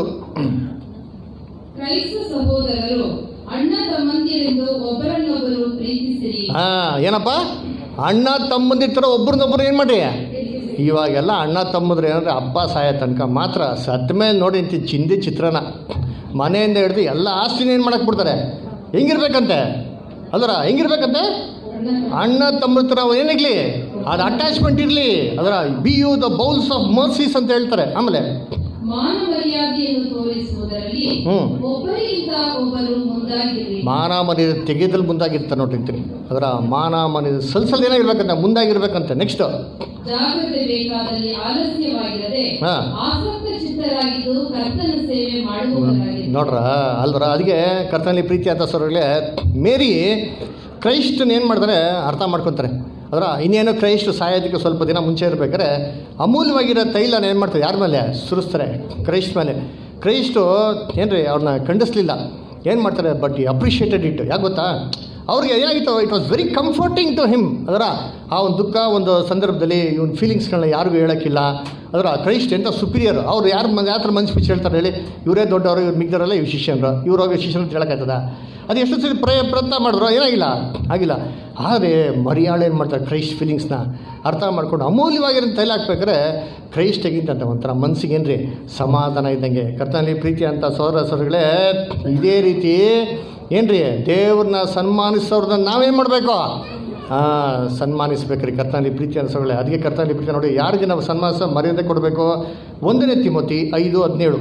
S3: ಕ್ರೈಸ್ತ ಸಹೋದರರು ಅಣ್ಣ ತಮ್ಮಂದಿರೆಂದು ಒಬ್ಬರನ್ನೊಬ್ಬರು ಪ್ರೀತಿಸಿರಿ
S1: ಹಾಂ ಏನಪ್ಪ ಅಣ್ಣ ತಮ್ಮಂದಿರ ಥರ ಒಬ್ರನ್ನೊಬ್ರು ಏನು ಮಾಡ್ರಿ ಇವಾಗೆಲ್ಲ ಅಣ್ಣ ತಮ್ಮಂದ್ರು ಏನಂದ್ರೆ ಹಬ್ಬ ಸಾಯ ತನಕ ಮಾತ್ರ ಸತ್ತ ಮೇಲೆ ನೋಡಿ ಅಂತೀನಿ ಚಿಂದಿ ಚಿತ್ರನ ಮನೆಯಿಂದ ಹಿಡಿದು ಎಲ್ಲ ಆಸ್ತಿನ ಏನು ಮಾಡಕ್ಕೆ ಬಿಡ್ತಾರೆ ಹೆಂಗಿರ್ಬೇಕಂತೆ ಅಲ್ವರ ಹೆಂಗಿರ್ಬೇಕಂತೆ ಅಣ್ಣ ತಮ್ಮ ಥರ ಏನಿರಲಿ ಅದು ಅಟ್ಯಾಚ್ಮೆಂಟ್ ಇರಲಿ ಅದರ be you the bowels of mercies ಅಂತ ಹೇಳ್ತಾರೆ ಆಮೇಲೆ
S3: ಮಾನ ಮರ್ಯಾದೆಯನ್ನು ತೋರಿಸುವುದರಲ್ಲಿ
S1: ಹ್ಮ್.
S3: ಒಬ್ಬರಿಗಿಂತ ಒಬ್ಬರು ಮುಂದಾಗಿರಿ
S1: ಮಾನ ಮರ್ಯಾದೆ ತೆಗೆದಲ್ಲಿ ಮುಂದಾಗಿರ್ತಾರೆ ನೋಡಿರ್ತೀನಿ ಅದರ ಮಾನ ಮರ್ಯಾದೆ ಸಲ್ಸಲ್ ಏನಾಗಿರ್ಬೇಕಂತ ಮುಂದಾಗಿರ್ಬೇಕಂತೆ ನೆಕ್ಸ್ಟ್
S3: ಜಾಗ್ರತೆ ಬೇಕಾದಲ್ಲಿ ಆಲಸ್ಯವಾಗಿರದೆ
S1: ಹಾ.
S3: ಆಸಕ್ತ ಚಿತ್ತರಾಗಿದ್ದು ಕರ್ತನ ಸೇವೆ ಮಾಡುವವರಾಗಿರಿ
S1: ನೋಡ್ರ ಅಲ್ವರ ಅದಕ್ಕೆ ಕರ್ತನಲ್ಲಿ ಪ್ರೀತಿ ಆದ ಸೊರಗಳೇ ಮೇರಿ ಕ್ರೈಸ್ತನ ಏನು ಮಾಡ್ತಾರೆ ಅರ್ಥ ಮಾಡ್ಕೊತಾರೆ ಅದರ ಇನ್ನೇನು ಕ್ರೈಸ್ಟ್ ಸಾಯೋದಕ್ಕೆ ಸ್ವಲ್ಪ ದಿನ ಮುಂಚೆ ಇರ್ಬೇಕಾದ್ರೆ ಅಮೂಲ್ಯವಾಗಿರೋ ತೈಲನ ಏನು ಮಾಡ್ತಾರೆ ಯಾರ ಮೇಲೆ ಸುರಿಸ್ತಾರೆ ಕ್ರೈಸ್ಟ್ ಮೇಲೆ ಕ್ರೈಸ್ಟು ಏನ್ರಿ ಅವ್ರನ್ನ ಖಂಡಿಸ್ಲಿಲ್ಲ ಏನು ಮಾಡ್ತಾರೆ ಬಟ್ ಈ ಅಪ್ರಿಷಿಯೇಟೆಡ್ ಇಟ್ ಯಾಕೆ ಗೊತ್ತಾ ಅವ್ರಿಗೆ ಏನಾಗಿತ್ತು it was very comforting to him ಅದರ ಆ ಒಂದು ದುಃಖ ಒಂದು ಸಂದರ್ಭದಲ್ಲಿ ಇವನ್ ಫೀಲಿಂಗ್ಸ್ಗಳನ್ನ ಯಾರಿಗೂ ಹೇಳೋಕ್ಕಿಲ್ಲ ಅದರ ಕ್ರೈಸ್ಟ್ ಎಂಥ ಸುಪೀರಿಯರ್ ಅವ್ರು ಯಾರು ಮಂದಿ ಯಾವ ಥರ ಮನ್ಸು ಬಿಚ್ಚಿ ಹೇಳ್ತಾರೆ ಹೇಳಿ ಇವರೇ ದೊಡ್ಡವರು ಇವ್ರು ಮಿಗ್ದವರಲ್ಲ ಇವ್ರು ಶಿಷ್ಯನರು ಇವ್ರು ಹೋಗಿ ಶಿಷ್ಯರು ಅಂತ ಹೇಳೋಕ್ಕಾಗ್ತದ ಅದು ಎಷ್ಟು ಸರಿ ಪ್ರಯ ಪ್ರಯತ್ನ ಮಾಡಿದ್ರು ಏನಾಗಿಲ್ಲ ಆಗಿಲ್ಲ ಆದರೆ ಮರಿಯಾಳು ಏನು ಮಾಡ್ತಾರೆ ಕ್ರೈಸ್ಟ್ ಫೀಲಿಂಗ್ಸ್ನ ಅರ್ಥ ಮಾಡ್ಕೊಂಡು ಅಮೂಲ್ಯವಾಗಿರೋ ತೈಲ ಹಾಕ್ಬೇಕಾದ್ರೆ ಕ್ರೈಸ್ಟಿಗಿಂತ ಅಂತ ಒಂಥರ ಮನಸ್ಸಿಗೆ ಏನ್ರಿ ಸಮಾಧಾನ ಇದ್ದಂಗೆ ಕರ್ತನಲ್ಲಿ ಪ್ರೀತಿ ಅಂತ ಸೋದರ ಸೋದರಿಗಳೇ ಇದೇ ರೀತಿ ಏನ್ರಿ ದೇವ್ರನ್ನ ಸನ್ಮಾನಿಸೋರ್ನ ನಾವೇನು ಮಾಡಬೇಕು ಹಾಂ ಸನ್ಮಾನಿಸ್ಬೇಕ್ರಿ ಕರ್ತನಲ್ಲಿ ಪ್ರೀತಿ ಅನ್ಸೋಗಳೇ ಅದಕ್ಕೆ ಕರ್ತನಲ್ಲಿ ಪ್ರೀತಿ ನೋಡಿ ಯಾರಿಗೆ ನಾವು ಸನ್ಮಾನಿಸ ಮರ್ಯಾದೆ ಕೊಡಬೇಕು ಒಂದನೇ ತಿಮೋತಿ ಐದು ಹದಿನೇಳು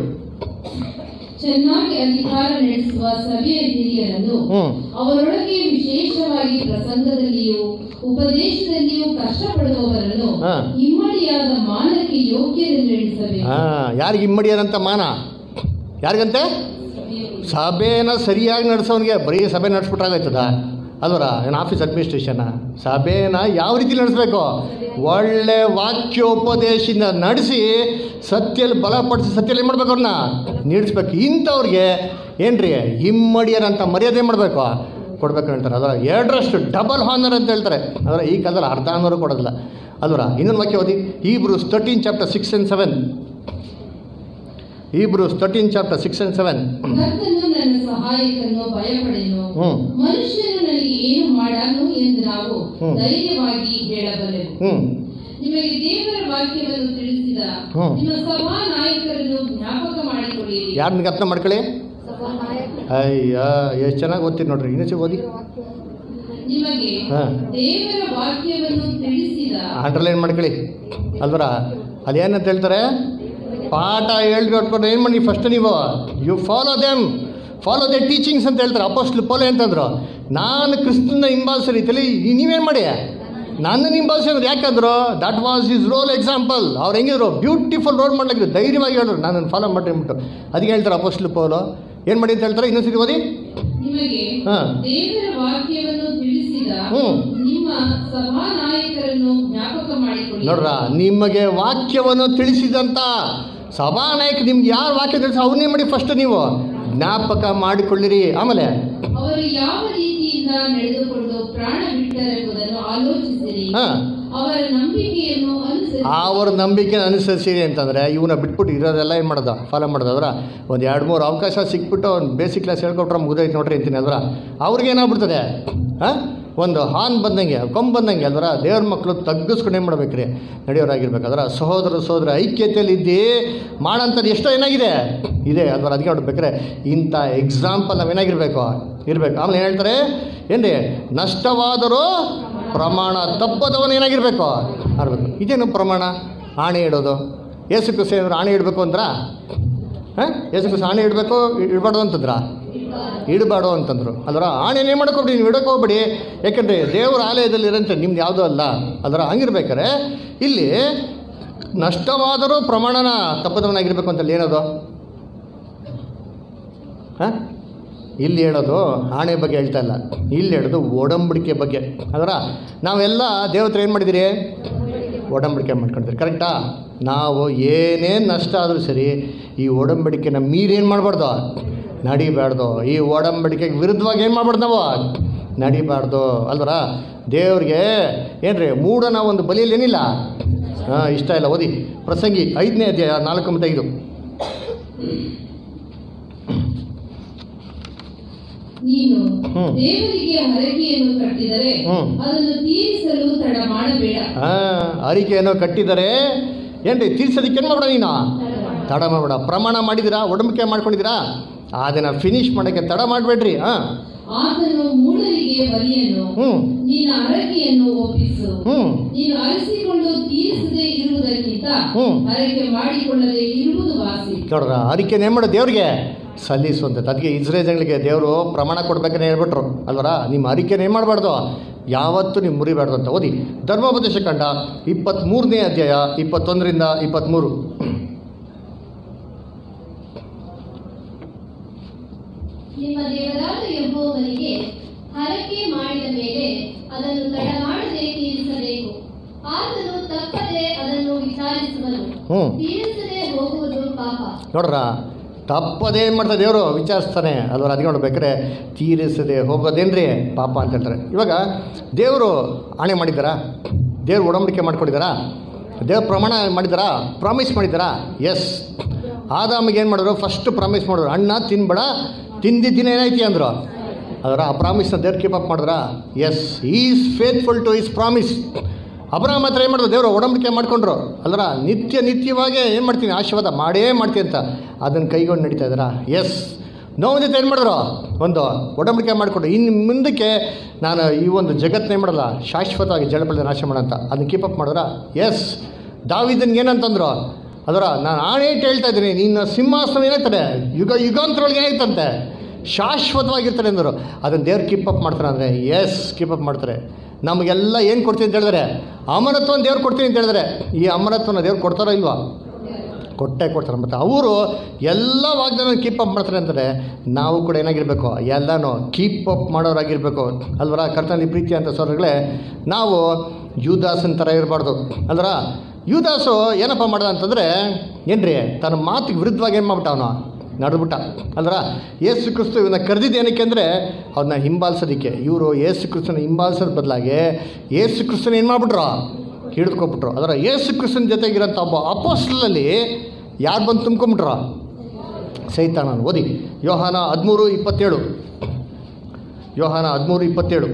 S3: ಚೆನ್ನಾಗಿ ಅಧಿಕಾರ ನಡೆಸುವ ಸಭೆಯ ಹಿರಿಯರನ್ನು
S1: ಹ್ಞೂ
S3: ಅವರೊಳಗೆ ವಿಶೇಷವಾಗಿ ಪ್ರಸಂಗದಲ್ಲಿಯೂ ಉಪದೇಶದಲ್ಲಿಯೂ ಕಷ್ಟಪಡುವವರನ್ನು
S1: ಹಾ.
S3: ಇಮ್ಮಡಿಯಾದ ಮಾನಕ್ಕೆ ಯೋಗ್ಯರೆಂದೆಣಿಸಬೇಕು
S1: ಹಾಂ ಯಾರಿಗೆ ಇಮ್ಮಡಿಯಾರಂತ ಮಾನ ಯಾರಿಗಂತೆ ಸಭೆನ ಸರಿಯಾಗಿ ನಡೆಸೋನಿಗೆ ಬರೀ ಸಭೆ ನಡೆಸ್ಬಿಟ್ರಾಗೈತದ ಅಲ್ವರ ಏನು ಆಫೀಸ್ ಅಡ್ಮಿನಿಸ್ಟ್ರೇಷನ್ನ ಸಭೆನ ಯಾವ ರೀತಿ ನಡೆಸಬೇಕು ಒಳ್ಳೆ ವಾಕ್ಯೋಪದೇಶದಿಂದ ನಡೆಸಿ ಸತ್ಯಲ್ಲಿ ಬಲಪಡಿಸಿ ಸತ್ಯಲ್ಲಿ ಏನು ಮಾಡ್ಬೇಕು ಅವ್ರನ್ನ ನೀಡಿಸ್ಬೇಕು ಇಂಥವ್ರಿಗೆ ಏನ್ರಿ ಇಮ್ಮಡಿಯರಂತ ಮರ್ಯಾದೆ ಮಾಡಬೇಕು ಕೊಡ್ಬೇಕು ಹೇಳ್ತಾರೆ ಅದರ ಎರಡರಷ್ಟು ಡಬಲ್ ಹಾನರ್ ಅಂತ ಹೇಳ್ತಾರೆ ಅದರ ಈ ಕಾಲದಲ್ಲಿ ಅರ್ಧ ಹಾನರು ಕೊಡೋದಿಲ್ಲ ಅಲ್ವರ ಇನ್ನೊಂದು ವಾಕ್ಯ ಓದಿ Hebrews thirteen chapter six and seven Hebrews thirteen chapter six and seven
S3: ಕರ್ತನು ನನ್ನ ಸಹಾಯಕನ್ನು ಭಯಪಡೆನು
S1: ಹ್ಞೂ
S3: ಮನುಷ್ಯನು ನನಗೆ ಏನು ಮಾಡಾನು ಎಂದು ನಾವು
S1: ಹ್ಮ್.
S3: ಧೈರ್ಯವಾಗಿ ಹೇಳಬಲ್ಲೆವು
S1: ಹ್ಞೂ
S3: ನಿಮಗೆ ದೇವರ ವಾಕ್ಯವನ್ನು ತಿಳಿಸಿದ
S1: ಹ್ಮ್.
S3: ನಿಮ್ಮ ಸಭಾ ನಾಯಕರನ್ನು ಜ್ಞಾಪಕ ಮಾಡಿಕೊಳ್ಳಿರಿ
S1: ಯಾರನ್ನ ಜ್ಞಾಪನ ಮಾಡ್ಕೊಳ್ಳಿ ಅಯ್ಯ ಎಷ್ಟು ಚೆನ್ನಾಗಿ ಓದ್ತೀರಿ ನೋಡ್ರಿ ಇನ್ನೂ ಓದಿ
S3: ನಿಮಗೆ
S1: ಹಾಂ
S3: ದೇವರ ವಾಕ್ಯವನ್ನು ತಿಳಿಸಿದ
S1: ಅಂಡರ್ಲೈನ್ ಮಾಡ್ಕೊಳ್ಳಿ ಅಲ್ವರ ಅದೇನಂತ ಹೇಳ್ತಾರೆ ಪಾಠ ಹೇಳ್ಕೊಟ್ಕೊಂಡು ಏನು ಮಾಡಿ ಫಸ್ಟ್ ನೀವು you follow them follow the teachings ಅಂತ ಹೇಳ್ತಾರೆ ಅಪೋಸ್ಟ್ಲ್ ಪೋಲೆ ಅಂತಂದ್ರು ನಾನು ಕ್ರಿಸ್ತನ ಹಿಂಬಾಲಿಸೋ ರೀತಿಯಲ್ಲಿ ನೀವೇನು ಮಾಡಿ ನನ್ನ ಹಿಂಬಾಲಿಸಿದ್ರು ಯಾಕಂದ್ರು that was his role example ಅವ್ರು ಹೆಂಗಿದ್ರು ಬ್ಯೂಟಿಫುಲ್ ರೋಲ್ ಮಾಡ್ಲಿಕ್ಕೆ ಧೈರ್ಯವಾಗಿ ಹೇಳಿದ್ರು ನಾನು ಫಾಲೋ ಮಾಡಿ ಅಂದ್ಬಿಟ್ಟು ಅದಕ್ಕೆ ಹೇಳ್ತಾರೆ ಅಪೋಸ್ಟ್ಲ್ ಪೋಲು ಏನು ಮಾಡಿ ಅಂತ ಹೇಳ್ತಾರೆ ಇನ್ನೊಂದ್ಸತಿ ಓದಿ
S3: ನಿಮಗೆ
S1: ಹಾ.
S3: ದೇವರ ವಾಕ್ಯವನ್ನು ತಿಳಿಸಿದ
S1: ಹ್ಮ್.
S3: ನಿಮ್ಮ ಸಭಾ ನಾಯಕರನ್ನು ಜ್ಞಾಪಕ ಮಾಡಿಕೊಳ್ಳಿ
S1: ನೋಡ್ರ ನಿಮಗೆ ವಾಕ್ಯವನ್ನು ತಿಳಿಸಿದಂಥ ಸಭಾನಾಯಕ ನಿಮ್ಗೆ ಯಾರು ವಾಕ್ಯ ತಿಳಿಸಿ ಅವನ್ನೇ ಮಾಡಿ ಫಸ್ಟ್ ನೀವು ಜ್ಞಾಪಕ ಮಾಡಿಕೊಳ್ಳಿರಿ ಆಮೇಲೆ
S3: ಅವರು ಯಾವ ರೀತಿಯಿಂದ ನಡೆದುಕೊಂಡು ಪ್ರಾಣ ಬಿಟ್ಟರೆಂಬುದನ್ನು ಆಲೋಚಿಸಿರಿ
S1: ಹಾ.
S3: ಅವರ ನಂಬಿಕೆಯನ್ನು ಅನುಸರಿಸಿ
S1: ಅವ್ರ ನಂಬಿಕೆ ಅನುಸರಿಸಿರಿ ಅಂತಂದರೆ ಇವನ್ನ ಬಿಟ್ಬಿಟ್ಟು ಇರೋದೆಲ್ಲ ಏನು ಮಾಡೋದು ಫಾಲೋ ಮಾಡೋದು ಅದರ ಒಂದು ಎರಡು ಮೂರು ಅವಕಾಶ ಸಿಕ್ಬಿಟ್ಟು ಒಂದು ಬೇಸಿಕ್ ಕ್ಲಾಸ್ ಹೇಳ್ಕೊಟ್ರೆ ಮುಗಿದೈತೆ ನೋಡ್ರಿ ಅಂತೀನಿ ಅಲ್ವರ ಅವ್ರಿಗೆ ಏನಾಗ್ಬಿಡ್ತದೆ ಹಾಂ ಒಂದು ಹಾನ್ ಬಂದಂಗೆ ಕೊಂಬ್ ಬಂದಂಗೆ ಅಲ್ವರ ದೇವ್ರ ಮಕ್ಕಳು ತಗ್ಗಿಸ್ಕೊಂಡು ಏನು ಮಾಡ್ಬೇಕ್ರಿ ನಡೆಯೋರಾಗಿರ್ಬೇಕು ಅದರ ಸಹೋದರ ಸಹೋದರ ಐಕ್ಯತೆಯಲ್ಲಿ ಇದ್ದು ಮಾಡೋಂಥದ್ದು ಎಷ್ಟೋ ಏನಾಗಿದೆ ಇದೆ ಅಲ್ವರ ಅದಕ್ಕೆ ನೋಡ್ಬೇಕಾರೆ ಇಂಥ ಎಕ್ಸಾಂಪಲ್ ನಾವೇನಾಗಿರ್ಬೇಕು ಇರಬೇಕು ಆಮೇಲೆ ಏನು ಹೇಳ್ತಾರೆ ಏನ್ರಿ ನಷ್ಟವಾದರೂ ಪ್ರಮಾಣ ತಪ್ಪದವನು ಏನಾಗಿರ್ಬೇಕು ಆಡ್ಬೇಕು ಇದೇನು ಪ್ರಮಾಣ ಆಣೆ ಇಡೋದು ಏಸು ಕುಸ ಏನಾದ್ರು ಆಣೆ ಇಡಬೇಕು ಅಂದ್ರ ಹಾಂ ಏಸು ಕುಸ ಆಣೆ ಇಡಬೇಕು ಇಡಬಾರ್ದು ಅಂತಂದ್ರ ಇಡಬಾರ್ದು ಅಂತಂದ್ರು ಅಲ್ವರ ಆಣೆನೇ ಮಾಡ್ಕೊಬಿಡಿ ನೀವು ಇಡಕ್ಕೆ ಹೋಗ್ಬಿಡಿ ಯಾಕಂದರೆ ದೇವರ ಆಲಯದಲ್ಲಿ ಇರೋಂಥ ನಿಮ್ದು ಯಾವುದೂ ಅಲ್ಲ ಅಲ್ವರ ಹಂಗಿರ್ಬೇಕಾರೆ ಇಲ್ಲಿ ನಷ್ಟವಾದರೂ ಪ್ರಮಾಣನ ತಪ್ಪದವನಾಗಿರ್ಬೇಕು ಅಂತಲ್ಲಿ ಏನದು ಹಾಂ ಇಲ್ಲಿ ಹೇಳೋದು ಆಣೆ ಬಗ್ಗೆ ಹೇಳ್ತಾ ಇಲ್ಲ ಇಲ್ಲಿ ಹೇಳೋದು ಒಡಂಬಡಿಕೆ ಬಗ್ಗೆ ಅದರ ನಾವೆಲ್ಲ ದೇವತ್ರ ಏನು ಮಾಡಿದ್ದೀರಿ ಒಡಂಬಡಿಕೆ ಮಾಡ್ಕೊಂಡಿದ್ದೀರಿ ಕರೆಕ್ಟಾ ನಾವು ಏನೇನು ನಷ್ಟ ಆದರೂ ಸರಿ ಈ ಒಡಂಬಡಿಕೆನ ಮೀರೇನು ಮಾಡಬಾರ್ದು ನಡಿಬಾರ್ದು ಈ ಒಡಂಬಡಿಕೆಗೆ ವಿರುದ್ಧವಾಗಿ ಏನು ಮಾಡ್ಬಾರ್ದು ನಾವು ನಡಿಬಾರ್ದು ಅಲ್ವರ ದೇವ್ರಿಗೆ ಏನ್ರಿ ಮೂಢನ ಒಂದು ಬಲಿಯಲ್ಲಿ ಏನಿಲ್ಲ ಹಾಂ ಇಷ್ಟ ಇಲ್ಲ ಓದಿ ಪ್ರಸಂಗಿ ಐದನೇ ಅಧ್ಯಾಯ ನಾಲ್ಕು ಮತ್ತು ಐದು
S3: ನೀನು
S1: ಹ್ಮ್.
S3: ದೇವರಿಗೆ ಹರಕೆಯನ್ನು ಕಟ್ಟಿದರೆ
S1: ಹ್ಮ್.
S3: ಅದನ್ನು ತೀರಿಸಲು ತಡ ಮಾಡಬೇಡ
S1: ಹಾಂ ಅರಿಕೆಯನ್ನು ಕಟ್ಟಿದರೆ ಏನ್ರಿ ತೀರ್ಸೋದಕ್ಕೆ ಏನು ಮಾಡ್ಬೇಡ ನೀನು ತಡ ಮಾಡಬೇಡ ಪ್ರಮಾಣ ಮಾಡಿದ್ದೀರಾ ಒಡಂಬಡಿಕೆ ಮಾಡ್ಕೊಂಡಿದ್ದೀರಾ ಅದನ್ನು ಫಿನಿಶ್ ಮಾಡೋಕ್ಕೆ ತಡ ಮಾಡಬೇಡ್ರಿ ಹಾಂ
S3: ಆತನು ಮೂಢರಿಗೆ ಬಲಿಯನ್ನು
S1: ಹ್ಞೂ
S3: ನಿನ್ನ ಹರಕೆಯನ್ನು ಒಪ್ಪಿಸು
S1: ಹ್ಞೂ
S3: ನೀನು ಅರಸಿಕೊಂಡು ತೀರಿಸದೆ ಇರುವುದಕ್ಕಿಂತ
S1: ಹ್ಮ್.
S3: ಹರಕೆ ಮಾಡಿಕೊಳ್ಳದೆ ಇರುವುದು ವಾಸಿ
S1: ನೋಡ್ರ ಅರಿಕೆನ ಏನು ಮಾಡೋ ದೇವ್ರಿಗೆ ಸಲ್ಲಿಸುವಂತೆ ಅದಕ್ಕೆ ಇಸ್ರೇಲ್ ಜನಗಳಿಗೆ ದೇವರು ಪ್ರಮಾಣ ಕೊಡ್ಬೇಕಂತ ಹೇಳ್ಬಿಟ್ರು ಅಲ್ವರ ನಿಮ್ಮ ಅರಿಕೆನ ಏನು ಮಾಡಬಾರ್ದು ಯಾವತ್ತೂ ನೀವು ಮುರಿಬಾರ್ದು ಅಂತ ಓದಿ ಧರ್ಮೋಪದೇಶ ಕಂಡ ಇಪ್ಪತ್ತ್ಮೂರನೇ ಅಧ್ಯಾಯ ಇಪ್ಪತ್ತೊಂದರಿಂದ ಇಪ್ಪತ್ತ್ಮೂರು
S2: ನಿಮ್ಮ ದೇವರಾದ ಯೆಹೋವನಿಗೆ ಹರಕೆ ಮಾಡಿದ ಮೇಲೆ ಅದನ್ನು ತಡ ಮಾಡದೆ ತೀರಿಸಬೇಕು ಆತನು ತಪ್ಪದೆ ಅದನ್ನು ವಿಚಾರಿಸುವನು
S1: ಹ್ಞೂ
S2: ತೀರಿಸದೆ ಹೋಗುವುದು ಪಾಪ
S1: ನೋಡ್ರ ತಪ್ಪದೇ ಏನು ಮಾಡ್ತಾರೆ ದೇವರು ವಿಚಾರಿಸ್ತಾನೆ ಅಲ್ವರ ಅದಕ್ಕೆ ನೋಡ್ಬೇಕಾರೆ ತೀರಿಸದೆ ಹೋಗೋದೇನ್ರಿ ಪಾಪ ಅಂತ ಹೇಳ್ತಾರೆ ಇವಾಗ ದೇವರು ಆಣೆ ಮಾಡಿದ್ದಾರಾ ದೇವ್ರು ಒಡಂಬಡಿಕೆ ಮಾಡ್ಕೊಂಡಿದ್ದಾರಾ ದೇವ್ರ ಪ್ರಮಾಣ ಮಾಡಿದ್ದಾರಾ ಪ್ರಾಮಿಸ್ ಮಾಡಿದ್ದಾರಾ ಎಸ್ ಆದಾಮಿಗೆ ಏನು ಮಾಡಿದ್ರು ಫಸ್ಟ್ ಪ್ರಾಮಿಸ್ ಮಾಡಿದ್ರು ಅಣ್ಣ ತಿನ್ಬೇಡ ತಿಂದಿದ್ದಿನ ಏನೈತಿ ಅಂದರು ಅದರ ಆ ಪ್ರಾಮಿಸ್ನ ದೇವ್ರು ಕೀಪ್ ಅಪ್ ಮಾಡಿದ್ರಾ he is faithful to his promise Abraham ಹತ್ರ ಏನು ಮಾಡಿದ್ರು ದೇವರು ಒಡಂಬಡಿಕೆ ಮಾಡ್ಕೊಂಡ್ರು ಅಲ್ಲರ ನಿತ್ಯ ನಿತ್ಯವಾಗೇ ಏನು ಮಾಡ್ತೀನಿ ಆಶೀರ್ವಾದ ಮಾಡೇ ಮಾಡ್ತೀನಿ ಅಂತ ಅದನ್ನು ಕೈಗೊಂಡು ನಡೀತಾ ಇದ್ದಾರಾ ಎಸ್ ನೋವು ಜೊತೆ ಏನು ಮಾಡಿದ್ರು ಒಂದು ಒಡಂಬಡಿಕೆ ಮಾಡಿಕೊಂಡು ಇನ್ನು ಮುಂದಕ್ಕೆ ನಾನು ಈ ಒಂದು ಜಗತ್ತನ್ನೇ ಮಾಡಲ್ಲ ಶಾಶ್ವತವಾಗಿ ಜಳಪಳದ ನಾಶ ಮಾಡಂತ ಅದನ್ನ ಕೀಪ್ ಅಪ್ ಮಾಡಿದ್ರ ಎಸ್ ದಾವಿದನ್ಗೆ ಏನಂತಂದ್ರು ಅದರ ನಾನು ಆಣೇಟ್ ಹೇಳ್ತಾ ಇದ್ದೀನಿ ನಿನ್ನ ಸಿಂಹಾಸನ ಏನಾಯ್ತದೆ ಯುಗ ಯುಗಾಂತರೊಳಗೆ ಏನಾಯ್ತಂತೆ ಶಾಶ್ವತವಾಗಿರ್ತಾರೆ ಅಂದರು ಅದನ್ನು ದೇವ್ರು ಕೀಪ್ ಅಪ್ ಮಾಡ್ತಾರೆ ಅಂದರೆ ಎಸ್ ಕೀಪ್ ಅಪ್ ಮಾಡ್ತಾರೆ ನಮಗೆಲ್ಲ ಏನು ಕೊಡ್ತೀನಿ ಅಂತ ಹೇಳಿದ್ರೆ ಅಮರತ್ವನ ದೇವ್ರು ಕೊಡ್ತೀನಿ ಅಂತ ಹೇಳಿದ್ರೆ ಈ ಅಮರತ್ವನ ದೇವ್ರು ಕೊಡ್ತಾರೋ ಇಲ್ವಾ ಕೊಟ್ಟೆ ಕೊಡ್ತಾರೆ ಮತ್ತು ಅವರು ಎಲ್ಲ ವಾಗ್ದಾನ ಕೀಪ್ ಅಪ್ ಮಾಡ್ತಾರೆ ಅಂದರೆ ನಾವು ಕೂಡ ಏನಾಗಿರಬೇಕು ಎಲ್ಲನೂ ಕೀಪ್ ಅಪ್ ಮಾಡೋರಾಗಿರಬೇಕು ಅಲ್ವರ ಕರ್ತನಲ್ಲಿ ಪ್ರೀತಿ ಅಂತ ಸೋದರಗಳೇ ನಾವು ಯುದಾಸನ ಥರ ಇರಬಾರ್ದು ಅಲ್ವರ ಯುದಾಸು ಏನಪ್ಪ ಮಾಡ್ದ ಅಂತಂದರೆ ಏನ್ರಿ ತನ್ನ ಮಾತಿಗೆ ವಿರುದ್ಧವಾಗಿ ಏನು ಮಾಡ್ಬಿಟ್ಟ ಅವನು ನಡೆದ್ಬಿಟ್ಟ ಅಲ್ರ ಏಸು ಕ್ರಿಸ್ತು ಇವನ್ನ ಕರೆದಿದ್ದು ಏನಕ್ಕೆ ಅಂದರೆ ಅವನ್ನ ಹಿಂಬಾಲಿಸೋದಕ್ಕೆ ಇವರು ಏಸು ಕ್ರಿಸ್ತನ ಹಿಂಬಾಲಿಸೋದ್ ಬದಲಾಗಿ ಏಸು ಕ್ರಿಸ್ತನ ಏನು ಮಾಡಿಬಿಟ್ರು ಹಿಡಿದುಕೊಬಿಟ್ರು ಅದರ ಏಸು ಕ್ರಿಸ್ತನ ಜೊತೆಗಿರೋಂಥ ಒಬ್ಬ ಅಪೋಸ್ಟಲಲ್ಲಿ ಯಾರು ಬಂದು ತುಂಬ್ಕೊಂಬಿಟ್ರು ಸೈತಾನ ಓದಿ ಯೋಹಾನ ಹದಿಮೂರು ಇಪ್ಪತ್ತೇಳು ಯೋಹಾನ ಹದಿಮೂರು ಇಪ್ಪತ್ತೇಳು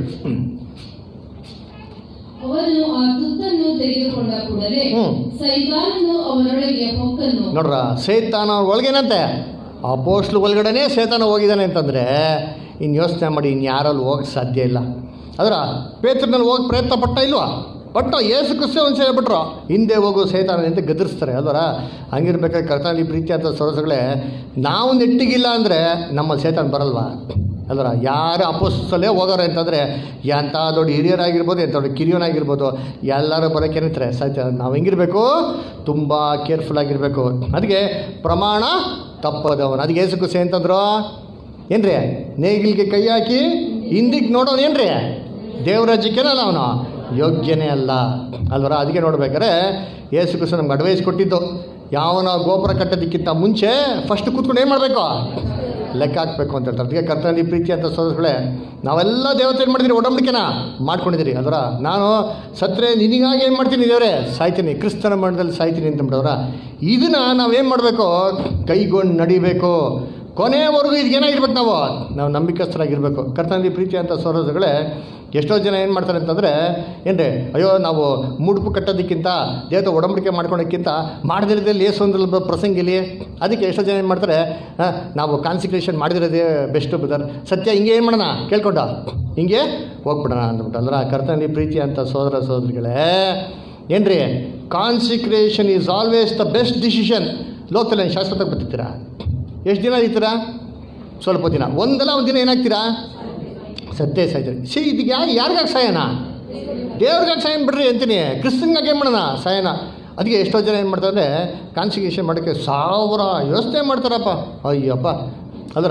S3: ಅವನು ಆ ತುತ್ತನ್ನು ತೆಗೆದುಕೊಂಡ ಕೂಡಲೇ
S1: ಹ್ಮ್.
S3: ಸೈತಾನನು ಅವನೊಳಗೆ ಹೊಕ್ಕನು
S1: ನೋಡ್ರ ಸೈತಾನ ಒಳಗೇನಂತೆ ಆ ಪೋಸ್ಟ್ಲ್ ಒಳಗಡೆನೇ ಸೈತಾನ ಹೋಗಿದ್ದಾನೆ ಅಂತಂದರೆ ಇನ್ನು ಯೋಚನೆ ಮಾಡಿ ಇನ್ನು ಯಾರಲ್ಲಿ ಹೋಗಕ್ಕೆ ಸಾಧ್ಯ ಇಲ್ಲ ಅದರ ಪೇತ್ರನಲ್ಲಿ ಹೋಗಿ ಪ್ರಯತ್ನ ಪಟ್ಟ ಇಲ್ವಾ ಪಟ್ಟ ಏಸು ಕ್ರಿಸ್ತ ಒಂದು ಹೇಳ್ಬಿಟ್ರು ಹಿಂದೆ ಹೋಗು ಸೈತಾನ ಅಂತ ಗದರಿಸ್ತಾರೆ ಅಲ್ವರ ಹಂಗಿರ್ಬೇಕಾದ್ರೆ ಕರ್ತನಲ್ಲಿ ಪ್ರೀತಿ ಅಂತ ಸೊರಸುಗಳೇ ನಾವು ನೆಟ್ಟಿಗಿಲ್ಲ ಅಂದರೆ ನಮ್ಮ ಸೈತಾನ ಬರಲ್ವಾ ಅಲ್ವರ ಯಾರು ಅಪೋಸ್ತಲೇ ಹೋಗೋರು ಅಂತಂದರೆ ಎಂಥ ದೊಡ್ಡ ಹಿರಿಯರಾಗಿರ್ಬೋದು ಎಂಥ ದೊಡ್ಡ ಕಿರಿಯೋನಾಗಿರ್ಬೋದು ಎಲ್ಲರೂ ಬರೋಕೆ ಏನಂತಾರೆ ಸತ್ಯ ನಾವು ಹೆಂಗಿರಬೇಕು ತುಂಬ ಕೇರ್ಫುಲ್ ಆಗಿರಬೇಕು ಅದಕ್ಕೆ ಪ್ರಮಾಣ ತಪ್ಪದವನು ಅದಕ್ಕೆ ಏಸು ಕುಸೆ ಅಂತಂದ್ರು ಏನ್ರಿ ನೇಗಿಲಿಗೆ ಕೈ ಹಾಕಿ ಹಿಂದಿಗೆ ನೋಡೋನು ಏನ್ರಿ ದೇವರಾಜ್ಯಕ್ಕೇನಲ್ಲ ಅವನು ಯೋಗ್ಯನೇ ಅಲ್ಲ ಅಲ್ವರ ಅದಕ್ಕೆ ನೋಡ್ಬೇಕಾದ್ರೆ ಏಸು ಕುಸು ನಮ್ಗೆ ಅಡ್ವೈಸ್ ಕೊಟ್ಟಿದ್ದು ಯಾವನ ಗೋಪುರ ಕಟ್ಟೋದಕ್ಕಿಂತ ಮುಂಚೆ ಫಸ್ಟ್ ಕೂತ್ಕೊಂಡು ಏನು ಮಾಡಬೇಕು ಲೆಕ್ಕ ಹಾಕಬೇಕು ಅಂತ ಹೇಳ್ತಾರೆ ಅದಕ್ಕೆ ಕರ್ತನಲ್ಲಿ ಪ್ರೀತಿ ಅಂತ ಸೋದರಗಳೇ ನಾವೆಲ್ಲ ದೇವತೆ ಏನು ಮಾಡಿದಿರಿ ಒಡಂಬಡಿಕೆನ ಮಾಡ್ಕೊಂಡಿದ್ದೀರಿ ಅದರ ನಾನು ಸತ್ರೆ ನಿನಗಾಗಿ ಏನು ಮಾಡ್ತೀನಿ ದೇವರೇ ಸಾಯ್ತೀನಿ ಕ್ರಿಸ್ತನ ಮಣ್ಣದಲ್ಲಿ ಸಾಯ್ತೀನಿ ಅಂತ ಬಿಡೋರ ಇದನ್ನು ನಾವೇನು ಮಾಡಬೇಕು ಕೈಗೊಂಡು ನಡಿಬೇಕು ಕೊನೆಯವರೆಗೂ ಇದಕ್ಕೇನಾಗಿರ್ಬೇಕು ನಾವು ನಾವು ನಂಬಿಕಸ್ಥರಾಗಿರ್ಬೇಕು ಕರ್ತನಲ್ಲಿ ಪ್ರೀತಿ ಅಂತ ಸೋದರಗಳೇ ಎಷ್ಟೋ ಜನ ಏನು ಮಾಡ್ತಾರೆ ಅಂತಂದರೆ ಏನ್ರಿ ಅಯ್ಯೋ ನಾವು ಮುಡುಪು ಕಟ್ಟೋದಕ್ಕಿಂತ ದೇವತೆ ಒಡಂಬಡಿಕೆ ಮಾಡ್ಕೊಳೋಕ್ಕಿಂತ ಮಾಡದಿರೋದಲ್ಲಿ ಏಸು ಒಂದು ಪ್ರಸಂಗಿಲಿ ಅದಕ್ಕೆ ಎಷ್ಟೋ ಜನ ಏನು ಮಾಡ್ತಾರೆ ಆ, ನಾವು ಕಾನ್ಸಿಕ್ರೇಷನ್ ಮಾಡಿದಿರೋದೇ ಬೆಸ್ಟ್ ಬದರ್ ಸತ್ಯ ಹಿಂಗೆ ಏನು ಮಾಡೋಣ ಕೇಳ್ಕೊಂಡ ಹಿಂಗೆ ಹೋಗ್ಬಿಡೋಣ ಅಂದ್ಬಿಟ್ಟು ಅಂದ್ರೆ ಕರ್ತನಲ್ಲಿ ಪ್ರೀತಿ ಅಂತ ಸೋದರ ಸೋದರಿಗಳೇ ಏನ್ರಿ consecration is always the best decision ಲೋಕದಲ್ಲಿ ಶಾಶ್ವತಕ್ಕೆ ಬರ್ತಿರ್ತೀರಾ ಎಷ್ಟು ದಿನ ಇರ್ತೀರಾ ಸ್ವಲ್ಪ ದಿನ ಒಂದಲ್ಲ ಒಂದು ದಿನ ಏನಾಗ್ತೀರಾ ಸತ್ಯ ಸಾಯ್ತೀರಿ ಸಿ ಇದಕ್ಕೆ ಯಾರು ಯಾರಿಗಾಗಿ ಸಾಯನ ದೇವ್ರಿಗಾಗಿ ಸಾಯನ್ ಬಿಡ್ರಿ ಅಂತೀನಿ ಕ್ರಿಸ್ತನ್ಗಾಗಿ ಏನು ಮಾಡೋಣ ಸಾಯನ ಅದಕ್ಕೆ ಎಷ್ಟೋ ಜನ ಏನು ಮಾಡ್ತಾರೆ ಅಂದರೆ ಕಾನ್ಸಿಕ್ರೇಷನ್ ಮಾಡೋಕ್ಕೆ ಸಾವಿರ ಯೋಚನೆ ಮಾಡ್ತಾರಪ್ಪ ಅಯ್ಯಪ್ಪ ಅದರ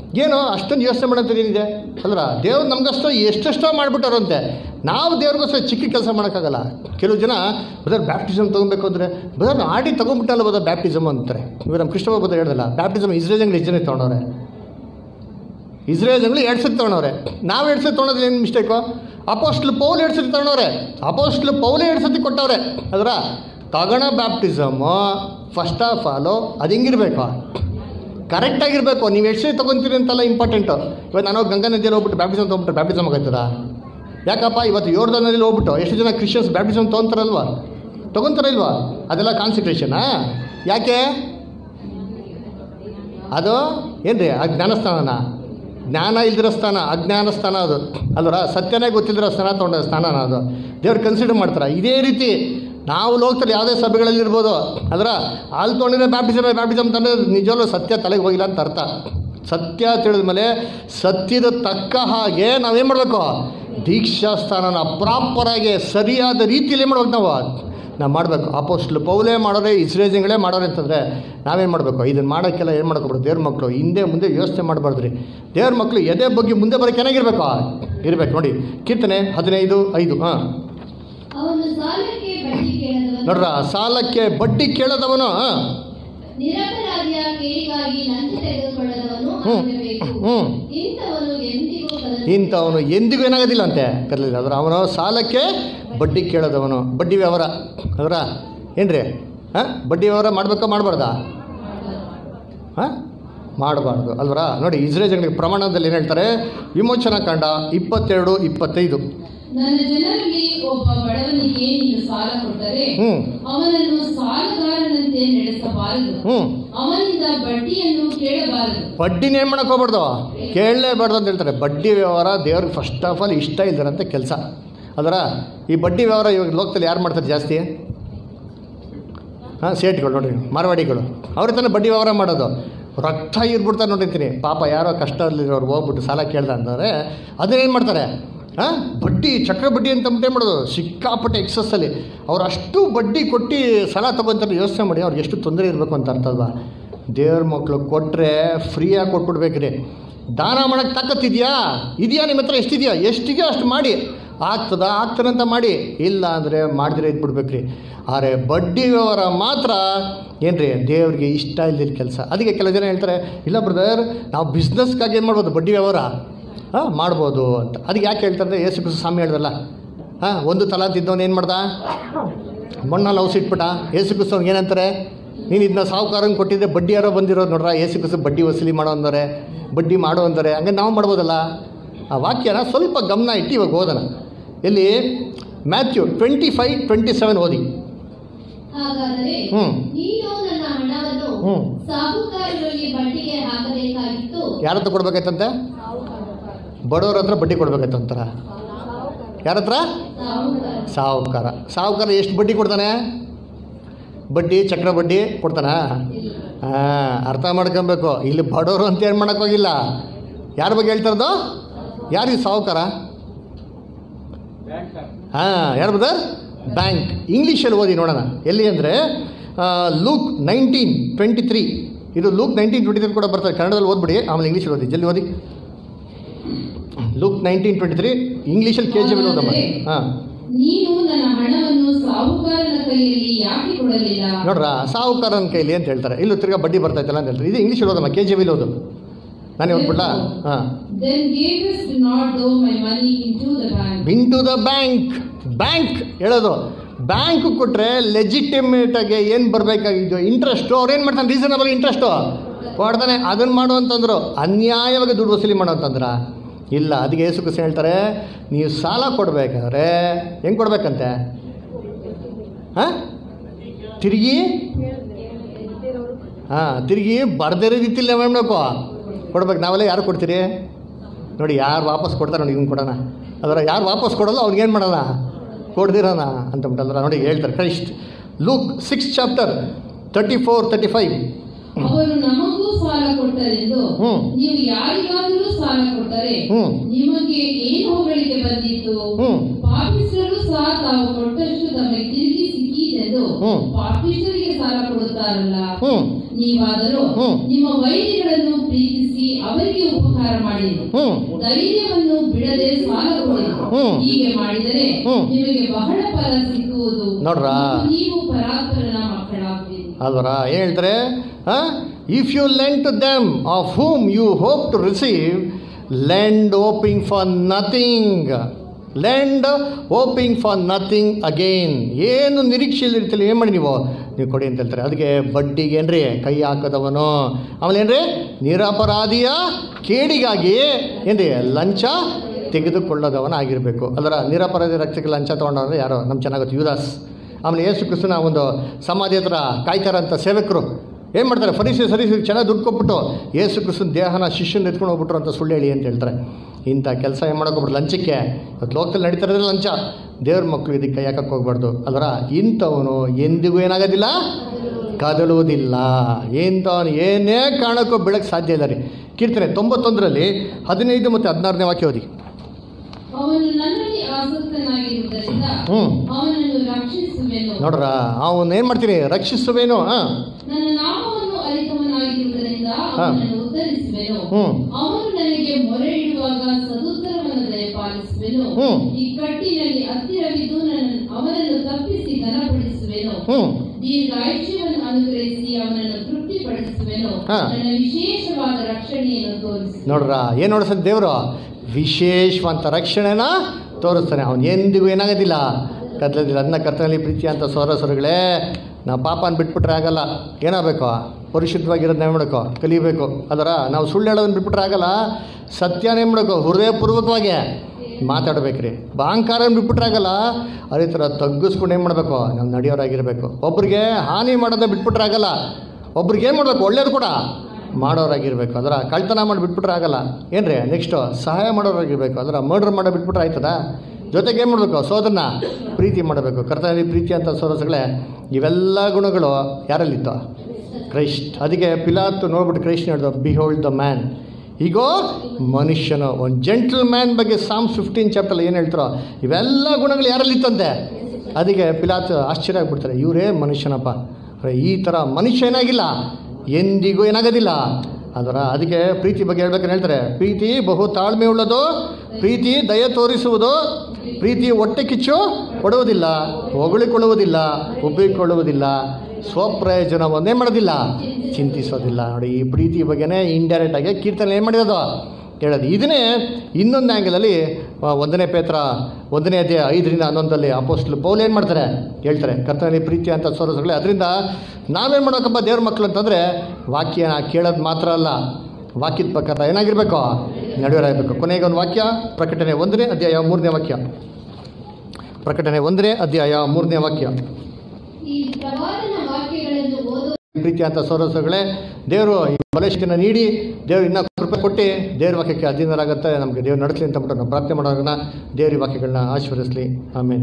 S1: ಏನು ಅಷ್ಟೊಂದು ಯೋಚನೆ ಮಾಡೋಂಥದ್ದು ಏನಿದೆ ಅಲ್ರ ದೇವ್ರು ನಮಗಷ್ಟು ಎಷ್ಟೆಷ್ಟೋ ಮಾಡಿಬಿಟ್ಟಾರಂತೆ ನಾವು ದೇವ್ರಿಗೋಸ್ಕರ ಚಿಕ್ಕ ಕೆಲಸ ಮಾಡೋಕ್ಕಾಗಲ್ಲ ಕೆಲವು ಜನ ಬದರ್ ಬ್ಯಾಪ್ಟಿಸಮ್ ತೊಗೊಬೇಕು ಅಂದರೆ ಬದರ್ ಆಡಿ ತೊಗೊಂಬಿಟ್ಟಲ್ಲ ಬದ ಬ್ಯಾಪ್ಟಿಸಮ್ ಅಂತಾರೆ ಇವಾಗ ನಮ್ಮ ಕೃಷ್ಣ ಬದ ಹೇಳ್ದಲ್ಲ ಬ್ಯಾಪ್ಟಿಸಮ್ ಇಸ್ರೇಜಂಗ್ಳು ಎಷ್ಟು ಜನ ತೊಗೊಂಡವ್ರೆ ಇಸ್ರೇಜಂಗ್ಳು ಎರಡು ಸತಿ ತೊಗೊಂಡವ್ರೆ ನಾವು ಎರಡು ಸತಿ ತೊಗೊಳೋದು ಏನು ಮಿಸ್ಟೇಕು ಅಪೋಸ್ಟ್ಲು ಪೌಲ್ ಎರಡು ಸತಿ ತೊಗೊಂಡವ್ರೆ ಅಪೋಸ್ಟ್ಲು ಪೌಲೇ ಎರಡು ಸತಿ ಕೊಟ್ಟವ್ರೆ ಅದರ ತಗಣ ಬ್ಯಾಪ್ಟಿಸಮ್ಮು ಫಸ್ಟ್ ಆಫ್ ಆಲು ಅದು ಹೆಂಗಿರ್ಬೇಕು ಕರೆಕ್ಟಾಗಿರಬೇಕು ನೀವು ಎಷ್ಟು ಸತಿ ತೊಗೊತೀರಿ ಅಂತೆಲ್ಲ ಇಂಪಾರ್ಟೆಂಟು ಇವತ್ತು ನಾನು ಗಂಗಾ ನದಿಯಲ್ಲಿ ಹೋಗ್ಬಿಟ್ಟು ಬ್ಯಾಪ್ಟಿಸಮ್ ತೊಗೊಂಬಿಟ್ಟು ಬ್ಯಾಪ್ಟಿಸಮ್ ಆಗುತ್ತದ ಯಾಕಪ್ಪ ಇವತ್ತು ಯೋರ್ದ ನದಿಯಲ್ಲಿ ಹೋಗ್ಬಿಟ್ಟು ಎಷ್ಟು ಜನ ಕ್ರಿಶ್ಚಿಯನ್ಸ್ ಬ್ಯಾಪ್ಟಿಸಮ್ ತೊಗೊಂತಾರಲ್ವಾ ತೊಗೊತಾರ ಇಲ್ವಾ ಅದೆಲ್ಲ ಕಾನ್ಸಂಟ್ರೇಷನಾ ಯಾಕೆ ಅದು ಏನ್ರಿ ಅಜ್ಞಾನ ಸ್ಥಾನನ ಜ್ಞಾನ ಇಲ್ದಿರೋ ಸ್ಥಾನ ಅಜ್ಞಾನ ಸ್ಥಾನ ಅದು ಅಲ್ವರ ಸತ್ಯನೇ ಗೊತ್ತಿಲ್ದಿರೋ ಸ್ಥಾನ ತೊಗೊಂಡ ಸ್ಥಾನನ ಅದು ದೇವ್ರು ಕನ್ಸಿಡರ್ ಮಾಡ್ತಾರೆ ಇದೇ ರೀತಿ ನಾವು ಲೋಕದಲ್ಲಿ ಯಾವುದೇ ಸಭೆಗಳಲ್ಲಿ ಇರ್ಬೋದು ಅದರ ಅಲ್ಲಿ ತೊಗೊಂಡಿರೋ ಬ್ಯಾಪ್ಟಿಸಮ್ ಬ್ಯಾಪ್ಟಿಸಮ್ ತಂದ್ರೆ ನಿಜವಲ್ಲೂ ಸತ್ಯ ತಲೆಗೆ ಹೋಗಿಲ್ಲ ಅಂತ ಅರ್ಥ ಸತ್ಯ ತಿಳಿದ ಮೇಲೆ ಸತ್ಯದ ತಕ್ಕ ಹಾಗೆ ನಾವೇನು ಮಾಡಬೇಕು ದೀಕ್ಷಾ ಸ್ಥಾನನ ಪ್ರಾಪರಾಗಿ ಸರಿಯಾದ ರೀತಿಯಲ್ಲಿ ಏನು ಮಾಡ್ಬೇಕು ನಾವು ನಾವು ಮಾಡಬೇಕು ಅಪೋಸ್ಟ್ಲು ಪೌಲೇ ಮಾಡೋರೆ ಇಸ್ರೇಜಿಂಗಳೇ ಮಾಡೋರೆ ಅಂತಂದರೆ ನಾವೇನು ಮಾಡಬೇಕು ಇದನ್ನು ಮಾಡೋಕ್ಕೆಲ್ಲ ಏನು ಮಾಡ್ಕೊಬಿಡು ದೇವ್ರ ಮಕ್ಕಳು ಹಿಂದೆ ಮುಂದೆ ಯೋಚನೆ ಮಾಡಬಾರ್ದ್ರಿ ದೇವ್ರ ಮಕ್ಕಳು ಎದೆ ಬಗ್ಗೆ ಮುಂದೆ ಬರೋಕೆ ಏನಾಗಿರ್ಬೇಕು ಇರ್ಬೇಕು ನೋಡಿ ಕೀರ್ತನೆ ಹದಿನೈದು ಐದು ಹಾಂ
S2: ಅವನು ಸಾಲಕ್ಕೆ ಬಡ್ಡಿ ಕೇಳದವನು
S1: ನೋಡ್ರ ಸಾಲಕ್ಕೆ ಬಡ್ಡಿ ಕೇಳದವನು ಹಾಂ
S2: ನಿರಪರಾಧಿಯ ಕೇಳಿಗಾಗಿ ಲಂಚ ತೆಗೆದುಕೊಳ್ಳದವನು
S1: ಹ್ಮ್.
S2: ಆಗಿರಬೇಕು
S1: ಹ್ಮ್.
S2: ಇಂಥವನು ಎಂದಿಗೂ ಕದನ
S1: ಇಂಥವನು ಎಂದಿಗೂ ಏನಾಗೋದಿಲ್ಲ ಅಂತೆ ಕರಲಿಲ್ಲ ಅದರ ಅವನು ಸಾಲಕ್ಕೆ ಬಡ್ಡಿ ಕೇಳದವನು ಬಡ್ಡಿ ವ್ಯವಹಾರ ಅದರ ಏನ್ರಿ ಹಾಂ ಬಡ್ಡಿ ವ್ಯವಹಾರ ಮಾಡಬೇಕಾ ಮಾಡಬಾರ್ದಾ ಹಾಂ ಮಾಡಬಾರ್ದು ಅಲ್ವರ ನೋಡಿ ಇಸ್ರೇಲ್ ಜನರಿಗೆ ಪ್ರಮಾಣದಲ್ಲಿ ಏನು ಹೇಳ್ತಾರೆ ವಿಮೋಚನಾ ಕಾಂಡ ಇಪ್ಪತ್ತೆರಡು ಇಪ್ಪತ್ತೈದು
S3: ನನ್ನ ಜನರಲ್ಲಿ ಒಬ್ಬ ಬಡವನಿಗೆ ನೀನು ಸಾಲ ಕೊಟ್ಟರೆ
S1: ಹ್ಞೂ
S3: ಅವನನ್ನು ಸಾಲಗಾರನಂತೆ ನಡೆಸಬಾರದು
S1: ಹ್ಞೂ
S3: ಅವನಿಂದ ಬಡ್ಡಿಯನ್ನು ಕೇಳಬಾರದು
S1: ಬಡ್ಡಿನ ಏನು ಮಾಡಕ್ಕೆ ಹೋಗ್ಬಾರ್ದು ಕೇಳಲೇಬಾರ್ದು ಅಂತ ಹೇಳ್ತಾರೆ ಬಡ್ಡಿ ವ್ಯವಹಾರ ದೇವ್ರಿಗೆ ಫಸ್ಟ್ ಆಫ್ ಆಲ್ ಇಷ್ಟ ಇಲ್ದಿರಂಥ ಕೆಲಸ ಅದರ ಈ ಬಡ್ಡಿ ವ್ಯವಹಾರ ಇವಾಗ ಲೋಕದಲ್ಲಿ ಯಾರು ಮಾಡ್ತಾರೆ ಜಾಸ್ತಿ ಹಾಂ ಸೇಟ್ಗಳು ನೋಡ್ರಿ ಮಾರವಾಡಿಗಳು ಅವ್ರ ತಾನೇ ಬಡ್ಡಿ ವ್ಯವಹಾರ ಮಾಡೋದು ರಕ್ತ ಇರ್ಬಿಡ್ತಾರೆ ನೋಡಿರ್ತೀನಿ ಪಾಪ ಯಾರೋ ಕಷ್ಟದಲ್ಲಿರೋರು ಹೋಗ್ಬಿಟ್ಟು ಸಾಲ ಕೇಳ್ದ ಅಂದರೆ ಅದನ್ನೇನು ಮಾಡ್ತಾರೆ ಹಾಂ ಬಡ್ಡಿ ಚಕ್ರ ಬಡ್ಡಿ ಅಂತ ಏನು ಮಾಡೋದು ಸಿಕ್ಕಾಪಟ್ಟೆ ಎಕ್ಸಸ್ಸಲ್ಲಿ ಅವ್ರು ಅಷ್ಟು ಬಡ್ಡಿ ಕೊಟ್ಟು ಸಾಲ ತೊಗೊತಾರೆ ಯೋಚನೆ ಮಾಡಿ ಅವ್ರಿಗೆ ಎಷ್ಟು ತೊಂದರೆ ಇರಬೇಕು ಅಂತ ಅರ್ಥ ಅಲ್ವಾ ದೇವ್ರ ಮಕ್ಕಳು ಕೊಟ್ಟರೆ ಫ್ರೀಯಾಗಿ ಕೊಟ್ಬಿಡ್ಬೇಕ್ರಿ ದಾನ ಮಾಡೋಕ್ಕೆ ತಾಕತ್ತಿದೆಯಾ ಇದೆಯಾ ನಿಮ್ಮ ಹತ್ರ ಎಷ್ಟಿದೆಯಾ ಎಷ್ಟಿದೆಯೋ ಅಷ್ಟು ಮಾಡಿ ಆಗ್ತದ ಆಗ್ತಾರಂತ ಮಾಡಿ ಇಲ್ಲ ಅಂದರೆ ಮಾಡಿದ್ರೆ ಇದ್ಬಿಡ್ಬೇಕ್ರಿ ಆದರೆ ಬಡ್ಡಿ ವ್ಯವಹಾರ ಮಾತ್ರ ಏನ್ರಿ ದೇವ್ರಿಗೆ ಇಷ್ಟ ಇಲ್ದಿದ್ದ ಕೆಲಸ ಅದಕ್ಕೆ ಕೆಲವು ಜನ ಹೇಳ್ತಾರೆ ಇಲ್ಲ ಬ್ರದರ್ ನಾವು ಬಿಸ್ನೆಸ್ಗಾಗಿ ಏನು ಮಾಡ್ಬೋದು ಬಡ್ಡಿ ವ್ಯವಹಾರ ಹಾಂ ಮಾಡ್ಬೋದು ಅಂತ ಅದಕ್ಕೆ ಯಾಕೆ ಹೇಳ್ತಾರೆ ಏಸು ಕ್ರಿಸ್ತ ಸ್ವಾಮಿ ಹೇಳ್ದಲ್ಲ ಹಾಂ ಒಂದು ತಲಾಂತ ಇದ್ದವನು ಏನು ಮಾಡ್ದ ಮಣ್ಣಲ್ಲಿ ಔಸ್ ಇಟ್ಬಿಟ್ಟ ಏಸು ಕ್ರಿಸ್ತವ್ನಿಗೆ ಏನಂತಾರೆ ನೀನು ಇದನ್ನ ಸಾಹುಕಾರಂಗೆ ಕೊಟ್ಟಿದ್ದೆ ಬಡ್ಡಿ ಯಾರೋ ಬಂದಿರೋದು ನೋಡ್ರ ಏಸು ಕ್ರಿಸ್ತ ಬಡ್ಡಿ ವಸೂಲಿ ಮಾಡೋ ಅಂದರೆ ಬಡ್ಡಿ ಮಾಡೋ ಅಂದರೆ ಹಂಗೆ ನಾವು ಮಾಡ್ಬೋದಲ್ಲ ಆ ವಾಕ್ಯನ ಸ್ವಲ್ಪ ಗಮನ ಇಟ್ಟು ಇವಾಗ ಓದೋಣ ಎಲ್ಲಿ Matthew twenty five twenty seven ಓದಿ
S2: ಹಾಗಾದರೆ
S1: ಹ್ಮ್.
S2: ನೀನು ನನ್ನ ಹಣವನ್ನು
S1: ಹ್ಮ್.
S2: ಸಾಹುಕಾರರಲ್ಲಿ ಬಡ್ಡಿಗೆ ಹಾಕಬೇಕಾಗಿತ್ತು
S1: ಯಾರ ಹತ್ರ ಕೊಡ್ಬೇಕಾಯ್ತಂತೆ ಬಡವ್ರ ಹತ್ರ ಬಡ್ಡಿ ಕೊಡ್ಬೇಕಾಯ್ತಂತಾರ ಯಾರ ಹತ್ರ
S2: ಸಾಹುಕಾರ
S1: ಸಾಹುಕಾರ ಸಾಹುಕಾರ ಎಷ್ಟು ಬಡ್ಡಿ ಕೊಡ್ತಾನೆ ಬಡ್ಡಿ ಚಕ್ರ ಬಡ್ಡಿ ಕೊಡ್ತಾನ ಹಾಂ ಅರ್ಥ ಮಾಡ್ಕೊಬೇಕು ಇಲ್ಲಿ ಬಡವರು ಅಂತ ಏನು ಮಾಡೋಕ್ಕೋಗಿಲ್ಲ ಯಾರ ಬಗ್ಗೆ ಹೇಳ್ತಾರದು ಯಾರಿಗೆ ಸಾಹುಕಾರ ಹಾಂ ಯಾರು ಬ್ರದರ್ ಬ್ಯಾಂಕ್ ಇಂಗ್ಲೀಷಲ್ಲಿ ಓದಿ ನೋಡೋಣ ಎಲ್ಲಿ ಅಂದರೆ ಲೂಕ್ ನೈನ್ಟೀನ್ ಟ್ವೆಂಟಿ ತ್ರೀ ಇದು ಲೂಕ್ ನೈನ್ಟೀನ್ ಟ್ವೆಂಟಿ ತ್ರೀ ಕೂಡ ಬರ್ತಾರೆ ಕನ್ನಡದಲ್ಲಿ ಓದ್ಬಿಡಿ ಆಮೇಲೆ ಇಂಗ್ಲೀಷಲ್ಲಿ ಓದಿ ಜಲ್ದಿ ಓದಿ ಲೂಕ್ ನೈನ್ಟೀನ್ ಟ್ವೆಂಟಿ ತ್ರೀ ಇಂಗ್ಲೀಷಲ್ಲಿ ಕೆ ಜಿ ಬಿ ಓದಮ್ಮ ಹಾಂ
S3: ನೀನು ನನ್ನ ಹಣವನ್ನು ಸಾಹುಕಾರನ ಕೈಯಲ್ಲಿ ಯಾಕೆ ಕೊಡಲಿಲ್ಲ
S1: ನೋಡ್ರ ಸಾಹುಕಾರನ ಕೈಲಿ ಅಂತ ಹೇಳ್ತಾರೆ ಇಲ್ಲೂ ತಿರ್ಗಾ ಬಡ್ಡಿ ಬರ್ತೈತಲ್ಲ ಅಂತ ಹೇಳ್ತಾರೆ ಇದು ಇಂಗ್ಲೀಷಲ್ಲಿ ಓದಮ್ಮ ಕೆ ಜಿ ಬಿಲ್ ಓದು ನಾನು ಓದ್ಬಿಡ್ಲಾ ಹಾಂ
S3: Then gavest not thou my money into the bank.
S1: Into the bank bank ಹೇಳೋದು ಬ್ಯಾಂಕ್ ಕೊಟ್ಟರೆ ಲೆಜಿಟಿಮೇಟಾಗಿ ಏನು ಬರಬೇಕಾಗಿದ್ದು ಇಂಟ್ರೆಸ್ಟು ಅವ್ರು ಏನು ಮಾಡ್ತಾನೆ ರೀಸನಬಲ್ ಇಂಟ್ರೆಸ್ಟು ಕೊಡ್ತಾನೆ ಅದನ್ನು ಮಾಡು ಅಂತಂದ್ರು ಅನ್ಯಾಯವಾಗಿ ದುಡ್ಡು ವಸೂಲಿ ಮಾಡೋ ಅಂತಂದ್ರ ಇಲ್ಲ ಅದಕ್ಕೆ ಯೇಸು ಕ್ರಿಸ್ತ ಹೇಳ್ತಾರೆ ನೀವು ಸಾಲ ಕೊಡಬೇಕಾದ್ರೆ ಹೆಂಗೆ ಕೊಡ್ಬೇಕಂತೆ ಹಾಂ ತಿರುಗಿ ಹಾಂ ತಿರುಗಿ ಬರ್ದಿರೋ ರೀತಿಲಿ ನಾವು ಏನು ಮಾಡಬೇಕು ಕೊಡ್ಬೇಕು ನಾವೆಲ್ಲ ಯಾರು ಕೊಡ್ತೀರಿ ನೋಡಿ ಯಾರು ವಾಪಸ್ ಕೊಡ್ತಾರೆ ನೋಡಿ ಇವ್ನು ಕೊಡೋಣ ಅದರ ಯಾರು ವಾಪಸ್ ಕೊಡೋಲ್ಲ ಅವ್ನಿಗೇನು ಮಾಡೋಣ ಕೊಡ್ದಿರೋಣ ಅಂತ ಬಿಟ್ಟಲ್ಲ ನೋಡಿ ಹೇಳ್ತಾರೆ Christ Luke six chapter thirty four thirty five
S3: ಅವರು ನಮಗೂ ಸಾಲ ಕೊಟ್ಟರೆಂದು
S1: ಹ್ಮ್.
S3: ನೀವು ಯಾರಿಗಾದರೂ ಸಾಲ ಕೊಟ್ಟರೆ
S1: ಹ್ಮ್.
S3: ನಿಮಗೆ ಏನು ಹೊಗಳಿಕೆ ಬಂದಿತ್ತು
S1: ಹ್ಮ್.
S3: ಪಾಪಿಸ್ಟರು ಸಹ ತಾವು ಕೊಟ್ಟಷ್ಟು ತಮಗೆ ತಿರುಗಿ ಸಿಕ್ಕಿತೆಂದು
S1: ಹ್ಮ್.
S3: ಪಾಪಿಸ್ಟರಿಗೆ ಸಾಲ ಕೊಡುತ್ತಾರಲ್ಲ
S1: ಹ್ಞೂ
S3: ನೀವಾದರೂ
S1: ಹ್ಮ್.
S3: ನಿಮ್ಮ ವೈರಿಗಳನ್ನು ಪ್ರೀತಿಸಿ ಅವರಿಗೆ ಉಪಕಾರ ಮಾಡಿರಿ
S1: ಹ್ಮ್
S3: ಧೈರ್ಯವನ್ನು ಬಿಡದೆ ಸಾಲ ಕೊಡಿರಿ
S1: ಹ್ಮ್.
S3: ಹೀಗೆ ಮಾಡಿದರೆ
S1: ಹ್ಮ್.
S3: ನಿಮಗೆ ಬಹಳ ಫಲ ಸಿಕ್ಕುವುದು
S1: ನೋಡ್ರಾ?
S3: ಮತ್ತು ನೀವು ಪರಾತ್ಪರನ ಮಕ್ಕಳಾಗುವಿರಿ
S1: ಅಲ್ವರ ಏನು ಹೇಳ್ತಾರೆ if you lend to them of whom you hope to receive lend hoping for nothing lend hoping for nothing again ಏನು ನಿರೀಕ್ಷೆ ಇರ್ತಿಲ್ಲ ಏನು ಮಾಡಿ ನೀವು ನೀವು ಕೊಡಿ ಅಂತ ಹೇಳ್ತಾರೆ ಅದಕ್ಕೆ ಬಡ್ಡಿಗೆ ಏನ್ರಿ ಕೈ ಹಾಕದವನು ಆಮೇಲೆ ಏನ್ರಿ ನಿರಪರಾಧಿಯ ಕೇಡಿಗಾಗಿ ಏನ್ರಿ ಲಂಚ ತೆಗೆದುಕೊಳ್ಳದವನ ಆಗಿರಬೇಕು ಅದರ ನಿರಪರಾಧಿ ರಕ್ತಕ್ಕೆ ಲಂಚ ತೊಗೊಂಡವ್ರೆ ಯಾರೋ ನಮ್ಮ ಚೆನ್ನಾಗುತ್ತೆ ಯುದಾಸ್ ಆಮೇಲೆ ಯೇಸು ಕ್ರಿಸ್ತನ ಒಂದು ಸಮಾಧಿ ಹತ್ರ ಕಾಯ್ತಾರಂಥ ಸೇವಕರು ಏನು ಮಾಡ್ತಾರೆ ಫರೀಸಿ ಸರೀಸಿ ಚೆನ್ನಾಗಿ ದುಡ್ಡು ಕೊಟ್ಬಿಟ್ಟು ಯೇಸು ಕ್ರಿಸ್ತನ ದೇಹನ ಶಿಷ್ಯನ ಎತ್ಕೊಂಡು ಹೋಗ್ಬಿಟ್ರು ಅಂತ ಸುಳ್ಳು ಹೇಳಿ ಅಂತ ಹೇಳ್ತಾರೆ ಇಂಥ ಕೆಲಸ ಏನು ಮಾಡೋಕ್ಕೋಗ್ಬಿಟ್ಟು ಲಂಚಕ್ಕೆ ಇವತ್ತು ಲೋಕದಲ್ಲಿ ನಡೀತಾ ಇರೋದ್ರೆ ಲಂಚ ದೇವ್ರ ಮಕ್ಕಳು ಇದಕ್ಕೆ ಕೈ ಹಾಕಕ್ಕೆ ಹೋಗ್ಬಾರ್ದು ಅದರ ಇಂಥವನು ಎಂದಿಗೂ ಏನಾಗೋದಿಲ್ಲ ಕದಲುವುದಿಲ್ಲ ಇಂಥವನು ಏನೇ ಕಾರಣಕ್ಕೂ ಬೆಳಕ್ಕೆ ಸಾಧ್ಯ ಇಲ್ಲ ರೀ ಕೀರ್ತನೆ ತೊಂಬತ್ತೊಂದರಲ್ಲಿ ಹದಿನೈದು ಮತ್ತು ಹದಿನಾರನೇ ವಾಕ್ಯ ಓದಿ
S3: ಅವನು ನನ್ನಲ್ಲಿ ಆಸಕ್ತನಾಗಿರುವುದರಿಂದ
S1: ಹ್ಮ್.
S3: ಅವನನ್ನು ರಕ್ಷಿಸುವೆನು
S1: ನೋಡ್ರ ಅವನು ಏನು ಮಾಡ್ತೀನಿ ರಕ್ಷಿಸುವೇನು ಹಾಂ
S3: ನನ್ನ ನಾಮವನ್ನು ಅರಿತವನಾಗಿರುವುದರಿಂದ
S1: ಹಾ.
S3: ಅವನನ್ನು ಉತ್ತರಿಸುವೆನು
S1: ಹ್ಮ್.
S3: ಅವನು ನನಗೆ ಮೊರೆ ಇಡುವಾಗ ಸದುತ್ತರವನ್ನು ದಯಪಾಲಿಸುವೆನು
S1: ಹ್ಮ್.
S3: ಇಕ್ಕಟ್ಟಿನಲ್ಲಿ ಹತ್ತಿರವಿದ್ದು ನನ್ನ ಅವನನ್ನು ತಪ್ಪಿಸಿ ಘನಪಡಿಸುವೆನು
S1: ಹ್ಞೂ
S3: ದೀರ್ಘಾಯುಷ್ಯವನ್ನು ಅನುಗ್ರಹಿಸಿ ಅವನನ್ನು ತೃಪ್ತಿಪಡಿಸುವೆನು
S1: ಹಾ.
S3: ನನ್ನ ವಿಶೇಷವಾದ ರಕ್ಷಣೆಯನ್ನು ತೋರಿಸಿ
S1: ನೋಡ್ರ ಏನು ನೋಡಿಸ್ತಾನೆ ದೇವರು ವಿಶೇಷವಂತ ರಕ್ಷಣೆನ ತೋರಿಸ್ತಾನೆ ಅವನು ಎಂದಿಗೂ ಏನಾಗೋದಿಲ್ಲ ಕತ್ಲದಿಲ್ಲ ಅದನ್ನ ಕರ್ತನಲ್ಲಿ ಪ್ರೀತಿ ಅಂತ ಸೋರಸರುಗಳೇ ನಾವು ಪಾಪನ ಬಿಟ್ಬಿಟ್ರೆ ಆಗಲ್ಲ ಏನಾಗಬೇಕು ಪರಿಶುದ್ಧವಾಗಿರೋದನ್ನ ಏನು ಮಾಡಬೇಕು ಕಲಿಬೇಕು ಅದರ ನಾವು ಸುಳ್ಳು ಹೇಳೋದನ್ನ ಬಿಟ್ಬಿಟ್ರೆ ಆಗಲ್ಲ ಸತ್ಯನ ಏನು ಮಾಡಬೇಕು ಹೃದಯಪೂರ್ವಕವಾಗಿ ಮಾತಾಡ್ಬೇಕ್ರಿ ಅಹಂಕಾರನ ಬಿಟ್ಬಿಟ್ರೆ ಆಗಲ್ಲ ಅದೇ ಥರ ತಗ್ಗಿಸ್ಕೊಂಡು ಏನು ಮಾಡಬೇಕು ನಾವು ನಡೆಯೋರಾಗಿರ್ಬೇಕು ಒಬ್ರಿಗೆ ಹಾನಿ ಮಾಡೋದೇ ಬಿಟ್ಬಿಟ್ರೆ ಆಗಲ್ಲ ಒಬ್ರಿಗೆ ಏನು ಮಾಡಬೇಕು ಒಳ್ಳೇದು ಕೂಡ ಮಾಡೋರಾಗಿರ್ಬೇಕು ಅದರ ಕಳ್ತನ ಮಾಡಿ ಬಿಟ್ಬಿಟ್ರೆ ಆಗಲ್ಲ ಏನ್ರಿ ನೆಕ್ಸ್ಟು ಸಹಾಯ ಮಾಡೋರಾಗಿರ್ಬೇಕು ಅದರ ಮರ್ಡರ್ ಮಾಡೋ ಬಿಟ್ಬಿಟ್ರೆ ಆಯ್ತದ ಜೊತೆಗೆ ಏನು ಮಾಡಬೇಕು ಸೋದರನ ಪ್ರೀತಿ ಮಾಡಬೇಕು ಕರ್ತನಲ್ಲಿ ಪ್ರೀತಿ ಅಂತ ಸೋರಸಗಳೇ ಇವೆಲ್ಲ ಗುಣಗಳು ಯಾರಲ್ಲಿತ್ತು ಕ್ರೈಸ್ಟ್ ಅದಕ್ಕೆ ಪಿಲಾತ್ ನೋಡ್ಬಿಟ್ಟು ಕ್ರೈಸ್ಟ್ ಹೇಳಿದ್ರು ಬಿಹೋಲ್ಡ್ ದ ಮ್ಯಾನ್ ಈಗೋ ಮನುಷ್ಯನು ಒಂದು ಜೆಂಟಲ್ ಮ್ಯಾನ್ ಬಗ್ಗೆ ಸಾಮ್ ಫಿಫ್ಟೀನ್ ಚಾಪ್ಟರ್ ಏನು ಹೇಳ್ತಾರೋ ಇವೆಲ್ಲ ಗುಣಗಳು ಯಾರಲ್ಲಿತ್ತಂತೆ ಅದಕ್ಕೆ ಪಿಲಾತ್ ಆಶ್ಚರ್ಯ ಆಗ್ಬಿಡ್ತಾರೆ ಇವರೇ ಮನುಷ್ಯನಪ್ಪ ಅರೆ, ಈ ಥರ ಮನುಷ್ಯ ಏನಾಗಿಲ್ಲ ಎಂದಿಗೂ ಏನಾಗೋದಿಲ್ಲ ಅದರ ಅದಕ್ಕೆ ಪ್ರೀತಿ ಬಗ್ಗೆ ಹೇಳ್ಬೇಕಂತ ಹೇಳ್ತಾರೆ ಪ್ರೀತಿ ಬಹು ತಾಳ್ಮೆ ಉಳ್ಳದು ಪ್ರೀತಿ ದಯ ತೋರಿಸುವುದು ಪ್ರೀತಿ ಹೊಟ್ಟೆ ಕಿಚ್ಚು ಕೊಡುವುದಿಲ್ಲ ಹೊಗಳಿಕೊಳ್ಳುವುದಿಲ್ಲ ಉಬ್ಬಿಕೊಳ್ಳುವುದಿಲ್ಲ ಸ್ವಪ್ರಯೋಜನವನ್ನೇ ಮಾಡೋದಿಲ್ಲ ಚಿಂತಿಸೋದಿಲ್ಲ ನೋಡಿ ಈ ಪ್ರೀತಿ ಬಗ್ಗೆನೇ ಇಂಡೈರೆಕ್ಟ್ ಆಗಿ ಕೀರ್ತನೆ ಏನು ಮಾಡಿರೋದು ಹೇಳೋದು ಇದನ್ನೇ ಇನ್ನೊಂದು ಆ್ಯಂಗಲಲ್ಲಿ ಆ, ಒಂದನೇ ಪೇತ್ರ ಒಂದನೇ ಅಧ್ಯಾಯ ಐದರಿಂದ ಹನ್ನೊಂದರಲ್ಲಿ ಅಪೋಸ್ಟ್ಲು ಪೌಲ್ ಏನು ಮಾಡ್ತಾರೆ ಹೇಳ್ತಾರೆ ಕರ್ತನಲ್ಲಿ ಪ್ರೀತಿ ಅಂತ ಸೋರಸಗಳೇ ಅದರಿಂದ ನಾವೇನು ಮಾಡೋಕಪ್ಪ ದೇವ್ರ ಮಕ್ಕಳು ಅಂತಂದರೆ ವಾಕ್ಯನ ಕೇಳೋದು ಮಾತ್ರ ಅಲ್ಲ ವಾಕ್ಯದ ಪ್ರಕಾರ ಏನಾಗಿರಬೇಕು ನಡೆಯೋರಾಗಬೇಕು ಕೊನೆಗೆ ಒಂದು ವಾಕ್ಯ ಪ್ರಕಟಣೆ ಒಂದನೇ ಅಧ್ಯಾಯ ಮೂರನೇ ವಾಕ್ಯ ಪ್ರಕಟಣೆ ಒಂದನೇ ಅಧ್ಯಾಯ ಮೂರನೇ ವಾಕ್ಯ
S2: ಈ ಪ್ರವಾದನ ವಾಕ್ಯಗಳನ್ನು ಓದೋ
S1: ಪ್ರೀತಿ ಅಂತ ಸೋರಸಗಳೇ ದೇವರು ಈ ಬಲಿಷ್ಠನ ನೀಡಿ ದೇವರು ಇನ್ನೂ ಕೃಪೆ ಕೊಟ್ಟು ದೇವ್ರ ವಾಕ್ಯಕ್ಕೆ ಅಧೀನರಾಗುತ್ತೆ ನಮಗೆ ದೇವ್ರು ನಡೆಸಲಿ ಅಂತ ಬಿಟ್ಟು ನಾವು ಪ್ರಾರ್ಥನೆ ಮಾಡೋಣ ದೇವ್ರ ಈ ವಾಕ್ಯಗಳನ್ನ ಆಶೀರ್ವದಿಸಲಿ ಆಮೇಲೆ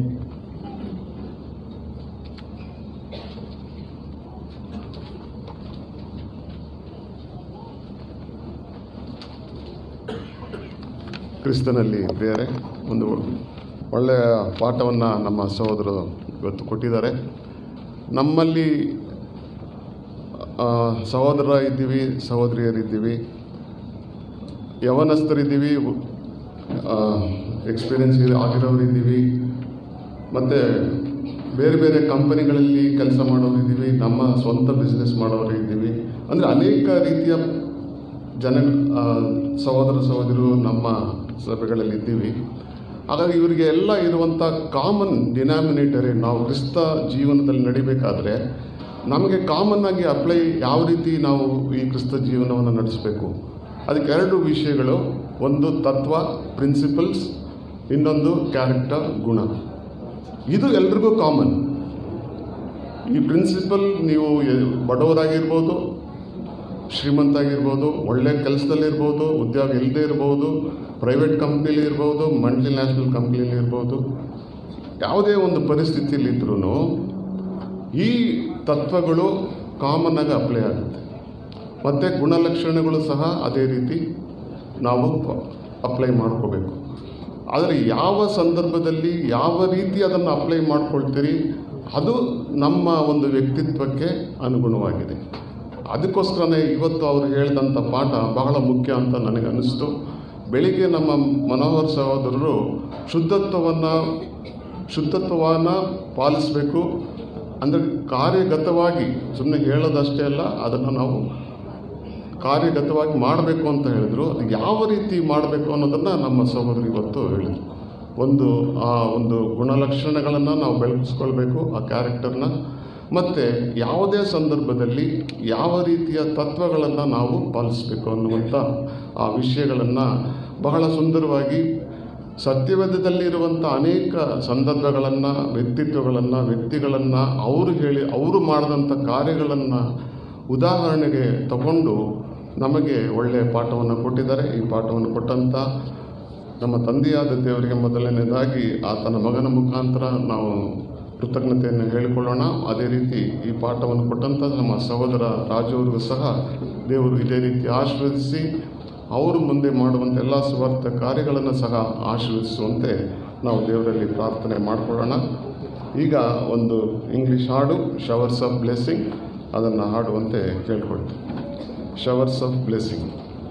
S4: ಕ್ರಿಸ್ತನಲ್ಲಿ ಪ್ರಿಯರೇ ಒಂದು ಒಳ್ಳೆಯ ಪಾಠವನ್ನು ನಮ್ಮ ಸಹೋದರರು ಇವತ್ತು ಕೊಟ್ಟಿದ್ದಾರೆ ನಮ್ಮಲ್ಲಿ ಆ, ಸಹೋದರ ಇದ್ದೀವಿ ಸಹೋದರಿಯರಿದ್ದೀವಿ ಯವನಸ್ಥರಿದ್ದೀವಿ ಎಕ್ಸ್ಪೀರಿಯನ್ಸ್ ಆಗಿರೋರಿದ್ದೀವಿ ಮತ್ತು ಬೇರೆ ಬೇರೆ ಕಂಪನಿಗಳಲ್ಲಿ ಕೆಲಸ ಮಾಡೋರಿದ್ದೀವಿ ನಮ್ಮ ಸ್ವಂತ ಬಿಸ್ನೆಸ್ ಮಾಡೋರು ಇದ್ದೀವಿ ಅಂದರೆ ಅನೇಕ ರೀತಿಯ ಜನ ಆ, ಸಹೋದರ ಸಹೋದರರು ನಮ್ಮ ಸಭೆಗಳಲ್ಲಿ ಇದ್ದೀವಿ ಹಾಗಾಗಿ ಇವರಿಗೆ ಎಲ್ಲ ಇರುವಂಥ ಕಾಮನ್ ಡಿನಾಮಿನೇಟರ್ ನಾವು ಕ್ರಿಸ್ತ ಜೀವನದಲ್ಲಿ ನಡಿಬೇಕಾದ್ರೆ ನಮಗೆ ಕಾಮನ್ ಆಗಿ ಅಪ್ಲೈ ಯಾವ ರೀತಿ ನಾವು ಈ ಕ್ರಿಸ್ತ ಜೀವನವನ್ನು ನಡೆಸಬೇಕು ಅದಕ್ಕೆ ಎರಡು ವಿಷಯಗಳು ಒಂದು ತತ್ವ ಪ್ರಿನ್ಸಿಪಲ್ಸ್ ಇನ್ನೊಂದು ಕ್ಯಾರೆಕ್ಟರ್ ಗುಣ ಇದು ಎಲ್ರಿಗೂ ಕಾಮನ್ ಈ ಪ್ರಿನ್ಸಿಪಲ್ ನೀವು ಎ- ಬಡವರಾಗಿರ್ಬೋದು ಶ್ರೀಮಂತ ಆಗಿರ್ಬೋದು ಒಳ್ಳೆ ಕೆಲಸದಲ್ಲಿರ್ಬೋದು ಉದ್ಯೋಗ ಇಲ್ಲದೆ ಇರ್ಬೋದು ಪ್ರೈವೇಟ್ ಕಂಪ್ನಿಲಿ ಇರ್ಬೋದು ಮಲ್ಟಿ ನ್ಯಾಷನಲ್ ಕಂಪ್ನಿಲಿ ಇರ್ಬೋದು ಯಾವುದೇ ಒಂದು ಪರಿಸ್ಥಿತಿಯಲ್ಲಿ ಇದ್ರೂ ಈ ತತ್ವಗಳು ಕಾಮನ್ ಆಗಿ ಅಪ್ಲೈ ಆಗುತ್ತೆ ಮತ್ತು ಗುಣಲಕ್ಷಣಗಳು ಸಹ ಅದೇ ರೀತಿ ನಾವು ಅಪ್ಲೈ ಮಾಡ್ಕೋಬೇಕು ಆದರೆ ಯಾವ ಸಂದರ್ಭದಲ್ಲಿ ಯಾವ ರೀತಿ ಅದನ್ನು ಅಪ್ಲೈ ಮಾಡ್ಕೊಳ್ತೀರಿ ಅದು ನಮ್ಮ ಒಂದು ವ್ಯಕ್ತಿತ್ವಕ್ಕೆ ಅನುಗುಣವಾಗಿದೆ ಅದಕ್ಕೋಸ್ಕರನೇ ಇವತ್ತು ಅವರು ಹೇಳಿದಂಥ ಪಾಠ ಬಹಳ ಮುಖ್ಯ ಅಂತ ನನಗೆ ಅನ್ನಿಸ್ತು ಬೆಳಿಗ್ಗೆ ನಮ್ಮ ಮನೋಹರ್ ಸಹೋದರರು ಶುದ್ಧತ್ವವನ್ನು ಶುದ್ಧತ್ವವನ್ನು ಪಾಲಿಸಬೇಕು ಅಂದರೆ ಕಾರ್ಯಗತವಾಗಿ ಸುಮ್ಮನೆ ಹೇಳೋದಷ್ಟೇ ಅಲ್ಲ ಅದನ್ನು ನಾವು ಕಾರ್ಯಗತವಾಗಿ ಮಾಡಬೇಕು ಅಂತ ಹೇಳಿದರು ಅದು ಯಾವ ರೀತಿ ಮಾಡಬೇಕು ಅನ್ನೋದನ್ನು ನಮ್ಮ ಸಹೋದರಿ ಇವತ್ತು ಹೇಳಿದರು ಒಂದು ಆ ಒಂದು ಗುಣಲಕ್ಷಣಗಳನ್ನು ನಾವು ಬೆಳೆಸ್ಕೊಳ್ಬೇಕು ಆ ಕ್ಯಾರೆಕ್ಟರ್ನ ಮತ್ತು ಯಾವುದೇ ಸಂದರ್ಭದಲ್ಲಿ ಯಾವ ರೀತಿಯ ತತ್ವಗಳನ್ನು ನಾವು ಪಾಲಿಸಬೇಕು ಅನ್ನುವಂಥ ಆ ವಿಷಯಗಳನ್ನು ಬಹಳ ಸುಂದರವಾಗಿ ಸತ್ಯವೇದದಲ್ಲಿರುವಂಥ ಅನೇಕ ಸಂದರ್ಭಗಳನ್ನು ವ್ಯಕ್ತಿತ್ವಗಳನ್ನು ವ್ಯಕ್ತಿಗಳನ್ನು ಅವರು ಹೇಳಿ ಅವರು ಮಾಡಿದಂಥ ಕಾರ್ಯಗಳನ್ನು ಉದಾಹರಣೆಗೆ ತಗೊಂಡು ನಮಗೆ ಒಳ್ಳೆಯ ಪಾಠವನ್ನು ಕೊಟ್ಟಿದ್ದಾರೆ ಈ ಪಾಠವನ್ನು ಕೊಟ್ಟಂಥ ನಮ್ಮ ತಂದೆಯಾದ ದೇವರಿಗೆ ಮೊದಲನೇದಾಗಿ ಆತನ ಮಗನ ಮುಖಾಂತರ ನಾವು ಕೃತಜ್ಞತೆಯನ್ನು ಹೇಳಿಕೊಳ್ಳೋಣ ಅದೇ ರೀತಿ ಈ ಪಾಠವನ್ನು ಕೊಟ್ಟಂಥ ನಮ್ಮ ಸಹೋದರ ರಾಜು ಅವರಿಗೂ ಸಹ ದೇವರು ಇದೇ ರೀತಿ ಆಶೀರ್ವದಿಸಿ ಅವರು ಮುಂದೆ ಮಾಡುವಂಥ ಎಲ್ಲ ಸ್ವಾರ್ಥ ಕಾರ್ಯಗಳನ್ನು ಸಹ ಆಶೀರ್ವದಿಸುವಂತೆ ನಾವು ದೇವರಲ್ಲಿ ಪ್ರಾರ್ಥನೆ ಮಾಡಿಕೊಳ್ಳೋಣ ಈಗ ಒಂದು ಇಂಗ್ಲೀಷ್ ಹಾಡು ಶವರ್ಸ್ ಆಫ್ ಬ್ಲೆಸ್ಸಿಂಗ್ ಅದನ್ನು ಹಾಡುವಂತೆ ಕೇಳ್ಕೊಳ್ತೀನಿ ಶವರ್ಸ್ ಆಫ್ ಬ್ಲೆಸ್ಸಿಂಗ್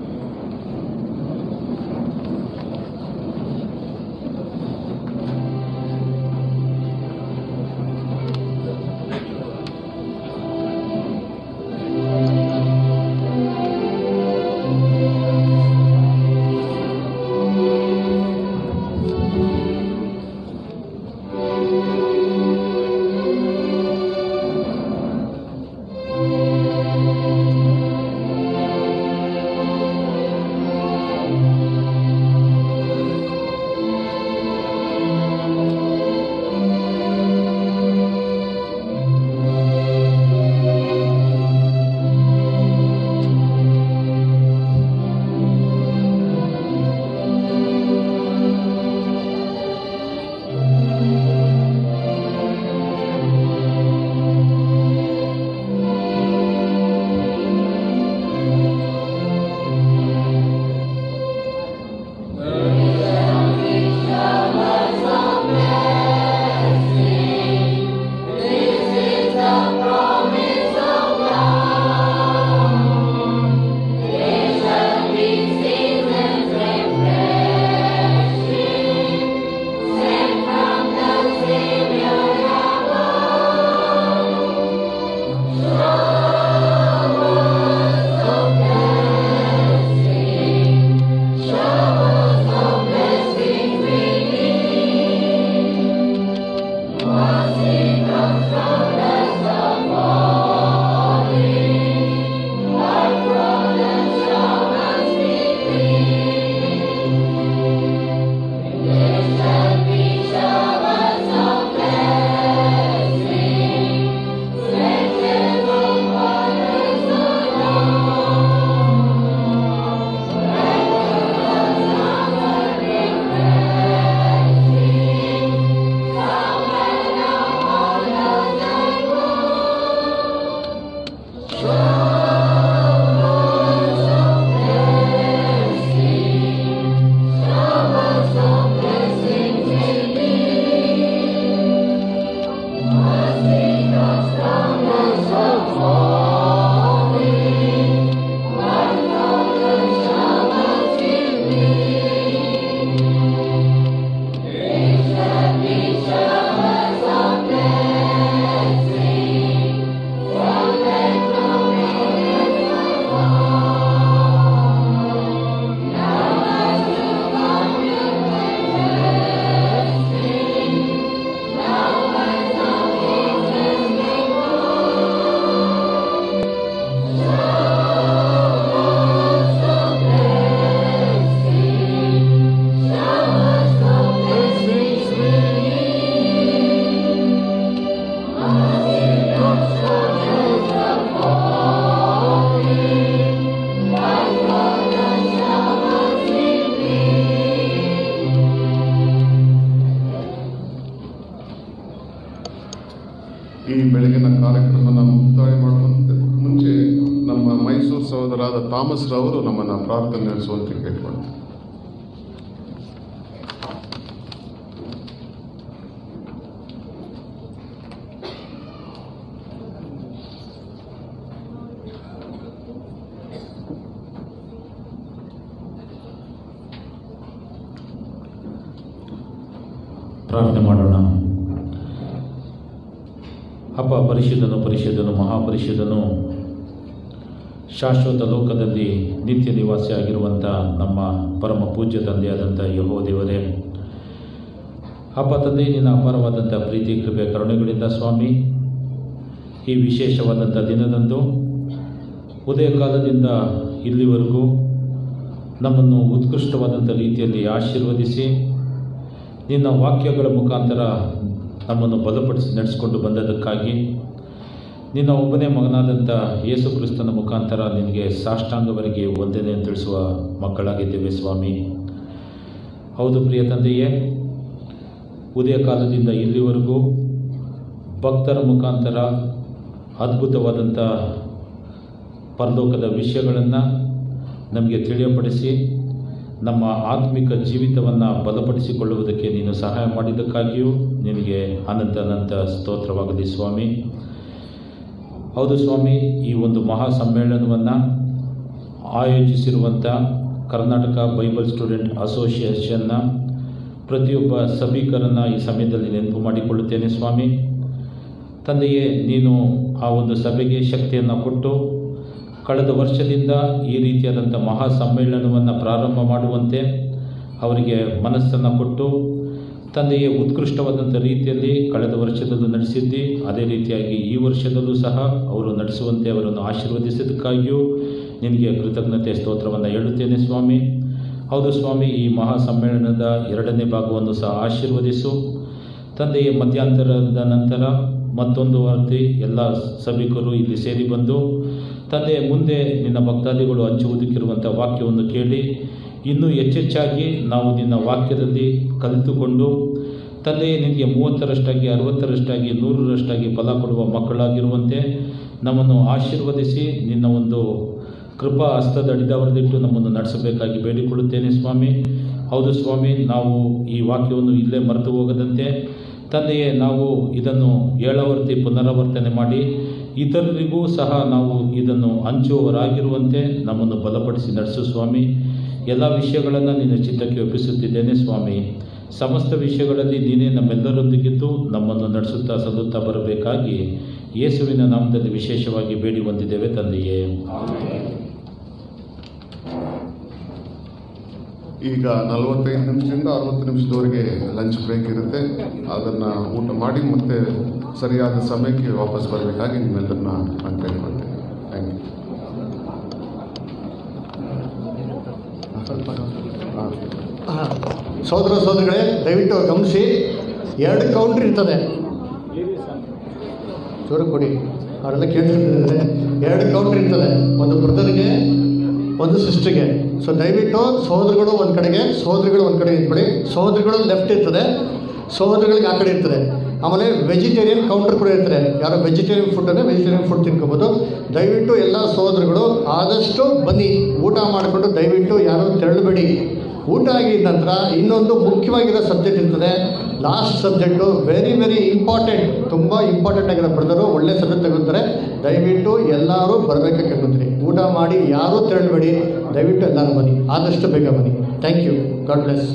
S4: ಈ ಬೆಳಗಿನ ಕಾರ್ಯಕ್ರಮನ ಮುಕ್ತಾಯ ಮಾಡುವಂತೆ ಮುಂಚೆ ನಮ್ಮ ಮೈಸೂರು ಸಹೋದರಾದ ಥಾಮಸ್ ರವರು ನಮ್ಮನ್ನು ಪ್ರಾರ್ಥನೆ ನಡೆಸುವಂತೆ ಕೇಳ್ಕೊಳ್ತಾರೆ
S5: ಪ್ರಾರ್ಥನೆ ಮಾಡೋಣ ಅಪ್ಪ ಪರಿಶುದ್ಧನು ಪರಿಶುದ್ಧನು ಮಹಾಪರಿಶುದ್ಧನು ಶಾಶ್ವತ ಲೋಕದಲ್ಲಿ ನಿತ್ಯ ನಿವಾಸಿಯಾಗಿರುವಂಥ ನಮ್ಮ ಪರಮ ಪೂಜ್ಯ ತಂದೆಯಾದಂಥ ಯಹೋ ದೇವರೇ ಅಪ್ಪ ತಂದೆ ನಿನ್ನ ಅಪಾರವಾದಂಥ ಪ್ರೀತಿ ಕೃಪೆ ಕರುಣೆಗಳಿಂದ ಸ್ವಾಮಿ ಈ ವಿಶೇಷವಾದಂಥ ದಿನದಂದು ಉದಯ ಕಾಲದಿಂದ ಇಲ್ಲಿವರೆಗೂ ನಮ್ಮನ್ನು ಉತ್ಕೃಷ್ಟವಾದಂಥ ರೀತಿಯಲ್ಲಿ ಆಶೀರ್ವದಿಸಿ ನಿನ್ನ ವಾಕ್ಯಗಳ ಮುಖಾಂತರ ನಮ್ಮನ್ನು ಬಲಪಡಿಸಿ ನಡೆಸಿಕೊಂಡು ಬಂದದಕ್ಕಾಗಿ ನಿನ್ನ ಒಬ್ಬನೇ ಮಗನಾದಂಥ ಯೇಸು ಕ್ರಿಸ್ತನ ಮುಖಾಂತರ ನಿನಗೆ ಸಾಷ್ಟಾಂಗವರೆಗೆ ವಂದನೆ ತಿಳಿಸುವ ಮಕ್ಕಳಾಗಿದ್ದೇವೆ ಸ್ವಾಮಿ ಹೌದು ಪ್ರಿಯ ತಂದೆಯೇ ಉದಯ ಕಾಲದಿಂದ ಇಲ್ಲಿವರೆಗೂ ಭಕ್ತರ ಮುಖಾಂತರ ಅದ್ಭುತವಾದಂಥ ಪರಲೋಕದ ವಿಷಯಗಳನ್ನು ನಮಗೆ ತಿಳಿಯಪಡಿಸಿ ನಮ್ಮ ಆತ್ಮಿಕ ಜೀವಿತವನ್ನು ಬಲಪಡಿಸಿಕೊಳ್ಳುವುದಕ್ಕೆ ನೀನು ಸಹಾಯ ಮಾಡಿದ್ದಕ್ಕಾಗಿಯೂ ನಿನಗೆ ಅನಂತ ಅನಂತ ಸ್ತೋತ್ರವಾಗಲಿ ಸ್ವಾಮಿ ಹೌದು ಸ್ವಾಮಿ ಈ ಒಂದು ಮಹಾ ಸಮ್ಮೇಳನವನ್ನು ಆಯೋಜಿಸಿರುವಂಥ ಕರ್ನಾಟಕ ಬೈಬಲ್ ಸ್ಟೂಡೆಂಟ್ ಅಸೋಸಿಯೇಷನ್ನ ಪ್ರತಿಯೊಬ್ಬ ಸಭಿಕರನ್ನು ಈ ಸಮಯದಲ್ಲಿ ನೆನಪು ಮಾಡಿಕೊಳ್ಳುತ್ತೇನೆ ಸ್ವಾಮಿ ತಂದೆಯೇ ನೀನು ಆ ಒಂದು ಸಭೆಗೆ ಶಕ್ತಿಯನ್ನು ಕೊಟ್ಟು ಕಳೆದ ವರ್ಷದಿಂದ ಈ ರೀತಿಯಾದಂಥ ಮಹಾ ಸಮ್ಮೇಳನವನ್ನು ಪ್ರಾರಂಭ ಮಾಡುವಂತೆ ಅವರಿಗೆ ಮನಸ್ಸನ್ನು ಕೊಟ್ಟು ತಂದೆಯೇ ಉತ್ಕೃಷ್ಟವಾದಂಥ ರೀತಿಯಲ್ಲಿ ಕಳೆದ ವರ್ಷದಲ್ಲೂ ನಡೆಸಿದ್ದಿ ಅದೇ ರೀತಿಯಾಗಿ ಈ ವರ್ಷದಲ್ಲೂ ಸಹ ಅವರು ನಡೆಸುವಂತೆ ಅವರನ್ನು ಆಶೀರ್ವದಿಸಿದ್ದಕ್ಕಾಗಿಯೂ ನಿನಗೆ ಕೃತಜ್ಞತೆ ಸ್ತೋತ್ರವನ್ನು ಹೇಳುತ್ತೇನೆ ಸ್ವಾಮಿ ಹೌದು ಸ್ವಾಮಿ ಈ ಮಹಾ ಸಮ್ಮೇಳನದ ಎರಡನೇ ಭಾಗವನ್ನು ಸಹ ಆಶೀರ್ವದಿಸು ತಂದೆಯ ಮಧ್ಯಂತರದ ನಂತರ ಮತ್ತೊಂದು ವಾರ್ತೆ ಎಲ್ಲ ಸಭಿಕರು ಇಲ್ಲಿ ಸೇರಿ ಬಂದು ತಂದೆಯ ಮುಂದೆ ನಿನ್ನ ಭಕ್ತಾದಿಗಳು ಹಂಚುವುದಕ್ಕಿರುವಂಥ ವಾಕ್ಯವನ್ನು ಕೇಳಿ ಇನ್ನೂ ಹೆಚ್ಚೆಚ್ಚಾಗಿ ನಾವು ನಿನ್ನ ವಾಕ್ಯದಲ್ಲಿ ಕಲಿತುಕೊಂಡು ತಂದೆಯೇ ನಿನಗೆ ಮೂವತ್ತರಷ್ಟಾಗಿ ಅರವತ್ತರಷ್ಟಾಗಿ ನೂರರಷ್ಟಾಗಿ ಫಲ ಕೊಡುವ ಮಕ್ಕಳಾಗಿರುವಂತೆ ನಮ್ಮನ್ನು ಆಶೀರ್ವದಿಸಿ ನಿನ್ನ ಒಂದು ಕೃಪಾ ಹಸ್ತದ ಅಡಿದವರದಿಟ್ಟು ನಮ್ಮನ್ನು ನಡೆಸಬೇಕಾಗಿ ಬೇಡಿಕೊಳ್ಳುತ್ತೇನೆ ಸ್ವಾಮಿ ಹೌದು ಸ್ವಾಮಿ ನಾವು ಈ ವಾಕ್ಯವನ್ನು ಇಲ್ಲೇ ಮರೆತು ಹೋಗದಂತೆ ತಂದೆಯೇ ನಾವು ಇದನ್ನು ಏಳವರ್ತಿ ಪುನರಾವರ್ತನೆ ಮಾಡಿ ಇತರರಿಗೂ ಸಹ ನಾವು ಇದನ್ನು ಹಂಚುವವರಾಗಿರುವಂತೆ ನಮ್ಮನ್ನು ಬಲಪಡಿಸಿ ನಡೆಸು ಸ್ವಾಮಿ ಎಲ್ಲ ವಿಷಯಗಳನ್ನು ನಿನ್ನ ಚಿತ್ತಕ್ಕೆ ಒಪ್ಪಿಸುತ್ತಿದ್ದೇನೆ ಸ್ವಾಮಿ ಸಮಸ್ತ ವಿಷಯಗಳಲ್ಲಿ ನೀನೇ ನಮ್ಮೆಲ್ಲರೊಂದಿಗಿದ್ದು ನಮ್ಮನ್ನು ನಡೆಸುತ್ತಾ ಸಲ್ಲುತ್ತಾ ಬರಬೇಕಾಗಿ ಯೇಸುವಿನ ನಾಮದಲ್ಲಿ ವಿಶೇಷವಾಗಿ ಬೇಡಿ ಹೊಂದಿದ್ದೇವೆ ತಂದೆಯೇ
S4: ಈಗ ನಲವತ್ತೈದು ನಿಮಿಷದಿಂದ ಅರವತ್ತು ನಿಮಿಷದವರೆಗೆ ಲಂಚ್ ಬ್ರೇಕ್ ಇರುತ್ತೆ ಅದನ್ನು ಊಟ ಮಾಡಿ ಮತ್ತೆ ಸರಿಯಾದ ಸಮಯಕ್ಕೆ ವಾಪಸ್ ಬರಬೇಕಾಗಿ ನಿಮ್ಮೆಲ್ಲರನ್ನ ನಾನು ಕೇಳ್ಕೊಳ್ತೇನೆ ಥ್ಯಾಂಕ್ ಯು
S1: ಹಾಂ ಸೋದರ ಸೋದರಿಗಳೇ ದಯವಿಟ್ಟು ಗಮನಿಸಿ ಎರಡು ಕೌಂಟ್ರ್ ಇರ್ತದೆ ಚೂರು ಕೊಡಿ ಅವರೆಲ್ಲ ಕೇಳ್ತಿರ್ತಾರೆ ಎರಡು ಕೌಂಟ್ರ್ ಇರ್ತದೆ ಒಂದು ಬ್ರದರ್ಗೆ ಒಂದು ಸಿಸ್ಟ್ರಿಗೆ ಸೊ ದಯವಿಟ್ಟು ಸೋದರಗಳು ಒಂದು ಕಡೆಗೆ ಸೋದರಿಗಳು ಒಂದು ಕಡೆ ನಿಂತ್ಬಿಡಿ ಸೋದರಿಗಳು ಲೆಫ್ಟ್ ಇರ್ತದೆ ಸೋದರಿಗಳಿಗೆ ಆ ಕಡೆ ಇರ್ತದೆ ಆಮೇಲೆ ವೆಜಿಟೇರಿಯನ್ ಕೌಂಟರ್ ಕೂಡ ಇರ್ತಾರೆ ಯಾರೋ ವೆಜಿಟೇರಿಯನ್ ಫುಡ್ ಅಂದರೆ ವೆಜಿಟೇರಿಯನ್ ಫುಡ್ ತಿನ್ಕೋಬೋದು ದಯವಿಟ್ಟು ಎಲ್ಲ ಸೋದರಗಳು ಆದಷ್ಟು ಬನ್ನಿ ಊಟ ಮಾಡಿಕೊಂಡು ದಯವಿಟ್ಟು ಯಾರೂ ತೆರಳಬೇಡಿ ಊಟ ಆಗಿದ ನಂತರ ಇನ್ನೊಂದು ಮುಖ್ಯವಾಗಿರೋ ಸಬ್ಜೆಕ್ಟ್ ಇರ್ತದೆ last subject very very important ತುಂಬ ಇಂಪಾರ್ಟೆಂಟ್ ಆಗಿರೋ ಬ್ರದರು ಒಳ್ಳೆ ಸಬ್ಜೆಕ್ಟ್ ತಗೋತಾರೆ ದಯವಿಟ್ಟು ಎಲ್ಲರೂ ಬರಬೇಕಾಗಿ ಕೇಳ್ಕೊತೀನಿ ಊಟ ಮಾಡಿ ಯಾರೂ ತೆರಳಬೇಡಿ ದಯವಿಟ್ಟು ಎಲ್ಲರೂ ಬನ್ನಿ ಆದಷ್ಟು ಬೇಗ ಬನ್ನಿ ಥ್ಯಾಂಕ್ ಯು ಗಾಡ್ ಬ್ಲೆಸ್